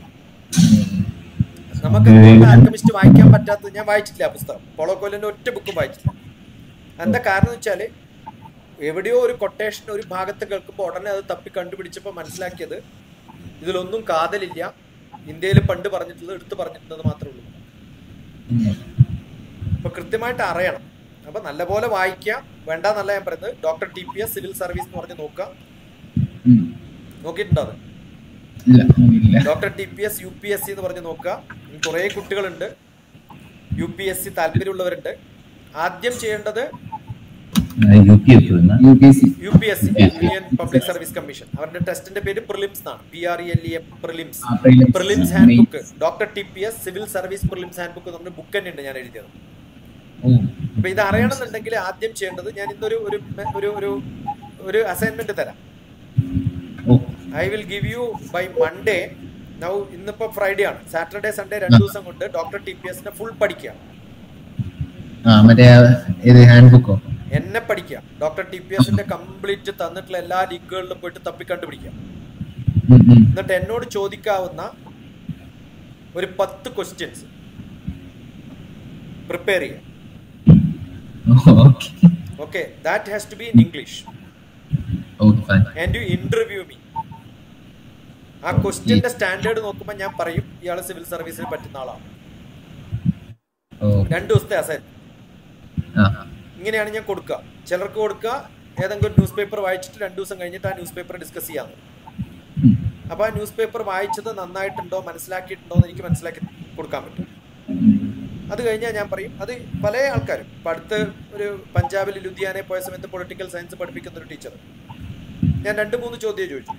നമുക്ക് ആൽക്കമിസ്റ്റ് വായിക്കാൻ പറ്റാത്തത് ഞാൻ വായിച്ചിട്ടില്ല ആ പുസ്തകം പോളോ കൊല്ലിന്റെ ഒറ്റ ബുക്കും വായിച്ചില്ല എന്താ കാരണം എന്ന് വെച്ചാല് എവിടെയോ ഒരു കൊട്ടേഷൻ ഒരു ഭാഗത്ത് കേൾക്കുമ്പോൾ ഉടനെ അത് തപ്പി കണ്ടുപിടിച്ചപ്പോൾ മനസ്സിലാക്കിയത് ഇതിലൊന്നും കാതലില്ല ഇന്ത്യയിൽ പണ്ട് പറഞ്ഞിട്ടുള്ളത് എടുത്തു പറഞ്ഞിട്ടുള്ളത് മാത്രമേ ഉള്ളൂ ഉം. അപ്പൊ കൃത്യമായിട്ട് അറിയണം അപ്പൊ നല്ലപോലെ വായിക്കുക വേണ്ടെന്നല്ല ഞാൻ പറയുന്നത് doctor T P S civil service എന്ന് പറഞ്ഞ് നോക്കുക ഉം. നോക്കിയിട്ടുണ്ടോ അത് ഇല്ല ഇല്ല doctor T P S U P S C എന്ന് പറഞ്ഞ് നോക്കുക കുറേ കുട്ടികളുണ്ട് യു പി എസ് സി താല്പര്യമുള്ളവരുണ്ട് ആദ്യം ചെയ്യേണ്ടത് U P S U P C U P S C union public service commission അവരുടെ ടെസ്റ്റിന്റെ പേര് പ്രിലിംസ് എന്നാണ് P R E L E M prelims ആ, prelims. Prelims handbook doctor T P S civil service prelims handbook നമ്മുടെ book തന്നെ ഉണ്ട് ഞാൻ എഴുതിയത് ഉം. അപ്പൊ ഇത് അറിയണമെന്നുണ്ടെങ്കിൽ ആദ്യം ചെയ്യേണ്ടത് ഞാൻ ഇന്നൊരു ഒരു ഒരു ഒരു ഒരു അസൈൻമെന്റ് തരാം oh I will give you by Monday now ഇന്നിപ്പോ ഫ്രൈഡേ ആണ് സാറ്റർഡേ സൺഡേ രണ്ടു ദിവസം കൊണ്ട് ഡോക്ടർ ടി പി എസിനെ ഫുൾ പഠിക്കുക ആ മറ്റേ ഇത് ഹാൻഡ് ബുക്കോ എന്നെ പഠിക്കുക ഡോക്ടർ ടി പി എസിന്റെ കംപ്ലീറ്റ് തന്നിട്ടുള്ള എല്ലാ ലിങ്കുകളിലും പോയിട്ട് തപ്പി കണ്ടുപിടിക്കുക എന്നിട്ട് എന്നോട് ചോദിക്കാവുന്ന ഒരു പത്ത് ക്വസ്റ്റ്യൻസ് പ്രിപ്പയർ ചെയ്യുക okay okay that has to be in English okay fine and you interview me ആ ക്വസ്റ്റ്യന്റെ സ്റ്റാൻഡേർഡ് നോക്കുമ്പോൾ ഞാൻ പറയും ഇയാൾ സിവിൽ സർവീസിന് പറ്റുന്ന ആളാണ് ഓക്കെ രണ്ട് ദിവസത്തെ അസൈൻ ആ ഇങ്ങനെയാണ് ഞാൻ കൊടുക്കുക ചിലർക്ക് കൊടുക്കുക ഏതെങ്കിലും ന്യൂസ് പേപ്പർ വായിച്ചിട്ട് രണ്ട് ദിവസം കഴിഞ്ഞിട്ട് ആ ന്യൂസ് പേപ്പർ ഡിസ്കസ് ചെയ്യാന്ന് ഉം. അപ്പൊ ആ ന്യൂസ് പേപ്പർ വായിച്ചത് നന്നായിട്ടുണ്ടോ മനസ്സിലാക്കിയിട്ടുണ്ടോ എന്ന് എനിക്ക് മനസ്സിലാക്കി കൊടുക്കാൻ പറ്റും അത് കഴിഞ്ഞാൽ ഞാൻ പറയും അത് പല ആൾക്കാരും ഇപ്പൊ അടുത്ത് ഒരു പഞ്ചാബിൽ ലുധിയാനെ പോയ സമയത്ത് പൊളിറ്റിക്കൽ സയൻസ് പഠിപ്പിക്കുന്ന ഒരു ടീച്ചർ ഞാൻ രണ്ട് മൂന്ന് ചോദ്യം ചോദിച്ചു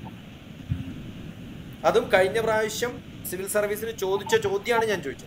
അതും കഴിഞ്ഞ പ്രാവശ്യം സിവിൽ സർവീസിന് ചോദിച്ച ചോദ്യമാണ് ഞാൻ ചോദിച്ചത്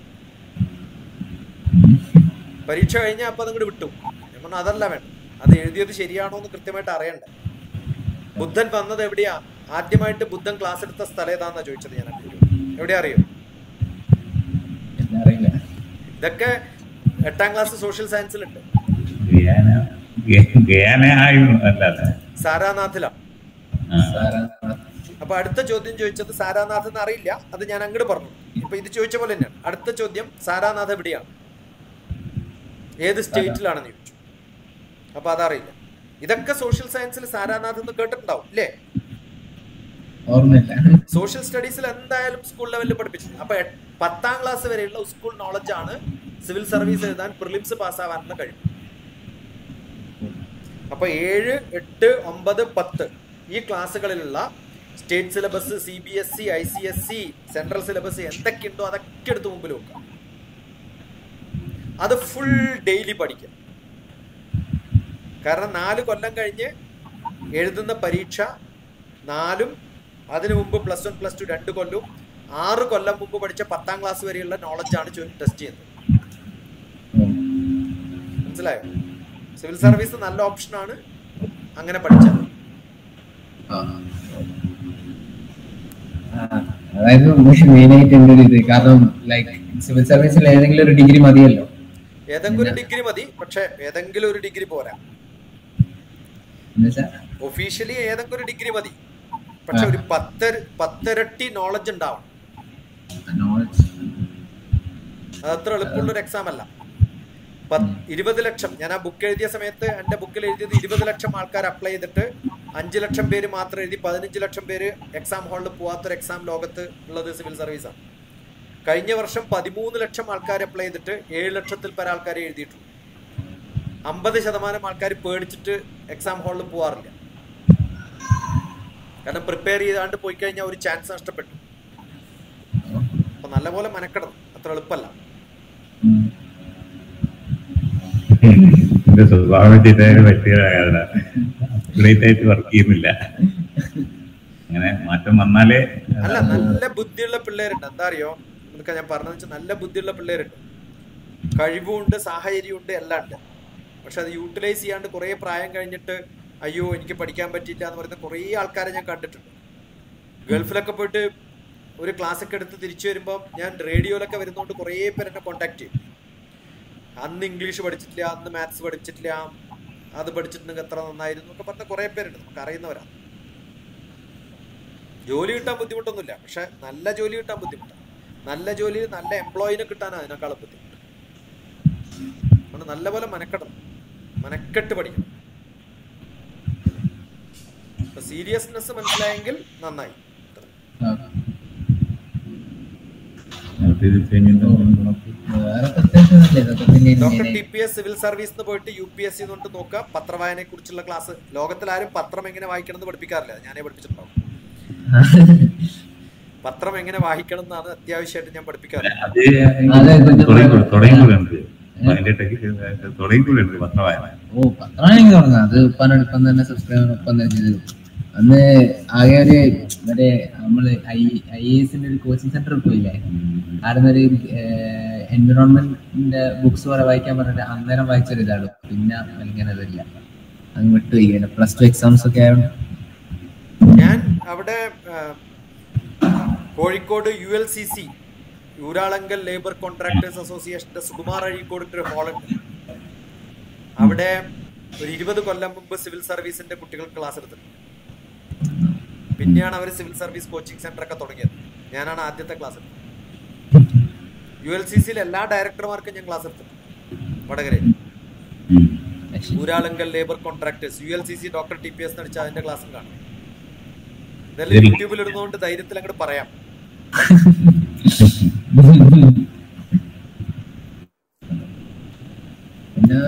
പരീക്ഷ കഴിഞ്ഞാൽ അപ്പൊ അതങ്ങോട്ട് വിട്ടു ഞാൻ പറഞ്ഞു അതല്ല വേണം അത് എഴുതിയത് ശരിയാണോ എന്ന് കൃത്യമായിട്ട് അറിയണ്ടേ ബുദ്ധൻ വന്നത് എവിടെയാ ആദ്യമായിട്ട് ബുദ്ധൻ ക്ലാസ് എടുത്ത സ്ഥലം ഏതാന്നാ ചോദിച്ചത് ഞാൻ അങ്ങോട്ട്. എവിടെയാ അറിയോ എന്താ അറിയില്ല ഇതൊക്കെ എട്ടാം ക്ലാസ് സോഷ്യൽ സയൻസിലുണ്ട് ഗയാന ഗയാന ആയിരുന്നു അല്ലാതെ സാരാനാഥിലാണ് ആ. സാറാ അപ്പൊ അടുത്ത ചോദ്യം ചോദിച്ചത് സാരാനാഥ് എന്ന് അറിയില്ല അത് ഞാൻ അങ്ങോട്ട് പറഞ്ഞു ഇപ്പൊ ഇത് ചോദിച്ച പോലെ തന്നെയാണ് അടുത്ത ചോദ്യം സാരാനാഥ് എവിടെയാണ് ഏത് സ്റ്റേറ്റിലാണെന്ന് ചോദിച്ചു അപ്പൊ അതറിയില്ല ഇതൊക്കെ സോഷ്യൽ സയൻസിൽ സാരാനാഥ് എന്ന് കേട്ടിട്ടുണ്ടാവും അല്ലേ ഓർമ്മയില്ല സോഷ്യൽ സ്റ്റഡീസിൽ എന്തായാലും സ്കൂൾ ലെവലിൽ പഠിപ്പിച്ചു അപ്പൊ എ- പത്താം ക്ലാസ് വരെയുള്ള സ്കൂൾ നോളജ് ആണ് സിവിൽ സർവീസ് എഴുതാൻ പ്രിലിംസ് പാസ്സാവാനുള്ള കഴിവ് അപ്പൊ ഏഴ് എട്ട് ഒമ്പത് പത്ത് ഈ ക്ലാസ്സുകളിലുള്ള state syllabus C B S C I C S C central syllabus എന്തൊക്കെയുണ്ടോ അതൊക്കെ എടുത്ത് മുമ്പിൽ വെക്കാം അത് ഫുൾ ഡെയിലി പഠിക്കാം കാരണം നാല് കൊല്ലം കഴിഞ്ഞ് എഴുതുന്ന പരീക്ഷ നാലും അതിനു മുമ്പ് പ്ലസ് വൺ പ്ലസ് ടു രണ്ട് കൊല്ലവും ആറ് കൊല്ലം മുമ്പ് പഠിച്ച പത്താം ക്ലാസ് വരെയുള്ള നോളജാണ് ടെസ്റ്റ് ചെയ്യുന്നത് മനസ്സിലായോ സിവിൽ സർവീസ് നല്ല ഓപ്ഷനാണ് അങ്ങനെ പഠിച്ചാൽ ആ. ആ, അതായത് മെയിൻ ആയിട്ട് എന്റെ ഒരു ഇത് കാരണം ലൈക്ക് സിവിൽ സർവീസിൽ ഏതെങ്കിലും ഒരു ഡിഗ്രി മതിയല്ലോ ഏതെങ്കിലും ഒരു ഡിഗ്രി മതി പക്ഷെ ഏതെങ്കിലും ഒരു ഡിഗ്രി പോരാ എന്നുവെച്ചാ ഒഫീഷ്യലി ഏതെങ്കിലും ഒരു ഡിഗ്രി മതി പക്ഷെ ഒരു പത്തര പത്തിരട്ടി നോളജ് ഉണ്ടാവണം നോളജ് അത് അത്ര എളുപ്പമുള്ള ഒരു എക്സാം അല്ല പത്ത് ഇരുപത് ലക്ഷം ഞാൻ ആ ബുക്ക് എഴുതിയ സമയത്ത് എൻ്റെ ബുക്കിൽ എഴുതിയത് ഇരുപത് ലക്ഷം ആൾക്കാർ അപ്ലൈ ചെയ്തിട്ട് അഞ്ച് ലക്ഷം പേര് മാത്രം എഴുതി പതിനഞ്ച് ലക്ഷം പേര് എക്സാം ഹാളിൽ പോവാത്തൊരു എക്സാം ലോകത്ത് ഉള്ളത് സിവിൽ സർവീസാണ് കഴിഞ്ഞ വർഷം പതിമൂന്ന് ലക്ഷം ആൾക്കാർ അപ്ലൈ ചെയ്തിട്ട് ഏഴ് ലക്ഷത്തിൽ പല ആൾക്കാരെ എഴുതിയിട്ടുള്ളൂ അമ്പത് ശതമാനം ആൾക്കാർ പേടിച്ചിട്ട് എക്സാം ഹാളിൽ പോവാറില്ല കാരണം പ്രിപ്പയർ ചെയ്താണ്ട് പോയി കഴിഞ്ഞാൽ ഒരു ചാൻസ് നഷ്ടപ്പെട്ടു അപ്പൊ നല്ലപോലെ മെനക്കെടണം അത്ര എളുപ്പമല്ല എന്റെ സ്വഭാവം ചെയ്തതിന് പറ്റിയ കാരണം അപ്ഡേറ്റ് ആയിട്ട് വർക്ക് ചെയ്യുന്നില്ല അങ്ങനെ മാറ്റം വന്നാലേ അല്ല നല്ല ബുദ്ധിയുള്ള പിള്ളേരുണ്ട് എന്താ അറിയോ നിനക്ക് ഞാൻ പറഞ്ഞതെന്ന് വെച്ചാൽ നല്ല ബുദ്ധിയുള്ള പിള്ളേരുണ്ട് കഴിവുണ്ട് സാഹചര്യമുണ്ട് എല്ലാം ഉണ്ട് പക്ഷെ അത് യൂട്ടിലൈസ് ചെയ്യാണ്ട് കുറേ പ്രായം കഴിഞ്ഞിട്ട് അയ്യോ എനിക്ക് പഠിക്കാൻ പറ്റിയില്ല എന്ന് പറയുന്ന കുറേ ആൾക്കാരെ ഞാൻ കണ്ടിട്ടുണ്ട് ഗൾഫിലൊക്കെ പോയിട്ട് ഒരു ക്ലാസ് ഒക്കെ എടുത്ത് തിരിച്ചു വരുമ്പോൾ ഞാൻ റേഡിയോയിലൊക്കെ വരുന്നതുകൊണ്ട് കുറേ പേര് എന്നെ കോണ്ടാക്ട് ചെയ്യും അന്ന് ഇംഗ്ലീഷ് പഠിച്ചിട്ടില്ല അന്ന് മാത്സ് പഠിച്ചിട്ടില്ല അത് പഠിച്ചിട്ടുണ്ടെങ്കിൽ എത്ര നന്നായിരുന്നു ഒക്കെ പറഞ്ഞ കുറേ പേരുണ്ട് നമുക്ക് അറിയുന്നവരാണ് ജോലി കിട്ടാൻ ബുദ്ധിമുട്ടൊന്നുമില്ല പക്ഷെ നല്ല ജോലി കിട്ടാൻ ബുദ്ധിമുട്ടാണ് നല്ല ജോലി നല്ല എംപ്ലോയിനെ കിട്ടാനാണ് അതിനേക്കാളും ബുദ്ധിമുട്ട് അതുകൊണ്ട് നല്ലപോലെ മനക്കെടണം മനക്കെട്ട് പഠിക്കണം അപ്പൊ സീരിയസ്നെസ് മനസ്സിലായെങ്കിൽ നന്നായി ഇത് കഴിഞ്ഞിട്ട് വേറെ പ്രത്യേകിച്ചൊന്നുമില്ല ഇതൊക്കെ പിന്നെ ഡോക്ടർ ഇങ്ങനെ T P S civil service പോയിട്ട് യു പി എസ് സി കൊണ്ട് നോക്കുക പത്രവായനയെ കുറിച്ചുള്ള ക്ലാസ് ലോകത്തിൽ ആരും പത്രം എങ്ങനെ വായിക്കണം എന്ന് പഠിപ്പിക്കാറില്ല ഞാനേ പഠിപ്പിച്ചിട്ടുണ്ടാവും പത്രം എങ്ങനെ വായിക്കണം എന്നാണ് അത്യാവശ്യമായിട്ട് ഞാൻ പഠിപ്പിക്കാറ് അത് അതെ, കുഞ്ഞു തുടങ്ങി തുടങ്ങിക്കൂടുണ്ട് അതിന്റെ ഇടയ്ക്ക് തുടങ്ങിക്കൂടുണ്ട് പത്രവായന ഓ പത്രമാണെങ്കിൽ തുടങ്ങാം അത് ഉപ്പാനോട് ഇപ്പം തന്നെ സബ്സ്ക്രൈബർ ഒപ്പം തന്നെ ചെയ്തു അന്ന് ആകെ ഒരു മറ്റേ നമ്മള് ഐ ഐ എസിന്റെ ഒരു കോച്ചിങ് സെന്ററിൽ പോയില്ലേ ആടുന്ന ഒരു എൻവിറോൺമെന്റിന്റെ ബുക്സ് കുറെ വായിക്കാൻ പറഞ്ഞിട്ട് അന്നേരം വായിച്ചൊരു ഇതാണ് പിന്നെ ഇങ്ങനെ ഇതില്ല അങ്ങ് വിട്ടുപോയി പ്ലസ് ടു എക്സാംസ് ഒക്കെ ആയതുകൊണ്ട് ഞാൻ അവിടെ ആ, Kozhikode U L C C Uralungal labour contractors അസോസിയേഷന്റെ സുകുമാർ അഴീക്കോടിന്റെ ഒരു ഹാളുണ്ട് അവിടെ ഒരു ഇരുപത് കൊല്ലം മുമ്പ് സിവിൽ സർവീസിന്റെ കുട്ടികൾക്ക് ക്ലാസ് എടുത്തിട്ടുണ്ട് പിന്നെയാണ് അവർ സിവിൽ സർവീസ് കോച്ചിങ് സെന്റർ ഒക്കെ തുടങ്ങിയത് ഞാനാണ് ആദ്യത്തെ ക്ലാസ് എടുത്തത് യു എൽ സി സിയിൽ എല്ലാ ഡയറക്ടർമാർക്കും ഞാൻ ക്ലാസ് എടുത്തിട്ടുണ്ട് വടകരയിൽ Uralungal labour contractors U L C C doctor T P S നടിച്ച അതിന്റെ ക്ലാസ്സും കാണും ഇതെല്ലാം ശരി. യൂട്യൂബിൽ ഇടുന്നതുകൊണ്ട് ധൈര്യത്തിൽ അങ്ങോട്ട് പറയാം പിന്നെ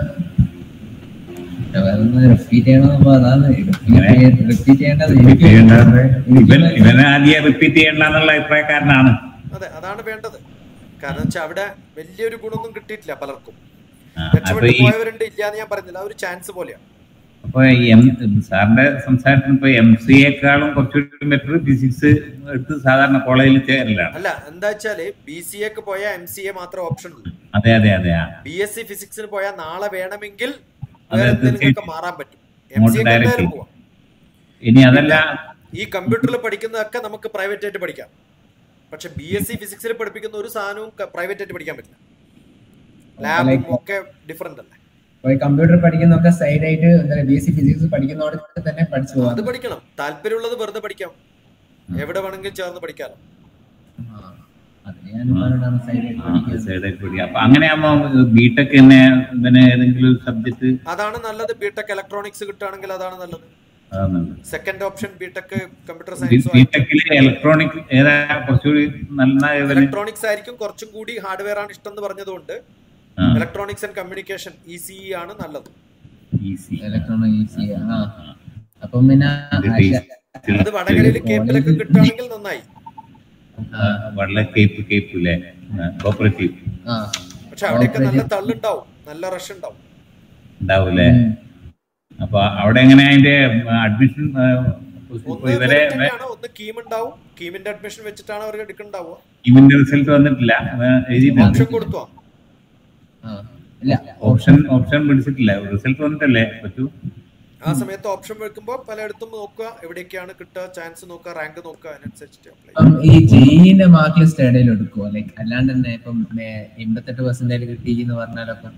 റിപ്പീറ്റ് ചെയ്യണമെന്ന് അതാണ് ഇങ്ങനെ റിപ്പീറ്റ് ചെയ്യേണ്ടത് റിപ്പീറ്റ് എനിക്ക് ചെയ്യേണ്ടത് ഇവൻ ഇവനെ ആദ്യം റിപ്പീറ്റ് ചെയ്യണ്ടെന്നുള്ള അഭിപ്രായക്കാരനാണ് അതെ അതാണ് വേണ്ടത് കാരണം വെച്ചാൽ അവിടെ വലിയൊരു ഗുണമൊന്നും കിട്ടിയിട്ടില്ല പലർക്കും ആ, അപ്പൊ രക്ഷപ്പെട്ട് ഈ പോയവരുണ്ട് ഇല്ലാന്ന് ഞാൻ പറയുന്നില്ല ആ ഒരു ചാൻസ് പോലെയാണ് അപ്പൊ എം സാറിന്റെ സംസാരത്തിന് ഇപ്പൊ എം സി എക്കാളും കുറച്ചുകൂടി ബെറ്റർ ഫിസിക്സ് എടുത്ത് സാധാരണ കോളേജിൽ ചേരലാണ് അല്ല എന്താ വെച്ചാല് ബി സി എക്ക് പോയാൽ എം സി എ മാത്രം ഓപ്ഷൻ ഉള്ളൂ അതെ അതെ അതെ ആ ബി എസ് സി ഫിസിക്സിന് പോയാൽ നാളെ വേണമെങ്കിൽ അതെ, വേറെ എന്തെങ്കിലുമൊക്കെ തീർച്ചയായും. മാറാൻ പറ്റും എം അങ്ങോട്ട് സി എക്ക് direct എന്തായാലും ചെയ്യും. പോവാം ഇനി അതല്ല ഈ കമ്പ്യൂട്ടറിൽ പഠിക്കുന്നതൊക്കെ നമുക്ക് പ്രൈവറ്റ് ആയിട്ട് പഠിക്കാം പക്ഷെ ബി എസ് സി ഫിസിക്സിൽ പഠിപ്പിക്കുന്ന ഒരു സാധനവും പ്രൈവറ്റ് ആയിട്ട് പഠിക്കാൻ പറ്റില്ല ലാബും ഒക്കെ ഡിഫറെന്റ് അല്ലേ പോയി കമ്പ്യൂട്ടർ പഠിക്കുന്നൊക്കെ സൈഡ് ആയിട്ട് എന്താ ബി എസ് സി ഫിസിക്സ് പഠിക്കുന്നതോടെ തന്നെ പഠിച്ചു അത് പോകാം പഠിക്കണം താല്പര്യമുള്ളത് വെറുതെ പഠിക്കാം എവിടെ വേണമെങ്കിലും ചേർന്ന് പഠിക്കാലോ അതിന് ഞാൻ ഉപ്പാനോടാണ് സൈഡ് ആയിട്ട് പഠിക്കുന്നത് സൈഡായിട്ട് പഠിക്കുക അപ്പൊ അങ്ങനെയാകുമ്പോ ബിടെക് തന്നെ ഇവന് ഏതെങ്കിലും സബ്ജക്ട് അതാണ് നല്ലത് ബിടെക് ഇലക്ട്രോണിക്സ് കിട്ടുകയാണെങ്കിൽ അതാണ് നല്ലത് സെക്കൻഡ് ഓപ്ഷൻ ബിടെക് കമ്പ്യൂട്ടർ സയൻസോ ബിടെക്കില് ഇലക്ട്രോണിക് ഏതാ കുറച്ചുകൂടി നല്ല ഇവന് ഇലക്ട്രോണിക്സ് ആയിരിക്കും കുറച്ചും കൂടി ഹാർഡ്വെയർ ആണ് ഇഷ്ടം എന്ന് പറഞ്ഞതുകൊണ്ട് ആ, electronics and communication E C ആണ് നല്ലത് easy. ഇലക്ട്രോണിക് ഈസി ആ അപ്പം പിന്നെ ഇത് ആശ- basic. അത് വടകരയിൽ കേപ്പിലൊക്കെ കിട്ടുകയാണെങ്കിൽ നന്നായി ആ, വളരെ കേപ്പ് കേപ്പ് അല്ലേ കോപ്പറേറ്റീവ് ആ പക്ഷെ അവിടെയൊക്കെ നല്ല തള്ളുണ്ടാവും നല്ല റഷ് ഉണ്ടാവും ഉണ്ടാവൂലേ അപ്പൊ അവിടെ എങ്ങനെ അതിന്റെ അഡ്മിഷൻ ഒന്ന് ഇവരെ merit തന്നെയാണ് ഒന്ന് കീം ഉണ്ടാവും കീമിന്റെ അഡ്മിഷൻ വെച്ചിട്ടാണ് അവർക്ക് എടുക്കണ്ടാവുക ടീമിന്റെ റിസൾട്ട് വന്നിട്ടില്ല അവൻ എഴുതിയിട്ടുണ്ട് ഓപ്ഷൻ കൊടുത്തു ആ ഇല്ല ഓപ്ഷൻ ഓപ്ഷൻ പിടിച്ചിട്ടില്ല റിസൾട്ട് വന്നിട്ടല്ലേ പറ്റൂ ആ സമയത്ത് ഓപ്ഷൻ വെക്കുമ്പോൾ പലയിടത്തും നോക്കുക എവിടെയൊക്കെയാണ് കിട്ടുക ചാൻസ് നോക്കുക റാങ്ക് നോക്കുക അതിനനുസരിച്ചിട്ട് അപ്ലൈ ഇപ്പം ഈ ജെയിന്റെ മാർക്ക് ലിസ്റ്റ് ഇടയിൽ എടുക്കുമോ ലൈക്ക് അല്ലാണ്ട് തന്നെ ഇപ്പം ഏർ, എൺപത്തെട്ട് പെർസെന്റേജ് കിട്ടി എന്ന് പറഞ്ഞാലൊക്കെ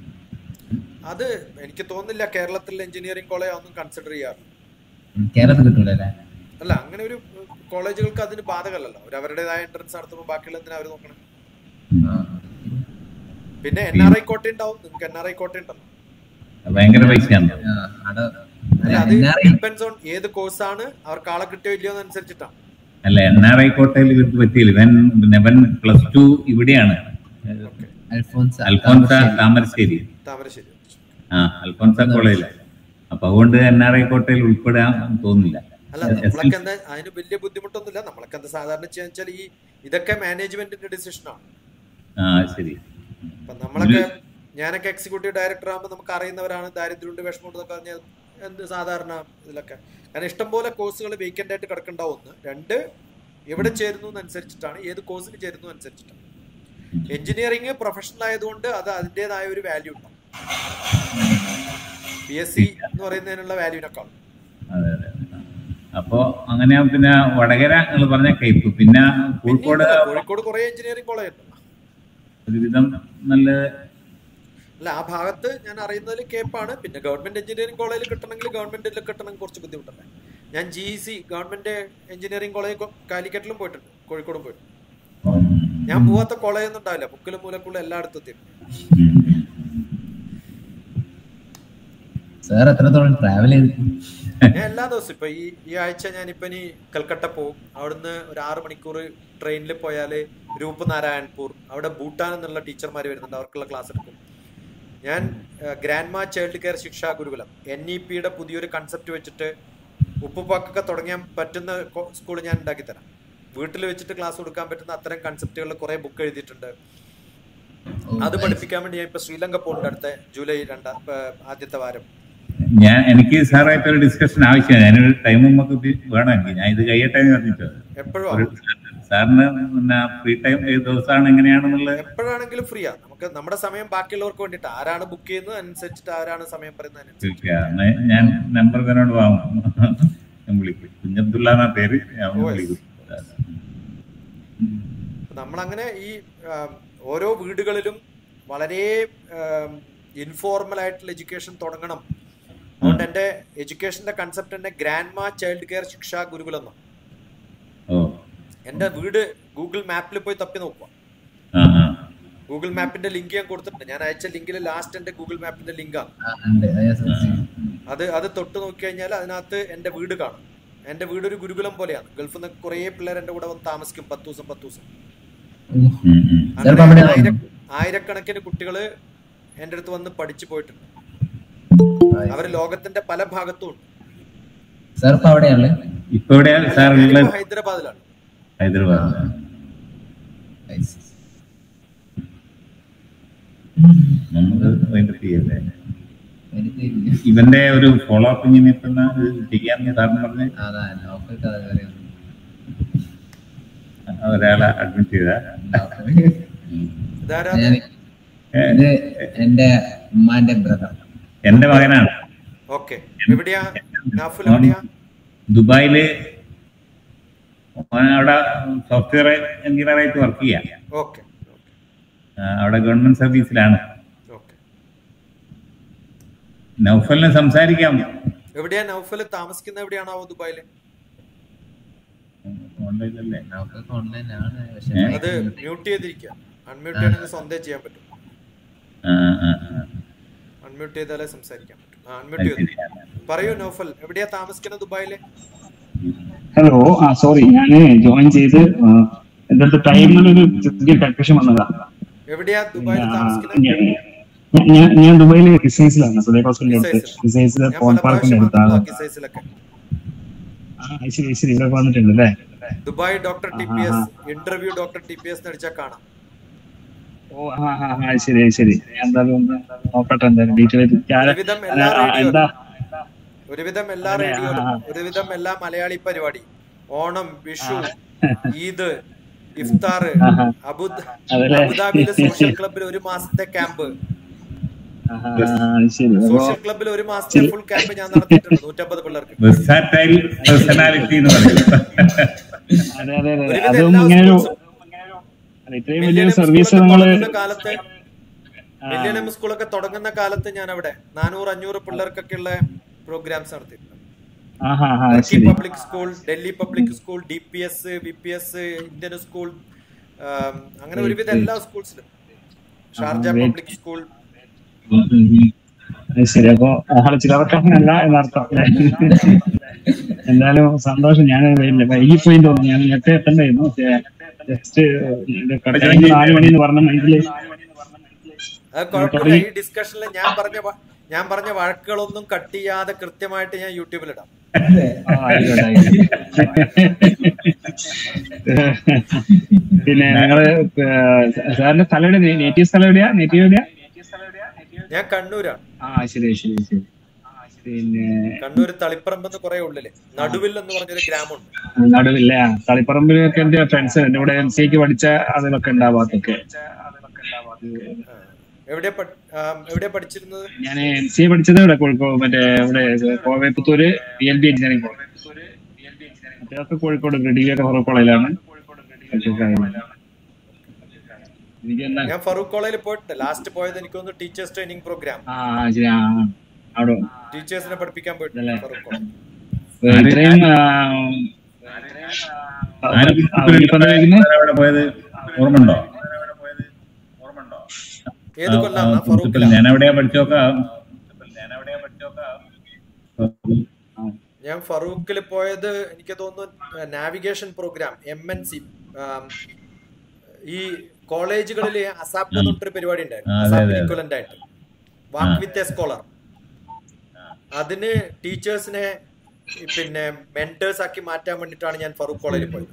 അത് എനിക്ക് തോന്നുന്നില്ല കേരളത്തിൽ എഞ്ചിനീയറിംഗ് കോളേജ് ഒന്നും കൺസിഡർ ചെയ്യാറ് ഉം, കേരളത്തിൽ കിട്ടൂല അല്ലേ അല്ല അങ്ങനെ ഒരു കോളേജുകൾക്ക് അതിന് ബാധകമല്ലല്ലോ അവർ അവരുടേതായ എൻട്രൻസ് നടത്തുമ്പോൾ ബാക്കിയുള്ള എന്തിനാ അവർ നോക്കണം ആ. പിന്നെ എൻ ആർ ഐ കോട്ട ഉണ്ടാവും നിങ്ങൾക്ക് എൻ ആർ ഐ കോട്ട ഉണ്ടല്ലോ ഭയങ്കര പൈസയാണ് ആ, അവിടെ അല്ല അത് NRI ഡിപ്പെൻസ് ഓൺ ഏത് കോഴ്സാണ് അവർക്ക് ആളെ കിട്ടിയോ ഇല്ലയോ എന്നനുസരിച്ചിട്ടാണ് അല്ല എൻ ആർ ഐ കോട്ടയിൽ ഇവർക്ക് പറ്റിയില്ല ഇവൻ പിന്നെ ഇവൻ പ്ലസ് ടു ഇവിടെയാണ് ഓക്കെ അൽഫോൻസ് അൽഫോൻസ താമരശ്ശേരി താമരശ്ശേരി ആ അൽഫോൻസ കോളേജിലാണ് അപ്പൊ അതുകൊണ്ട് എൻ ആർ ഐ കോട്ടയിൽ ഉൾപ്പെടാൻ തോന്നുന്നില്ല അല്ല എസ് എൽ നമ്മളൊക്കെ എന്താ അതിന് വലിയ ബുദ്ധിമുട്ടൊന്നുമില്ല നമ്മളൊക്കെ എന്താ സാധാരണ ചെയ്യാന്ന് വെച്ചാൽ ഈ ഇതൊക്കെ മാനേജ്മെന്റിന്റെ ഡിസിഷനാണ് ആ ശരി അപ്പൊ നമ്മളൊക്കെ ഞാനൊക്കെ എക്സിക്യൂട്ടീവ് ഡയറക്ടർ ആകുമ്പോൾ നമുക്ക് അറിയുന്നവരാണ് ദാരിദ്ര്യമുണ്ട് വിഷമമുണ്ട് എന്നൊക്കെ പറഞ്ഞാൽ എന്ത് സാധാരണ ഇതിലൊക്കെ കാരണം ഇഷ്ടംപോലെ കോഴ്സുകൾ വേക്കൻ്റ് ആയിട്ട് കിടക്കണ്ടാവും ഒന്ന് രണ്ട് എവിടെ ചേരുന്നു എന്നനുസരിച്ചിട്ടാണ് ഏത് കോഴ്സിന് ചേരുന്നു അനുസരിച്ചിട്ടാണ് എഞ്ചിനീയറിംഗ് പ്രൊഫഷണൽ ആയതുകൊണ്ട് അത് അതിൻ്റെതായ ഒരു വാല്യൂ ഉണ്ടാവും പി എസ് സി എന്ന് പറയുന്നതിനുള്ള വാല്യൂവിനേക്കാളും അതെ അതെ അപ്പോ അങ്ങനെ പിന്നെ വടകര നിങ്ങൾ പറഞ്ഞ കയ്പ് പിന്നെ കോഴിക്കോട് പിന്നെ കോഴിക്കോട് കുറെ എഞ്ചിനീയറിംഗ് കോളേജ് ഉണ്ട് ഒരുവിധം നല്ല അല്ല ആ ഭാഗത്ത് ഞാൻ അറിയുന്നതിൽ കേപ്പാണ് പിന്നെ ഗവൺമെന്റ് എഞ്ചിനീയറിംഗ് കോളേജിൽ കിട്ടണമെങ്കിൽ ഗവൺമെന്റിൽ കിട്ടണമെങ്കിൽ കുറച്ച് ബുദ്ധിമുട്ടല്ലേ ഞാൻ G C government engineering college കൊ- കാലിക്കറ്റിലും പോയിട്ടുണ്ട് കോഴിക്കോടും പോയിട്ടുണ്ട് ഞാൻ പോവാത്ത കോളേജ് ഒന്നും ഉണ്ടാവില്ല മുക്കിലും മൂലക്കുള്ള എല്ലായിടത്തും എത്തി സാർ എത്രത്തോളം ട്രാവൽ ചെയ്തു ഞാൻ എല്ലാ ദിവസവും ഇപ്പൊ ഈ ഈ ആഴ്ച ഞാൻ ഇപ്പൊ ഇനി കൽക്കട്ട പോകും അവിടുന്ന് ഒരു ആറ് മണിക്കൂർ ട്രെയിനിൽ പോയാല് രൂപ് നാരായൺപൂർ അവിടെ ഭൂട്ടാൻ എന്നുള്ള ടീച്ചർമാർ വരുന്നുണ്ട് അവർക്കുള്ള ക്ലാസ് എടുക്കും ഞാൻ ഗ്രാൻഡ് ചൈൽഡ് കെയർ ശിക്ഷാ ഗുരുകുലം എൻ ഇ പിയുടെ പുതിയൊരു കൺസെപ്റ്റ് വെച്ചിട്ട് ഉപ്പുപാക്കൊക്കെ തുടങ്ങാൻ പറ്റുന്ന സ്കൂൾ ഞാൻ ഉണ്ടാക്കി തരാം വീട്ടിൽ വെച്ചിട്ട് ക്ലാസ് കൊടുക്കാൻ പറ്റുന്ന അത്തരം കൺസെപ്റ്റുകളിൽ കുറെ ബുക്ക് എഴുതിയിട്ടുണ്ട് അത് പഠിപ്പിക്കാൻ വേണ്ടി ഞാൻ ഇപ്പൊ ശ്രീലങ്ക പോകുന്നുണ്ട് അടുത്ത ജൂലൈ രണ്ടാം ഏഹ്, ആദ്യത്തെ വാരം ഞാൻ എനിക്ക് സാറായിട്ട് ഒരു ഡിസ്കഷൻ ആവശ്യമാണ് ഞാനൊരു ടൈം നമുക്ക് ഇത് വേണമെങ്കിൽ ഞാൻ ഇത് കഴിയട്ടെ എന്ന് പറഞ്ഞിട്ട് എപ്പോഴും ഒരു സാറിന് പിന്നെ ഫ്രീ ടൈം ഏത് ദിവസമാണ് എങ്ങനെയാണെന്നുള്ളത് എപ്പോഴാണെങ്കിലും ഫ്രീയാ നമുക്ക് നമ്മുടെ സമയം ബാക്കിയുള്ളവർക്ക് വേണ്ടിട്ട് ആരാണ് ബുക്ക് ചെയ്യുന്നത് അനുസരിച്ചിട്ട് ആരാണ് സമയം പറയുന്നത് അനുസരിച്ച് ചോദിക്കുക ഞാൻ നമ്പർ തന്നോട് വാങ്ങും ഞാൻ വിളിക്കും കുഞ്ഞബ്ദുള്ള എന്നാ പേര് ഞാൻ ഓ, yes. വിളിക്കും നമ്മളങ്ങനെ ഈ ആം, ഓരോ വീടുകളിലും വളരെ ഇൻഫോർമൽ ആയിട്ടുള്ള എഡ്യൂക്കേഷൻ തുടങ്ങണം അതുകൊണ്ട് എന്റെ എഡ്യൂക്കേഷന്റെ കൺസെപ്റ്റ് എന്റെ grandma child care Shiksha Gurukulam എന്നാണ് ഓ എന്റെ വീട് ഗൂഗിൾ മാപ്പിൽ പോയി തപ്പി നോക്കുക ആ ആ ഗൂഗിൾ മാപ്പിന്റെ ലിങ്ക് ഞാൻ കൊടുത്തിട്ടുണ്ട് ഞാൻ അയച്ച ലിങ്കിൽ ലാസ്റ്റ് എന്റെ ഗൂഗിൾ മാപ്പിന്റെ ലിങ്കാണ് ആ, ഉണ്ട്. അത് ഞാൻ ശ്രദ്ധിച്ചു. അത് അത് തൊട്ട് നോക്കി കഴിഞ്ഞാൽ അതിനകത്ത് എന്റെ വീട് കാണും എന്റെ വീട് ഒരു ഗുരുകുലം പോലെയാണ് ഗൾഫിൽ നിന്ന് കുറേ പിള്ളേർ എന്റെ കൂടെ വന്ന് താമസിക്കും പത്ത് ദിവസം പത്ത് ദിവസം ഉം. ഉം, ഉം. സാർ ഇപ്പൊ അങ്ങനെ അവിടെ ആയിര ആയിരക്കണക്കിന് കുട്ടികള് എന്റെ അടുത്ത് വന്ന് പഠിച്ചു പോയിട്ടുണ്ട് അവര് ലോകത്തിന്റെ പല ഭാഗത്തും ഉണ്ട് സാർ ഇപ്പൊ അവിടെയാണ് ഇപ്പൊ എവിടെയാണ് സാർ ഉള്ളത് ഞാനിപ്പോ ഹൈദരാബാദിലാണ് ഹൈദരാബാദ് നമുക്ക് അതിന്റെ ചെയ്യല്ലേ ഇവന്റെ ഒരു ഫോളോ അപ്പ് ഇങ്ങനെ ഇപ്പൊ എന്നാ ഇത് ചെയ്യാന്ന് സാറിന് പറഞ്ഞ് അതാ നോക്കിട്ട് അത് അറിയാം ഒരാളെ അഡ്മിറ്റ് ചെയ്ത ഇതാരാ ഞാൻ ഇത് എന്റെ ഉമ്മാന്റെ ബ്രദർ എന്റെ മകനാണ് ഓക്കെ എവിടെയാ നാഫുൽ എവിടെയാ ദുബായില് ഓൻ അവിടെ സോഫ്റ്റ്വെയർ എഞ്ചിനീയർ ആയിട്ട് വർക്ക് ചെയ്യാം ഓക്കെ ആ, അവിടെ ഗവൺമെന്റ് സർവീസിലാണ് ഓക്കെ നൗഫലിനെ സംസാരിക്കാം എവിടെയാ നൗഫൽ താമസിക്കുന്ന എവിടെയാണാവോ ദുബായില് ഓൺലൈനിലല്ലേ നമുക്കൊക്കെ ഓൺലൈൻ ആണ് പക്ഷെ ഏ? അത് മ്യൂട്ട് ചെയ്തിരിക്കുക അൺമ്യൂട്ട് ചെയ്യണമെങ്കിൽ സ്വന്തം ചെയ്യാൻ പറ്റും ആ, ആ, ആ. അൺമ്യൂട്ട് ചെയ്താലേ സംസാരിക്കാൻ പറ്റും ആ അത് അൺമ്യൂട്ട് ചെയ്തു ശരിയാണ്. പറയൂ നൗഫൽ എവിടെയാ താമസിക്കുന്നത് ദുബായില് ഹലോ ആ സോറി ഞാൻ ജോയിൻ ചെയ്ത് ആ, എൻ്റെ അടുത്ത് ടൈമിലൊരു ചെറിയ കൺഫ്യൂഷൻ വന്നതാ എവിടെയാ ദുബായിൽ ആ, താമസിക്കുന്നത് ഞാൻ ഞാൻ- ഞാൻ ദുബായിൽ ഹിസൈസിലാണ് സുലൈഖ് ഹോസ്പിറ്റലിന്റെ അടുത്ത് ഹിസൈസിൽ. ഹിസൈസിലെ ഞാൻ ഫോൺ പല പാർക്കിന്റെ പ്രാവശ്യം അടുത്താണ് വന്നിട്ടുള്ള സൈസിലൊക്കെ ആ ശരി ശരി ഇവിടെ വന്നിട്ടുണ്ട് അല്ലേ Dubai doctor T P S interview doctor T P S അടിച്ചാൽ കാണാം ഓ ആ ആ ആ ശരി ശരി ഞാൻ എന്തായാലും ഒന്ന് നോക്കട്ടെ എന്തായാലും ഡീറ്റെയിൽ ഒരുവിധം എല്ലാ റേഡിയോ എന്താ ഒരുവിധം എല്ലാ അതെ, റേഡിയോയിലും ആ. ഒരുവിധം എല്ലാ മലയാളി പരിപാടി ഓണം വിഷു ഈദ് ഇഫ്താർ ആഹാ. അബുദ് അതല്ലേ? അബുദാബിയിലെ സോഷ്യൽ ക്ലബിൽ ഒരു മാസത്തെ ക്യാമ്പ് ആ, ആ, ആ, ശരി അപ്പോ സോഷ്യൽ ക്ലബിൽ ഒരു മാസത്തെ ഫുൾ ക്യാമ്പ് ഞാൻ നടത്തിയിട്ടുണ്ട് നൂറ്റമ്പത് പിള്ളേർക്ക് വെർസാറ്റൈൽ പേഴ്സണാലിറ്റി എന്ന് പറയും അതെ അതെ അതെ ഒരുവിധം അതും എല്ലാ ഇങ്ങനെ ഒരു സ്കൂൾസും അല്ല, ഇത്രയും വലിയ മില്ലേനിയം സർവീസ് സ്കൂളൊക്കെ നിങ്ങള് തുടങ്ങുന്ന കാലത്ത് മില്ലേനിയം സ്കൂളൊക്കെ തുടങ്ങുന്ന കാലത്ത് ഞാൻ അവിടെ നാനൂറ് അഞ്ഞൂറ് പിള്ളേർക്കൊക്കെ ഉള്ള പ്രോഗ്രാംസ് നടത്തിയിട്ടുണ്ട് ആഹാ ആ ടർക്കി ശരി public school Delhi public school D P S V P S Indian school ആം, അങ്ങനെ ഒരുവിധം എല്ലാ സ്കൂൾസിലും ഷാർജ great. പബ്ലിക് സ്കൂൾ ഉം, ഉം, ഉം. അത് ശരി അപ്പൊ ആള് ചിലർക്കാരനല്ല എന്നർത്ഥം എന്തായാലും സന്തോഷം ഞാൻ വൈകിപ്പോയി തോന്നുന്നു ഞാൻ നേരത്തെ എത്തണ്ടായിരുന്നു പക്ഷേ ജസ്റ്റ് നാല് മണി എന്ന് പറഞ്ഞ മൈൻഡില് അത് കുഴപ്പമില്ല ഈ ഡിസ്കഷനിൽ ഞാൻ പറഞ്ഞ വ- ഞാൻ പറഞ്ഞ വഴക്കുകളൊന്നും കട്ട് ചെയ്യാതെ കൃത്യമായിട്ട് ഞാൻ യൂട്യൂബിൽ ഇടാം ആ, ആയിക്കോട്ടെ, ആയിക്കോട്ടെ. പിന്നെ നിങ്ങള് സാറിന്റെ സ്ഥലം എവിടെയാ നേറ്റീവ് സ്ഥലം എവിടെയാ നേറ്റീവ് എവിടെയാ ഞാൻ കണ്ണൂരാണ് ആ ശരി ശരി ശരി പിന്നെ കണ്ണൂർ തളിപ്പറമ്പ് എന്ന് കുറെ ഉള്ളില് നടുവിൽ എന്ന് പറഞ്ഞൊരു ഗ്രാമമുണ്ട് നടുവില്ല തളിപ്പറമ്പിലൊക്കെ എന്റെ ഫ്രണ്ട്സ് എന്റെ കൂടെ എം സി ക്ക് പഠിച്ച അതിലൊക്കെ ഉണ്ടാവാത്തൊക്കെ ആ. എവിടെയാ പഠി- ആം, എവിടെയാ പഠിച്ചിരുന്നത് ഞാൻ എം സി എ പഠിച്ചത് ഇവിടെ കോഴിക്കോട് മറ്റേ ഇവിടെ കോവയപ്പുത്തൂര് P L B engineering college മറ്റേതൊക്കെ കോഴിക്കോട് ഗ്രഡിയൊക്കെ ഫറൂഖ് കോളേജിലാണ് എനിക്ക് എന്താ ഞാൻ ഫറൂഖ് കോളേജിൽ പോയിട്ടുണ്ട് ലാസ്റ്റ് പോയത് എനിക്കൊന്ന് ടീച്ചേഴ്സ് ട്രെയിനിങ് പ്രോഗ്രാം ആ ശരി ആ ആ. അവിടെ ടീച്ചേഴ്സിനെ പഠിപ്പിക്കാൻ പോയിട്ടുണ്ട് ഇതല്ലേ? ഫറൂഖ് കോളേജ് ഇത്രയും ആ, ആരും അവരിപ്പോ എന്താ ചോദിക്കുന്നത്? അവിടെ പോയത് ഓർമ്മയുണ്ടോ ഏത് ആ, കൊല്ലാന്ന് ആ, ഫറൂഖില പ്രിൻസിപ്പൽ ഞാൻ എവിടെയാ പഠിച്ചോക്കാം ഞാൻ ഫറൂഖിൽ പോയത് എനിക്ക് തോന്നുന്നു navigation program M N C ഈ കോളേജുകളിൽ അസാപ്പ് എന്ന് പറഞ്ഞിട്ടൊരു പരിപാടി ഉണ്ടായിരുന്നു ആ, അതെ, അസാപ്പ് അതെ, അതെ. ഇക്വലന്റ് ആയിട്ട് വാക്ക് വിത്ത് എ സ്കോളർ അതിന് ടീച്ചേഴ്സിനെ പിന്നെ മെന്റേഴ്സ് ആക്കി മാറ്റാൻ വേണ്ടിയിട്ടാണ് ഞാൻ ഫറൂഖ് കോളേജിൽ പോയത്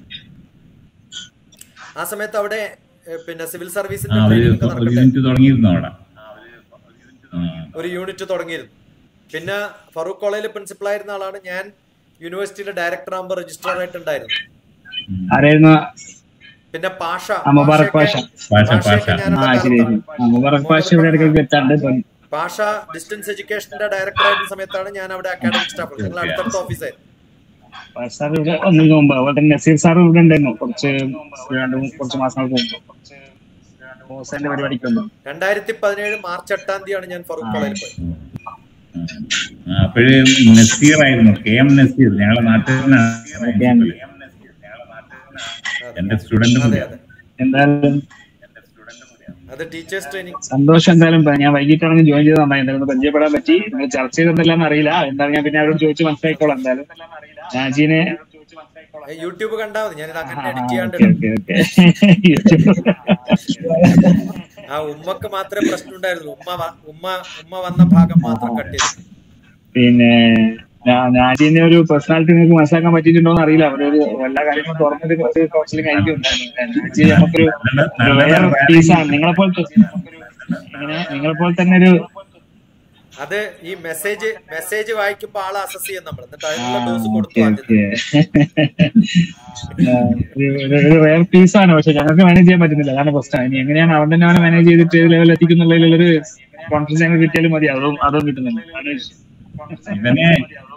ആ സമയത്ത് അവിടെ ഏഹ്, പിന്നെ സിവിൽ ആ സർവീസിന്റെ ഒരു ട്രെയിനിങ് ഒക്കെ ഒരു നടക്കട്ടെ യൂണിറ്റ് തുടങ്ങിയിരുന്നു അവിടെ ആ. ഒരു യൂണിറ്റ് തുടങ്ങിയിരുന്നു പിന്നെ ഫറൂഖ് കോളേജിൽ പ്രിൻസിപ്പൾ ആയിരുന്ന ആളാണ് ഞാൻ യൂണിവേഴ്സിറ്റിയിലെ ഡയറക്ടർ ആകുമ്പോൾ രജിസ്ട്രാർ ആയിട്ടുണ്ടായിരുന്നു ആരായിരുന്നു പിന്നെ പാഷ ആ, മുബാറക് പാഷ. പാഷ, പാഷയൊക്കെ പാഷ. ഞാനുള്ള ആ ശരി കാലത്താണ്. ആ, മുബാറക് പാഷ ഇവിടെ ഇടയ്ക്കൊക്കെ എത്താണ്ട് ഇപ്പം പാഷ ഡിസ്റ്റൻസ് എഡ്യൂക്കേഷന്റെ ഡയറക്ടർ ആയിരുന്ന സമയത്താണ് ഞാൻ അവിടെ അക്കാഡമിക് സ്റ്റാഫ് ഞങ്ങൾ അടുത്തടുത്ത ഓഫീസായിരുന്നു പാഷ സാർ ഇവിടെ ഒന്നിന് മുമ്പ് അതുപോലെ തന്നെ നസീർ സാർ ഇവിടെ ഉണ്ടായിരുന്നു കുറച്ച് രണ്ട് മൂന്ന് കുറച്ച് മാസങ്ങൾക്ക് മുമ്പ് ഹോസന്റെ പരിപാടിക്ക് വന്നു രണ്ടായിരത്തി പതിനേഴ് മാർച്ച് എട്ടാം തീയതിയാണ് ഞാൻ ഫറൂഖ് കോളേജിൽ പോയത് ആ, അപ്പോഴ് നസീർ ആയിരുന്നു കെ എം നസീർ ഞങ്ങളെ നാട്ടുകാരനാണ് എന്റെ സ്റ്റുഡന്റ് അതെ കൂടിയാണ് അതെ എന്തായാലും അത് ടീച്ചേഴ്സ് ട്രെയിനിങ് സന്തോഷം എന്തായാലും ഇപ്പൊ ഞാൻ വൈകിട്ടാണെങ്കിൽ ജോയിൻ ചെയ്ത് നന്നായി എന്തായാലും ഒന്ന് പരിചയപ്പെടാൻ പറ്റി നിങ്ങൾ ചർച്ച ചെയ്തെന്തെല്ലാം അറിയില്ല എന്തായാലും ഞാൻ പിന്നെ അവരോട് ചോദിച്ച് മനസ്സിലാക്കിക്കോളാം എന്തായാലും രാജീനെ യൂട്യൂബ് കണ്ടാൽ മതി ഞാനിത് അങ്ങനെ എഡിറ്റ് ഓക്കെ ചെയ്യാണ്ട് ഓക്കെ ഓക്കെ ആ ഉമ്മക്ക് മാത്രമേ പ്രശ്നം ഉണ്ടായിരുന്നുള്ളൂ ഉമ്മ വ- ഉമ്മ ഉമ്മ വന്ന ഭാഗം മാത്രം കട്ട് ചെയ്തു പിന്നെ നാജിന്റെ ഒരു പേഴ്സണാലിറ്റി നിങ്ങൾക്ക് മനസ്സിലാക്കാൻ പറ്റിയിട്ടുണ്ടോന്ന് അറിയില്ല അവരൊരു എല്ലാ കാര്യങ്ങളും തുറന്നിട്ട് കുറച്ച് കൗൺസിലിംഗ് ആയിരിക്കും നാജി നമുക്കൊരു വേറെ പീസാണ് നിങ്ങളെ പോലത്തെ ഇങ്ങനെ നിങ്ങളെ പോലെ തന്നെ ഒരു അത് ഈ മെസ്സേജ് മെസ്സേജ് വായിക്കുമ്പോൾ ആളെ അസസ് ചെയ്യും നമ്മൾ എന്നിട്ട് അതിനുള്ള ആ, ഡോസ് കൊടുത്തു ഓക്കെ ആദ്യം ഓക്കെ ഒരു റയർ പീസാണ് പക്ഷെ ഞങ്ങൾക്ക് മാനേജ് ചെയ്യാൻ പറ്റുന്നില്ല അതാണ് പ്രശ്നം ഇനി എങ്ങനെയാണ് അവൻ തന്നെ അവനെ മാനേജ് ചെയ്തിട്ട് ലെവൽ എത്തിക്കുന്നുള്ളതിലൊരു കോൺഫിഡൻസ് ഞങ്ങൾക്ക് കിട്ടിയാലും മതി അതും അതും കിട്ടുന്നുണ്ട് അതാണ് ഇവനെ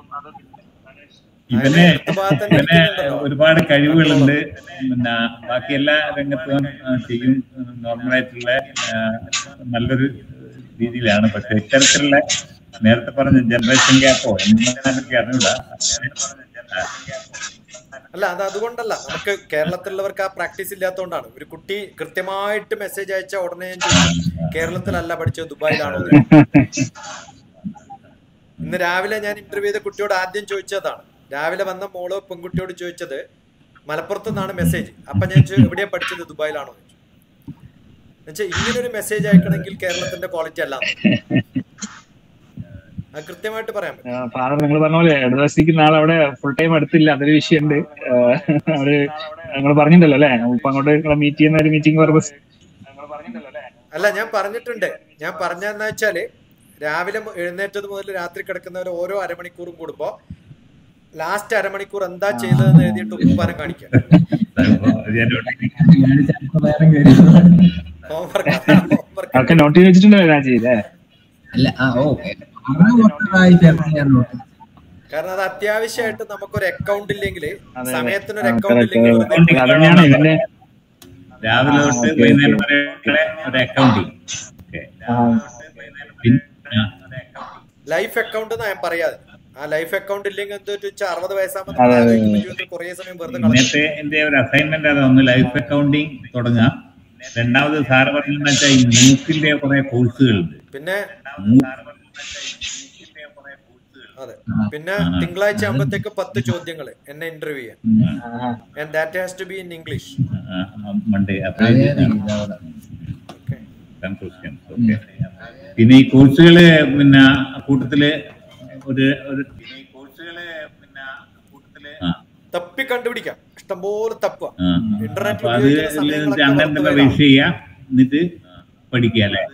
ഇവനെ അടുത്ത ഭാഗത്ത് തന്നെ ഇവനെ ഇരിക്കുന്നുണ്ടല്ലോ. ഒരുപാട് കഴിവുകളുണ്ട് പിന്നെ ബാക്കി എല്ലാ രംഗത്തും ആ, ചെയ്യും നോർമലായിട്ടുള്ള ആ, നല്ലൊരു രീതിയിലാണ് പക്ഷെ ഇത്തരത്തിലുള്ള നേരത്തെ പറഞ്ഞ ജനറേഷൻ ഗ്യാപ്പോ എന്നൊക്കെ അറിഞ്ഞൂടാ അല്ല അത് അതുകൊണ്ടല്ല നമുക്ക് കേരളത്തിലുള്ളവർക്ക് ആ പ്രാക്ടീസ് ഇല്ലാത്തതുകൊണ്ടാണ് ഒരു കുട്ടി കൃത്യമായിട്ട് മെസ്സേജ് അയച്ച ഉടനെ ഞാൻ ചോദിക്കും കേരളത്തിലല്ല പഠിച്ചത് ദുബായിലാണോ എന്ന്." ഇന്ന് രാവിലെ ഞാൻ ഇന്റർവ്യൂ ചെയ്ത കുട്ടിയോട് ആദ്യം ചോദിച്ചതാണ് രാവിലെ വന്ന മോള് പെൺകുട്ടിയോട് ചോദിച്ചത് മലപ്പുറത്ത് നിന്നാണ് മെസ്സേജ് അപ്പൊ ഞാൻ ചോദിച്ചു, എവിടെയാ പഠിച്ചത് ദുബായിലാണോ എന്ന് ചോദിച്ചു എന്നുവെച്ചാൽ ഇങ്ങനെ ഒരു മെസ്സേജ് അയക്കണമെങ്കിൽ കേരളത്തിന്റെ ക്വാളിറ്റി അല്ല അത് കൃത്യമായിട്ട് പറയാൻ പറ്റും ഫാദർ നിങ്ങൾ പറഞ്ഞ പോലെ ഇടതുവശത്തേക്ക് നാളെ അവിടെ ഫുൾ ടൈം എടുത്തില്ല അതൊരു വിഷയമുണ്ട് ആഹ് അവര് നിങ്ങൾ പറഞ്ഞിട്ടുണ്ടല്ലോ അല്ലെ ഇപ്പൊ അങ്ങോട്ട് നിങ്ങളെ മീറ്റ് ചെയ്യുന്ന ഒരു മീറ്റിംഗ് പർപ്പസ് അല്ല ഞാൻ പറഞ്ഞിട്ടുണ്ട് ഞാൻ പറഞ്ഞെന്ന് വെച്ചാല് രാവിലെ മു- എഴുന്നേറ്റത് മുതൽ രാത്രി കിടക്കുന്നവർ ഓരോ അരമണിക്കൂറും കൂടുമ്പോ ലാസ്റ്റ് അരമണിക്കൂർ എന്താ ചെയ്തതെന്ന് എഴുതിയിട്ട് ഉപ്പാനം കാണിക്കുക ഞാൻ ചിലപ്പോ വേറെ കയറി ഹോംവർക്ക് ഹോംവർക്ക് അതൊക്കെ നോട്ട് ചെയ്ത് വെച്ചിട്ടുണ്ടല്ലോ രാജി അല്ലേ അല്ല ആ ഓ ആയിട്ടായിരുന്നു ഞാൻ നോട്ടത് കാരണം അത് അത്യാവശ്യമായിട്ട് നമുക്കൊരു അക്കൗണ്ട് ഇല്ലെങ്കിൽ അതെ. സമയത്തിനൊരു ആ, അക്കൗണ്ട് correct. ഇല്ലെങ്കിൽ വെറുതെ അത് തന്നെയാണ് ഇതിന്റെ രാവിലെ തൊട്ട് ഓക്കേ, വൈകുന്നേരം ഓക്കേ. വരെ ഒരു അക്കൗണ്ടിങ് ആ, പിന്നെ ലൈഫ് അക്കൗണ്ട് എന്നാ ഞാൻ പറയാതെ ആ ലൈഫ് അക്കൗണ്ട് ഇല്ലെങ്കിൽ എന്താ വെച്ചാൽ അറുപത് വയസ്സാകുമ്പോൾ അതെ, അതെ, ആലോചിക്കുമ്പോൾ ജീവിതത്തിൽ കുറേ സമയം വെറുതെ കളഞ്ഞു ഇന്നത്തെ എന്റെ ഒരു അസൈൻമെന്റ് ആണ് ഒന്ന് ലൈഫ് അക്കൗണ്ടിങ് തുടങ്ങാം രണ്ടാമത് സാറ് പറഞ്ഞെന്ന് വെച്ചാൽ ഈ മൂക്കിന്റെ കുറെ കോഴ്സുകളുണ്ട് പിന്നെ അതെ ആ. പിന്നെ ആ. തിങ്കളാഴ്ച ആകുമ്പോഴത്തേക്ക് പത്ത് ചോദ്യങ്ങൾ എന്നെ ഇന്റർവ്യൂ ചെയ്യാൻ ആ, and that has to be in English Monday അതെ അതെ ഇതവിടെ. ഓക്കെ ഓക്കെ പിന്നെ ഈ കോഴ്സുകള് പിന്നെ കൂട്ടത്തില് ഒരു ഒരു കോഴ്സുകള് പിന്നെ കൂട്ടത്തില് തപ്പി കണ്ടുപിടിക്കാം ഇഷ്ടംപോലെ തപ്പുക ഇന്റർനെറ്റ് അപ്പൊ അത് ഉപയോഗിക്കുന്ന സമയങ്ങളൊക്കെ അങ്ങനെ പുറത്ത് തന്നെ പോയതാണ്. രജിസ്റ്റർ ചെയ്യാം എന്നിട്ട് പഠിക്കുക അല്ലേ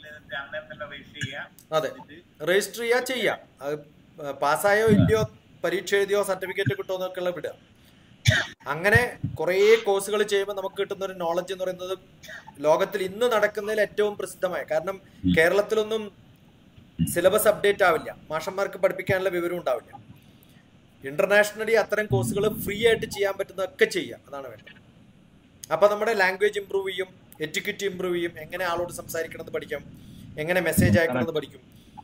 അതെ രജിസ്റ്റർ ചെയ്യാ ചെയ്യാം അത് പാസ്സായോ ഇല്ലയോ പരീക്ഷ എഴുതിയോ സർട്ടിഫിക്കറ്റ് കിട്ടുമോ എന്നൊക്കെയുള്ള വിടുക അങ്ങനെ കുറേ കോഴ്സുകൾ ചെയ്യുമ്പോൾ നമുക്ക് കിട്ടുന്ന ഒരു നോളജ് എന്ന് പറയുന്നത് ലോകത്തിൽ ഇന്ന് നടക്കുന്നതിൽ ഏറ്റവും പ്രസിദ്ധമായ കാരണം കേരളത്തിലൊന്നും സിലബസ് അപ്ഡേറ്റ് ആവില്ല മാഷന്മാർക്ക് പഠിപ്പിക്കാനുള്ള വിവരം ഉണ്ടാവില്ല ഇന്റർനാഷണലി അത്തരം കോഴ്സുകൾ ഫ്രീ ആയിട്ട് ചെയ്യാൻ പറ്റുന്നതൊക്കെ ചെയ്യാം അതാണ് വേണ്ടത് അപ്പൊ നമ്മുടെ ലാംഗ്വേജ് ഇമ്പ്രൂവ് ചെയ്യും എറ്റിക്വിറ്റി ഇമ്പ്രൂവ് ചെയ്യും എങ്ങനെ ആളോട് സംസാരിക്കണമെന്ന് പഠിക്കാം എങ്ങനെ മെസ്സേജ് അയക്കണമെന്ന് പഠിക്കും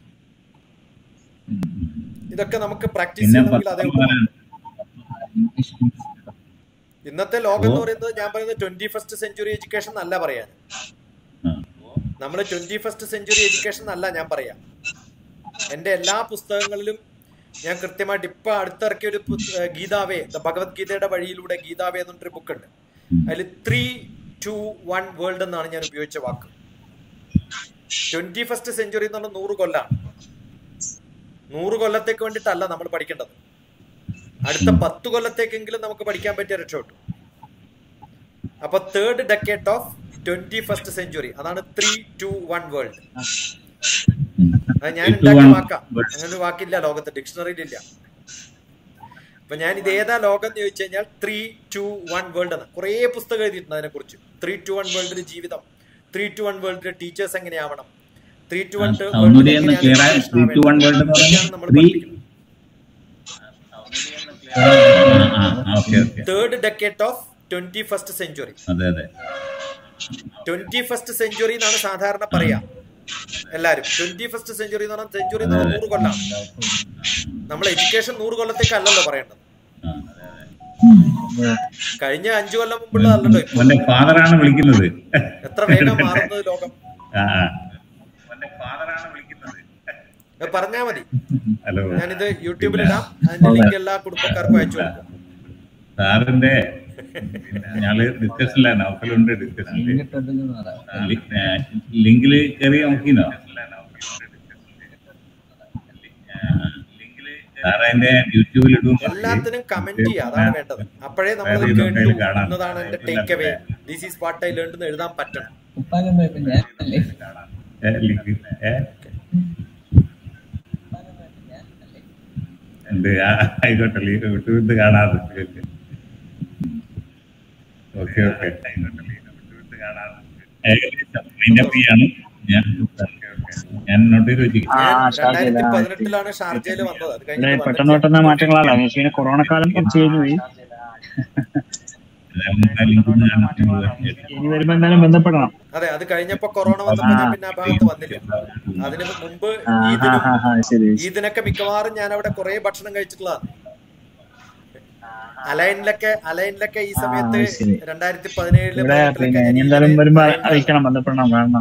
ഇതൊക്കെ നമുക്ക് പ്രാക്ടീസ് പിന്നെ ചെയ്യണമെങ്കിൽ അതേ ഉള്ളൂ ഇംഗ്ലീഷ് ഇന്നത്തെ ലോകം എന്ന് പറയുന്നത് ഞാൻ പറയുന്നത് ട്വന്റി ഫസ്റ്റ് സെഞ്ചുറി എഡ്യൂക്കേഷൻ എന്നല്ല പറയാൻ ആ. നമ്മൾ ട്വന്റി ഫസ്റ്റ് സെഞ്ചുറി എഡ്യൂക്കേഷൻ എന്നല്ല ഞാൻ പറയാം എൻ്റെ എല്ലാ പുസ്തകങ്ങളിലും ഞാൻ കൃത്യമായിട്ട് ഇപ്പൊ അടുത്തിറക്കിയ ഒരു പുസ്ത- ഏഹ് ഗീതാവേ ദ ഭഗവത്ഗീതയുടെ വഴിയിലൂടെ ഗീതാവേ എന്ന് പറഞ്ഞൊരു ബുക്ക് ഉണ്ട് അതിൽ ത്രീ ടു വൺ വേൾഡ് എന്നാണ് ഞാൻ ഉപയോഗിച്ച വാക്ക് ട്വന്റി ഫസ്റ്റ് സെഞ്ചുറി എന്ന് പറഞ്ഞാൽ നൂറ് കൊല്ലാണ് നൂറ് കൊല്ലത്തേക്ക് വേണ്ടിയിട്ടല്ല നമ്മൾ പഠിക്കേണ്ടത് അടുത്ത പത്ത് കൊല്ലത്തേക്കെങ്കിലും നമുക്ക് പഠിക്കാൻ പറ്റിയ രക്ഷപ്പെട്ടു അപ്പൊ third decade of twenty first century അതാണ് ത്രീ ടു വൺ വേൾഡ് അത് ഞാൻ Three to ഉണ്ടാക്കിയ one വാക്കാ world. അങ്ങനെ ഒരു വാക്കില്ല ലോകത്ത് ഡിക്ഷണറിയിൽ ഇല്ല അപ്പൊ ഞാൻ ഇത് ഏതാ ലോകം എന്ന് ചോദിച്ചു കഴിഞ്ഞാൽ ത്രീ ടു വൺ വേൾഡ് എന്ന് കുറേ പുസ്തകം എഴുതിയിട്ടുണ്ട് അതിനെ കുറിച്ച് ത്രീ ടു വൺ വേൾഡിലെ ജീവിതം ത്രീ ടു വൺ വേൾഡിലെ ടീച്ചേഴ്സ് എങ്ങനെയാവണം ത്രീ ടു വൺ ആ, ഒന്നുകൂടി ഒന്ന് clear ആയി. Three to one world എന്ന് പറഞ്ഞാൽ നമ്മൾ three- പഠിപ്പിക്കുന്നത് okay okay third decade of twenty first century അതെ അതെ ട്വന്റി ഫസ്റ്റ് സെഞ്ചുറി എന്നാണ് സാധാരണ പറയാ എല്ലാരും ട്വന്റി ഫസ്റ്റ് സെഞ്ചുറി എന്ന് പറഞ്ഞാൽ സെഞ്ചുറി എന്ന് പറഞ്ഞാൽ നൂറ് കൊല്ലാണ് നമ്മൾ എഡ്യൂക്കേഷൻ നൂറ് കൊല്ലത്തേക്ക് അല്ലല്ലോ പറയേണ്ടത് ആ, അതെ, അതെ. കഴിഞ്ഞ അഞ്ചു കൊല്ലം മുമ്പുള്ളതല്ലല്ലോ ഇപ്പൊ മോന്റെ ഫാദറാണ് വിളിക്കുന്നത് എത്ര വേഗം മാറുന്നത് ലോകം ആ ആ. മോന്റെ ഫാദറാണ് വിളിക്കുന്നത് അത് പറഞ്ഞാ മതി ഹലോ ഞാനിത് യൂട്യൂബിലിടാം അതിന്റെ ലിങ്ക് എല്ലാ കുടുംബക്കാർക്കും അയച്ചു കൊടുക്കും സാറിന്റെ ഞങ്ങള് ഡിസ്കഷനിലാണ് നൗഫലുണ്ട് ഡിസ്കഷനില് ലിങ്കില് കയറി നോക്കിനോ സാർ അതിന്റെ യൂട്യൂബിൽ ഇടും എല്ലാത്തിനും കമന്റ് ചെയ്യുക അതാണ് വേണ്ടത് അപ്പോഴേ നമ്മൾ വേറെ കേട്ടു ഇതിലൊക്കെ കാണാം. എന്നതാണ് എന്റെ take away this is what I learn എന്ന് എഴുതാൻ പറ്റണം ഉപ്പാകം പോയപ്പോ ഞാനല്ലേ ലിങ്ക് ഏ എന്ത് ആ, ആയിക്കോട്ടെ ലീവ് വിട്ടുവിട്ട് കാണാതെ ഓക്കെ ഓക്കെ ഏകദേശം മൈൻഡപ്പ് ചെയ്യാണ് ഞാൻ ഞാൻ നോട്ട് ചെയ്ത് വെച്ചിരിക്കും ആ, ഞാൻ start ചെയ്ത, രണ്ടായിരത്തി ആ, പതിനെട്ടിലാണ് ഷാർജയിൽ വന്നത് അത് ഇവിടെ കഴിഞ്ഞിട്ട് പെട്ടെന്ന് വന്നിട്ടില്ല. പെട്ടെന്ന് മാറ്റങ്ങളാണ് പക്ഷേ പിന്നെ കൊറോണ കാലം കുറച്ച് കഴിഞ്ഞു പോയി ലിങ്ക് ഒന്ന് കാണാം ഇനി വരുമ്പോ എന്തായാലും ബന്ധപ്പെടണം അതെ അത് കഴിഞ്ഞപ്പോ കൊറോണ വന്നപ്പോ ഞാൻ പിന്നെ ആ ഭാഗത്ത് വന്നില്ല അതിന് മുമ്പ് ആ ഹാ ഈദിനും ഹാ ഹാ ശരി ഈദിനൊക്കെ മിക്കവാറും ഞാൻ അവിടെ കുറെ ഭക്ഷണം കഴിച്ചിട്ടുള്ളതാണ് അലൈനിലൊക്കെ അലൈനിലൊക്കെ ഈ സമയത്ത് ആ, ശരി. രണ്ടായിരത്തി പതിനേഴില് ഇവിടെ പിന്നെ ഇനി എന്തായാലും വരുമ്പോ അറിയിക്കണം ബന്ധപ്പെടണം കാരണം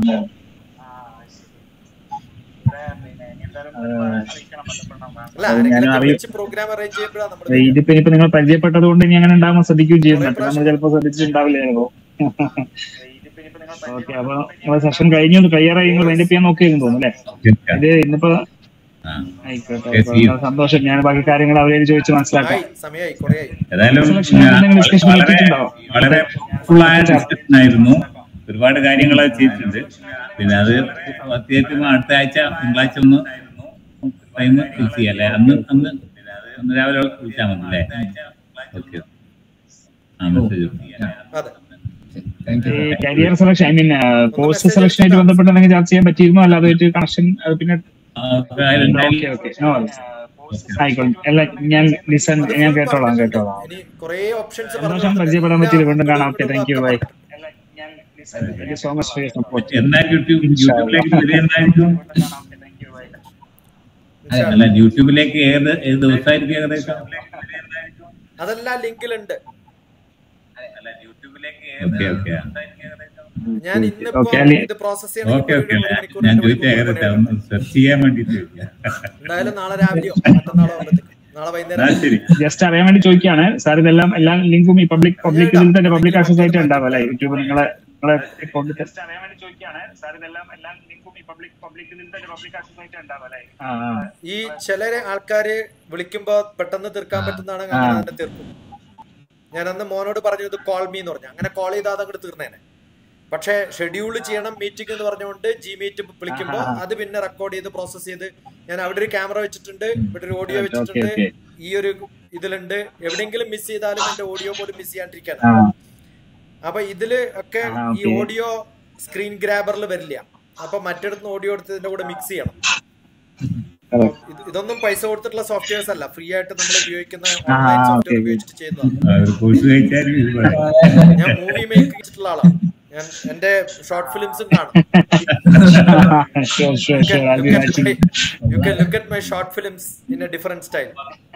അല്ല അത് ഞാനും ആരെങ്കിലും അറിയും. വിളിച്ച് പ്രോഗ്രാം അറേഞ്ച് ചെയ്യുമ്പോഴാണ് നമ്മൾ ഇതിപ്പോ ഇനിയിപ്പോ നിങ്ങൾ പരിചയപ്പെട്ടത് കൊണ്ട് ഇനി അങ്ങനെ ഉണ്ടാകുമ്പോൾ ശ്രദ്ധിക്കുകയും ചെയ്യും മറ്റേ നമ്മൾ ചിലപ്പോ ശ്രദ്ധിച്ചിട്ടുണ്ടാവില്ല ചിലപ്പോ ഓക്കെ അപ്പൊ നമ്മളെ സെഷൻ കഴിഞ്ഞു കഴിയാറായി നിങ്ങൾ വൈൻഡപ്പ് ചെയ്യാൻ നോക്കിയിരുന്നു തോന്നുന്നു അല്ലേ ഇത് ഇന്നിപ്പോ ആ. ആയിക്കോട്ടെ Yes, അപ്പൊ you- സന്തോഷം ഞാൻ ബാക്കി കാര്യങ്ങൾ അവരോട് ചോദിച്ച് മനസ്സിലാക്കാം ആയി സമയമായി കുറേ ആയി ഏതായാലും Selection ആയിട്ട് എന്തെങ്കിലും discussion വളരെ നടത്തിയിട്ടുണ്ടോ? വളരെ ഫുൾ ആയ ഡിസ്കഷൻ ആയിരുന്നു ഒരുപാട് കാര്യങ്ങൾ ചെയ്തിട്ടുണ്ട് പിന്നെ അത് അത്യാവശ്യം അടുത്ത ആഴ്ച തിങ്കളാഴ്ച ഒന്ന് ടൈം ഫിക്സ് ചെയ്യാം അല്ലേ അന്ന് അന്ന് അന്ന് രാവിലെ വിളിച്ചാൽ മതി അല്ലേ ഓക്കെ ആ മെസ്സേജ് അതെ താങ്ക് യു ഈ career selection I mean post selection ആയിട്ട് ബന്ധപ്പെട്ട് എന്തെങ്കിലും ചർച്ച ചെയ്യാൻ പറ്റിയിരുന്നോ അല്ലാതെ ഒരു കണക്ഷൻ അത് പിന്നെ ഓക്കെ ഓക്കെ ആയിക്കോട്ടെ അല്ല ഞാൻ ലിസൺ അത് ഞാൻ full കേട്ടോളാം പറഞ്ഞിട്ടുണ്ട്. കേട്ടോളാം ഇനി കുറേ ഓപ്ഷൻസ് സന്തോഷം പരിചയപ്പെടാൻ പറ്റിയില്ല വീണ്ടും കാണാം okay thank you bye thank you so much for your support എന്നാ യൂട്യൂബ് യൂട്യൂബിലേക്ക് വരിക എന്നായിരിക്കും അല്ല യൂട്യൂബിലേക്ക് ഏത് ഏത് ദിവസമായിരിക്കും ഏകദേശം അതെല്ലാം ലിങ്കിലുണ്ട് ഓക്കെ ഓക്കെ ഞാൻ ഇന്നിപ്പോ Okay, അല്ലേ? ഇത് പ്രോസസ് ഓക്കെ ഓക്കെ ചെയ്യണമെങ്കിൽ ഞാൻ ചോദിച്ച ഏകദേശം ഒന്ന് സെർച്ച് ചെയ്യാൻ വേണ്ടിട്ട് ചോദിക്കാം എന്തായാലും നാളെ രാവിലെയോ മറ്റന്നാളോ ആകുമ്പോഴത്തേക്ക് നാളെ ആ വൈകുന്നേരം ശരി ജസ്റ്റ് അറിയാൻ വേണ്ടി ചോദിക്കുകയാണ് സാർ ഇതെല്ലാം എല്ലാ ലിങ്കും ഈ പബ്ലിക് പബ്ലിക് ഇതിൽ തന്നെ പബ്ലിക് ആക്സസ് ആയിട്ട് ഉണ്ടാവും അല്ലെ യൂട്യൂബ് നിങ്ങളെ നിങ്ങളെ അക്കൗണ്ടിൽ അറിയാൻ വേണ്ടി ചോദിക്കുകയാണ് സാർ ഇതെല്ലാം എല്ലാ ലിങ്കും ഈ പബ്ലിക് പബ്ലിക് ഇതിൽ തന്നെ പബ്ലിക് ആക്സസ് ആയിട്ട് ഉണ്ടാവും അല്ലെ ഈ ചില ആൾക്കാര് വിളിക്കുമ്പോ പെട്ടെന്ന് തീർക്കാൻ പറ്റുന്നതാണ് ആ. അങ്ങനെ തന്നെ തീർക്കും ഞാൻ അന്ന് മോനോട് പറഞ്ഞു ഇത് കോൾ മീ എന്ന് പറഞ്ഞു അങ്ങനെ കോൾ ചെയ്താൽ അങ്ങോട്ട് തീർന്നേനെ പക്ഷേ ഷെഡ്യൂൾ ചെയ്യണം മീറ്റിംഗ് എന്ന് പറഞ്ഞുകൊണ്ട് ജി മീറ്റ് വിളിക്കുമ്പോൾ ആ. അത് പിന്നെ റെക്കോർഡ് ചെയ്ത് പ്രോസസ് ചെയ്ത് ഞാൻ അവിടെ ഒരു ക്യാമറ വെച്ചിട്ടുണ്ട് ഇവിടെ ഒരു ഓഡിയോ ഓക്കെ വെച്ചിട്ടുണ്ട് ഓക്കെ ഈ ഒരു ഇതിലുണ്ട് എവിടെയെങ്കിലും മിസ് ചെയ്താലും എന്റെ ഓഡിയോ പോലും മിസ് ചെയ്യാണ്ടിരിക്കാൻ ആ അപ്പൊ ഇതില് ഒക്കെ ആ, ഈ okay. ഓഡിയോ സ്ക്രീൻ ഗ്രാബറിൽ വരില്ല അപ്പൊ മറ്റിടത്തുനിന്ന് ഓഡിയോ എടുത്ത് ഇതിന്റെ കൂടെ മിക്സ് ചെയ്യണം correct. ഇത് ഇതൊന്നും പൈസ കൊടുത്തിട്ടുള്ള സോഫ്റ്റ്വെയർസ് അല്ല ഫ്രീ ആയിട്ട് നമ്മൾ ഉപയോഗിക്കുന്ന ആ, ഓൺലൈൻ okay, സോഫ്റ്റ്വെയർ okay. ഉപയോഗിച്ചിട്ട് ചെയ്യുന്നതാണ് ആ, ഒരു കോഴ്സ് കഴിച്ചാലും ഇത് പറയാം ഞാൻ മൂവി മേക്ക് ചെയ്തിട്ടുള്ള ആളാണ് ഞാൻ എന്റെ ഷോർട്ട് ഫിലിംസും കാണും sure, sure, sure. I'll be watching. You can look at my short films in a different style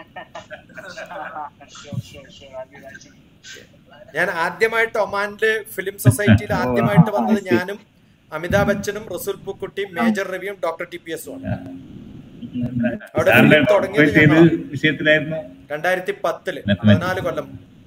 ഞാൻ ആദ്യമായിട്ട് ഒമാനില് ഫിലിം സൊസൈറ്റിയിൽ ആദ്യമായിട്ട് വന്നത് ഞാനും അമിതാഭ് ബച്ചനും റസൂൽ പൂക്കുട്ടിയും മേജർ രവിയും ഡോക്ടർ ടി പി എസും ആണ് അവിടെ സാറിന്റെ ഫിലിം തുടങ്ങിയത് ഡോക്ടറേറ്റ് ഏത് ഞങ്ങളാണ്. വിഷയത്തിലായിരുന്നു രണ്ടായിരത്തി പത്തില് Mathematics. പതിനാല് കൊല്ലം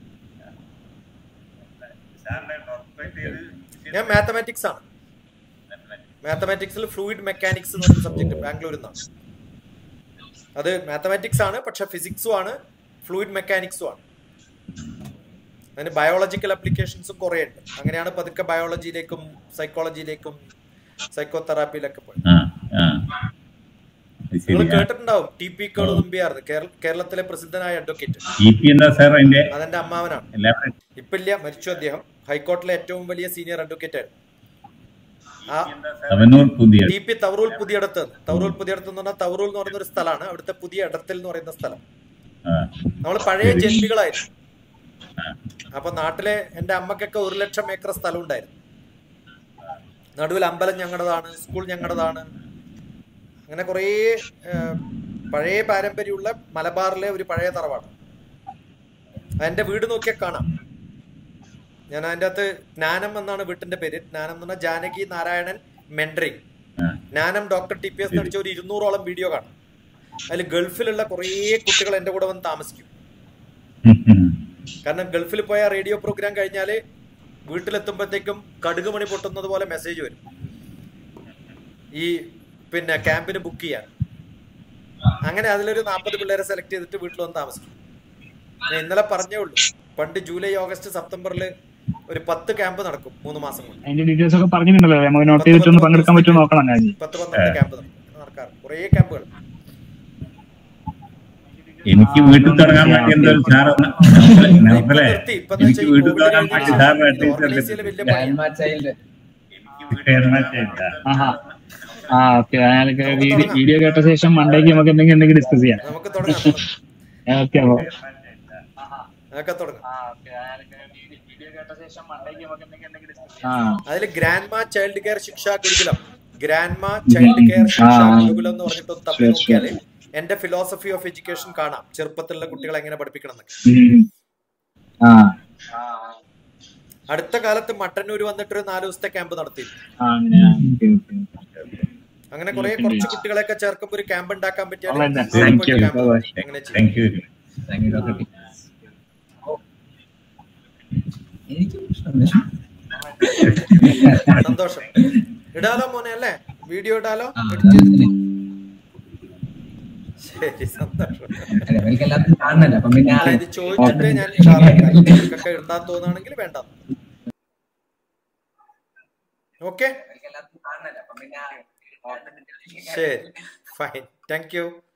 സാറിന്റെ ഡോക്ടറേറ്റ് ഏത് വിഷയത്തിലായിരുന്നു? ഞാൻ മാത്തമാറ്റിക്സ് ആണ് മാത്തമാറ്റിക്സിൽ ഫ്ലൂയിഡ് മെക്കാനിക്സ് എന്ന് പറയുന്ന സബ്ജക്ട് ബാംഗ്ലൂരിൽ നിന്നാണ് അത് മാത്തമാറ്റിക്സ് ആണ് പക്ഷെ ഫിസിക്സും ആണ് ഫ്ലൂയിഡ് മെക്കാനിക്സും ആണ് അതിന് ബയോളജിക്കൽ അപ്ലിക്കേഷൻസും കുറേ ഉണ്ട് അങ്ങനെയാണ് പതുക്കെ ബയോളജിയിലേക്കും സൈക്കോളജിയിലേക്കും സൈക്കോ തെറാപ്പിയിലൊക്കെ പോയി ആ ആ അത് നിങ്ങൾ ശരി കേട്ടിട്ടുണ്ടാവും ടി പി കോളുമ്പിയാർന്ന് കേരളത്തിലെ പ്രസിദ്ധനായ അഡ്വക്കേറ്റ് ഇ പി എന്താ സാർ അതിന്റെ അതെന്റെ അമ്മാവനാണ് എല്ലാവരും ഇപ്പില്ല മരിച്ചു അദ്ദേഹം ഹൈക്കോർട്ടിലെ ഏറ്റവും വലിയ സീനിയർ അഡ്വക്കേറ്റ് ആയിരുന്നു ആ തവനൂർ പുതിയ ടി പി തവറൂൽ പുതിയടത്ത് തവറൂൽ പുതിയടത്ത് എന്ന് പറഞ്ഞാൽ തവറൂൽ എന്ന് പറയുന്ന ഒരു സ്ഥലമാണ് അവിടുത്തെ പുതിയ ഇടത്തിൽ എന്ന് പറയുന്ന സ്ഥലം ആ നമ്മൾ പഴയ ശരി. ജന്മികളായിരുന്നു ആ. അപ്പൊ നാട്ടിലെ എന്റെ അമ്മക്കൊക്കെ ഒരു ലക്ഷം ഏക്കർ സ്ഥലം ഉണ്ടായിരുന്നു നടുവിൽ അമ്പലം ഞങ്ങളുടേതാണ് സ്കൂൾ ഞങ്ങളുടേതാണ് അങ്ങനെ കുറേ ഏഹ്, പഴയ പാരമ്പര്യമുള്ള മലബാറിലെ ഒരു പഴയ തറവാട് അതിന്റെ വീട് നോക്കിയാൽ കാണാം ഞാൻ അതിൻ്റെ അകത്ത് ജ്ഞാനം എന്നാണ് വീട്ടിന്റെ പേര് ജ്ഞാനം എന്ന് പറഞ്ഞാൽ ജാനകി നാരായണൻ മെൻഡറിങ് ആ. ജ്ഞാനം ഡോക്ടർ ടി പി എസ് നടിച്ച ഒരു ഇരുന്നൂറോളം വീഡിയോ കാണാം അതിൽ ഗൾഫിലുള്ള കുറേ കുട്ടികൾ എൻ്റെ കൂടെ വന്ന് താമസിക്കും കാരണം ഗൾഫിൽ പോയ റേഡിയോ പ്രോഗ്രാം കഴിഞ്ഞാല് വീട്ടിലെത്തുമ്പോഴത്തേക്കും കടുക് മണി പൊട്ടുന്നത് പോലെ മെസ്സേജ് വരും ഈ പിന്നെ ക്യാമ്പിന് ബുക്ക് ചെയ്യാൻ അങ്ങനെ അതിലൊരു നാൽപ്പത് പിള്ളേരെ സെലക്ട് ചെയ്തിട്ട് വീട്ടിൽ വന്ന് താമസിക്കും ഞാൻ ഇന്നലെ പറഞ്ഞേ ഉള്ളൂ പണ്ട് ജൂലൈ ഓഗസ്റ്റ് സെപ്റ്റംബറിൽ ഒരു പത്ത് ക്യാമ്പ് നടക്കും മൂന്ന് മാസം കൊണ്ട് അതിന്റെ ഡീറ്റെയിൽസ് ഒക്കെ പറഞ്ഞിട്ടുണ്ടല്ലോ നമുക്ക് നോട്ട് ചെയ്തിട്ടൊന്ന് പങ്കെടുക്കാൻ പറ്റുമോ നോക്കണം ഞാൻ പത്ത് പന്ത്രണ്ട് ക്യാമ്പ് നടക്കാറ് കുറേ ക്യാമ്പുകൾ എനിക്ക് വീട്ടിൽ തുടങ്ങാൻ പറ്റിയ എന്തോ സാർ നൗഫലെ നിർത്തി ഇപ്പൊ എനിക്ക് വീട്ടിൽ തുടങ്ങാൻ പറ്റിയ സാറിന് ഓർഗനൈസിൽ വലിയ പണിയാണ് ഗ്രാൻഡ് മാ ചൈൽഡ് ആഹാ ആ ഓക്കെ അയാൾക്ക് വീഡിയോ കേട്ട ശേഷം മണ്ടേക്ക് നമുക്ക് എന്തെങ്കിലും എന്തെങ്കിലും ഡിസ്കസ് ചെയ്യാം നമുക്ക് തുടങ്ങാം ഓക്കെ അപ്പോ അതൊക്കെ തുടങ്ങാം ആ അതിൽ ഗ്രാൻഡ്മാ ചൈൽഡ് കെയർ ശിക്ഷാ ഗുരുകുലം ഗ്രാൻഡ്മാ ചൈൽഡ് കെയർ ശിക്ഷാ ആ. ഗുരുകുലം എന്ന് പറഞ്ഞിട്ട് ഒന്ന് തപ്പി Sure, sure. നോക്കിയാല് എന്റെ ഫിലോസഫി ഓഫ് എഡ്യൂക്കേഷൻ കാണാം ചെറുപ്പത്തിലുള്ള കുട്ടികളെ എങ്ങനെ പഠിപ്പിക്കണം എന്നൊക്കെ ഉം. ആ അടുത്ത കാലത്ത് മട്ടന്നൂർ വന്നിട്ട് ഒരു നാല് ദിവസത്തെ ക്യാമ്പ് നടത്തി ആ അങ്ങനെയാ ഓക്കെ ഓക്കെ അങ്ങനെ കുറെ കുറച്ച് കുട്ടികളെയൊക്കെ ചേർക്കുമ്പോൾ ഒരു ക്യാമ്പ് ഉണ്ടാക്കാൻ പറ്റിയാൽ Alright then. അവിടെ Thank പോയിട്ട് you. camp Bye-bye. നടത്തും. അങ്ങനെ ചെയ്യും. Thank you thank you doctor T എനിക്ക് പ്രശ്നമില്ല സന്തോഷം ഇടാലോ മോനെ അല്ലേ വീഡിയോ ഇടാലോ ആ, Edit ചെയ്ത്. അതിന് ശരി സന്തോഷം അല്ല, അവർക്ക് എല്ലാത്തിനും കാണണല്ലോ അപ്പം പിന്നെ അല്ല ഇത് ചോദിച്ചിട്ട് ഞാൻ നിങ്ങൾക്കൊക്കെ ഇടാൻ തോന്നുകയാണെങ്കിൽ വേണ്ട ഓക്കെ അവർക്ക് എല്ലാത്തിനും കാണണല്ലോ അപ്പം പിന്നെ ശരി ഫൈൻ താങ്ക് യു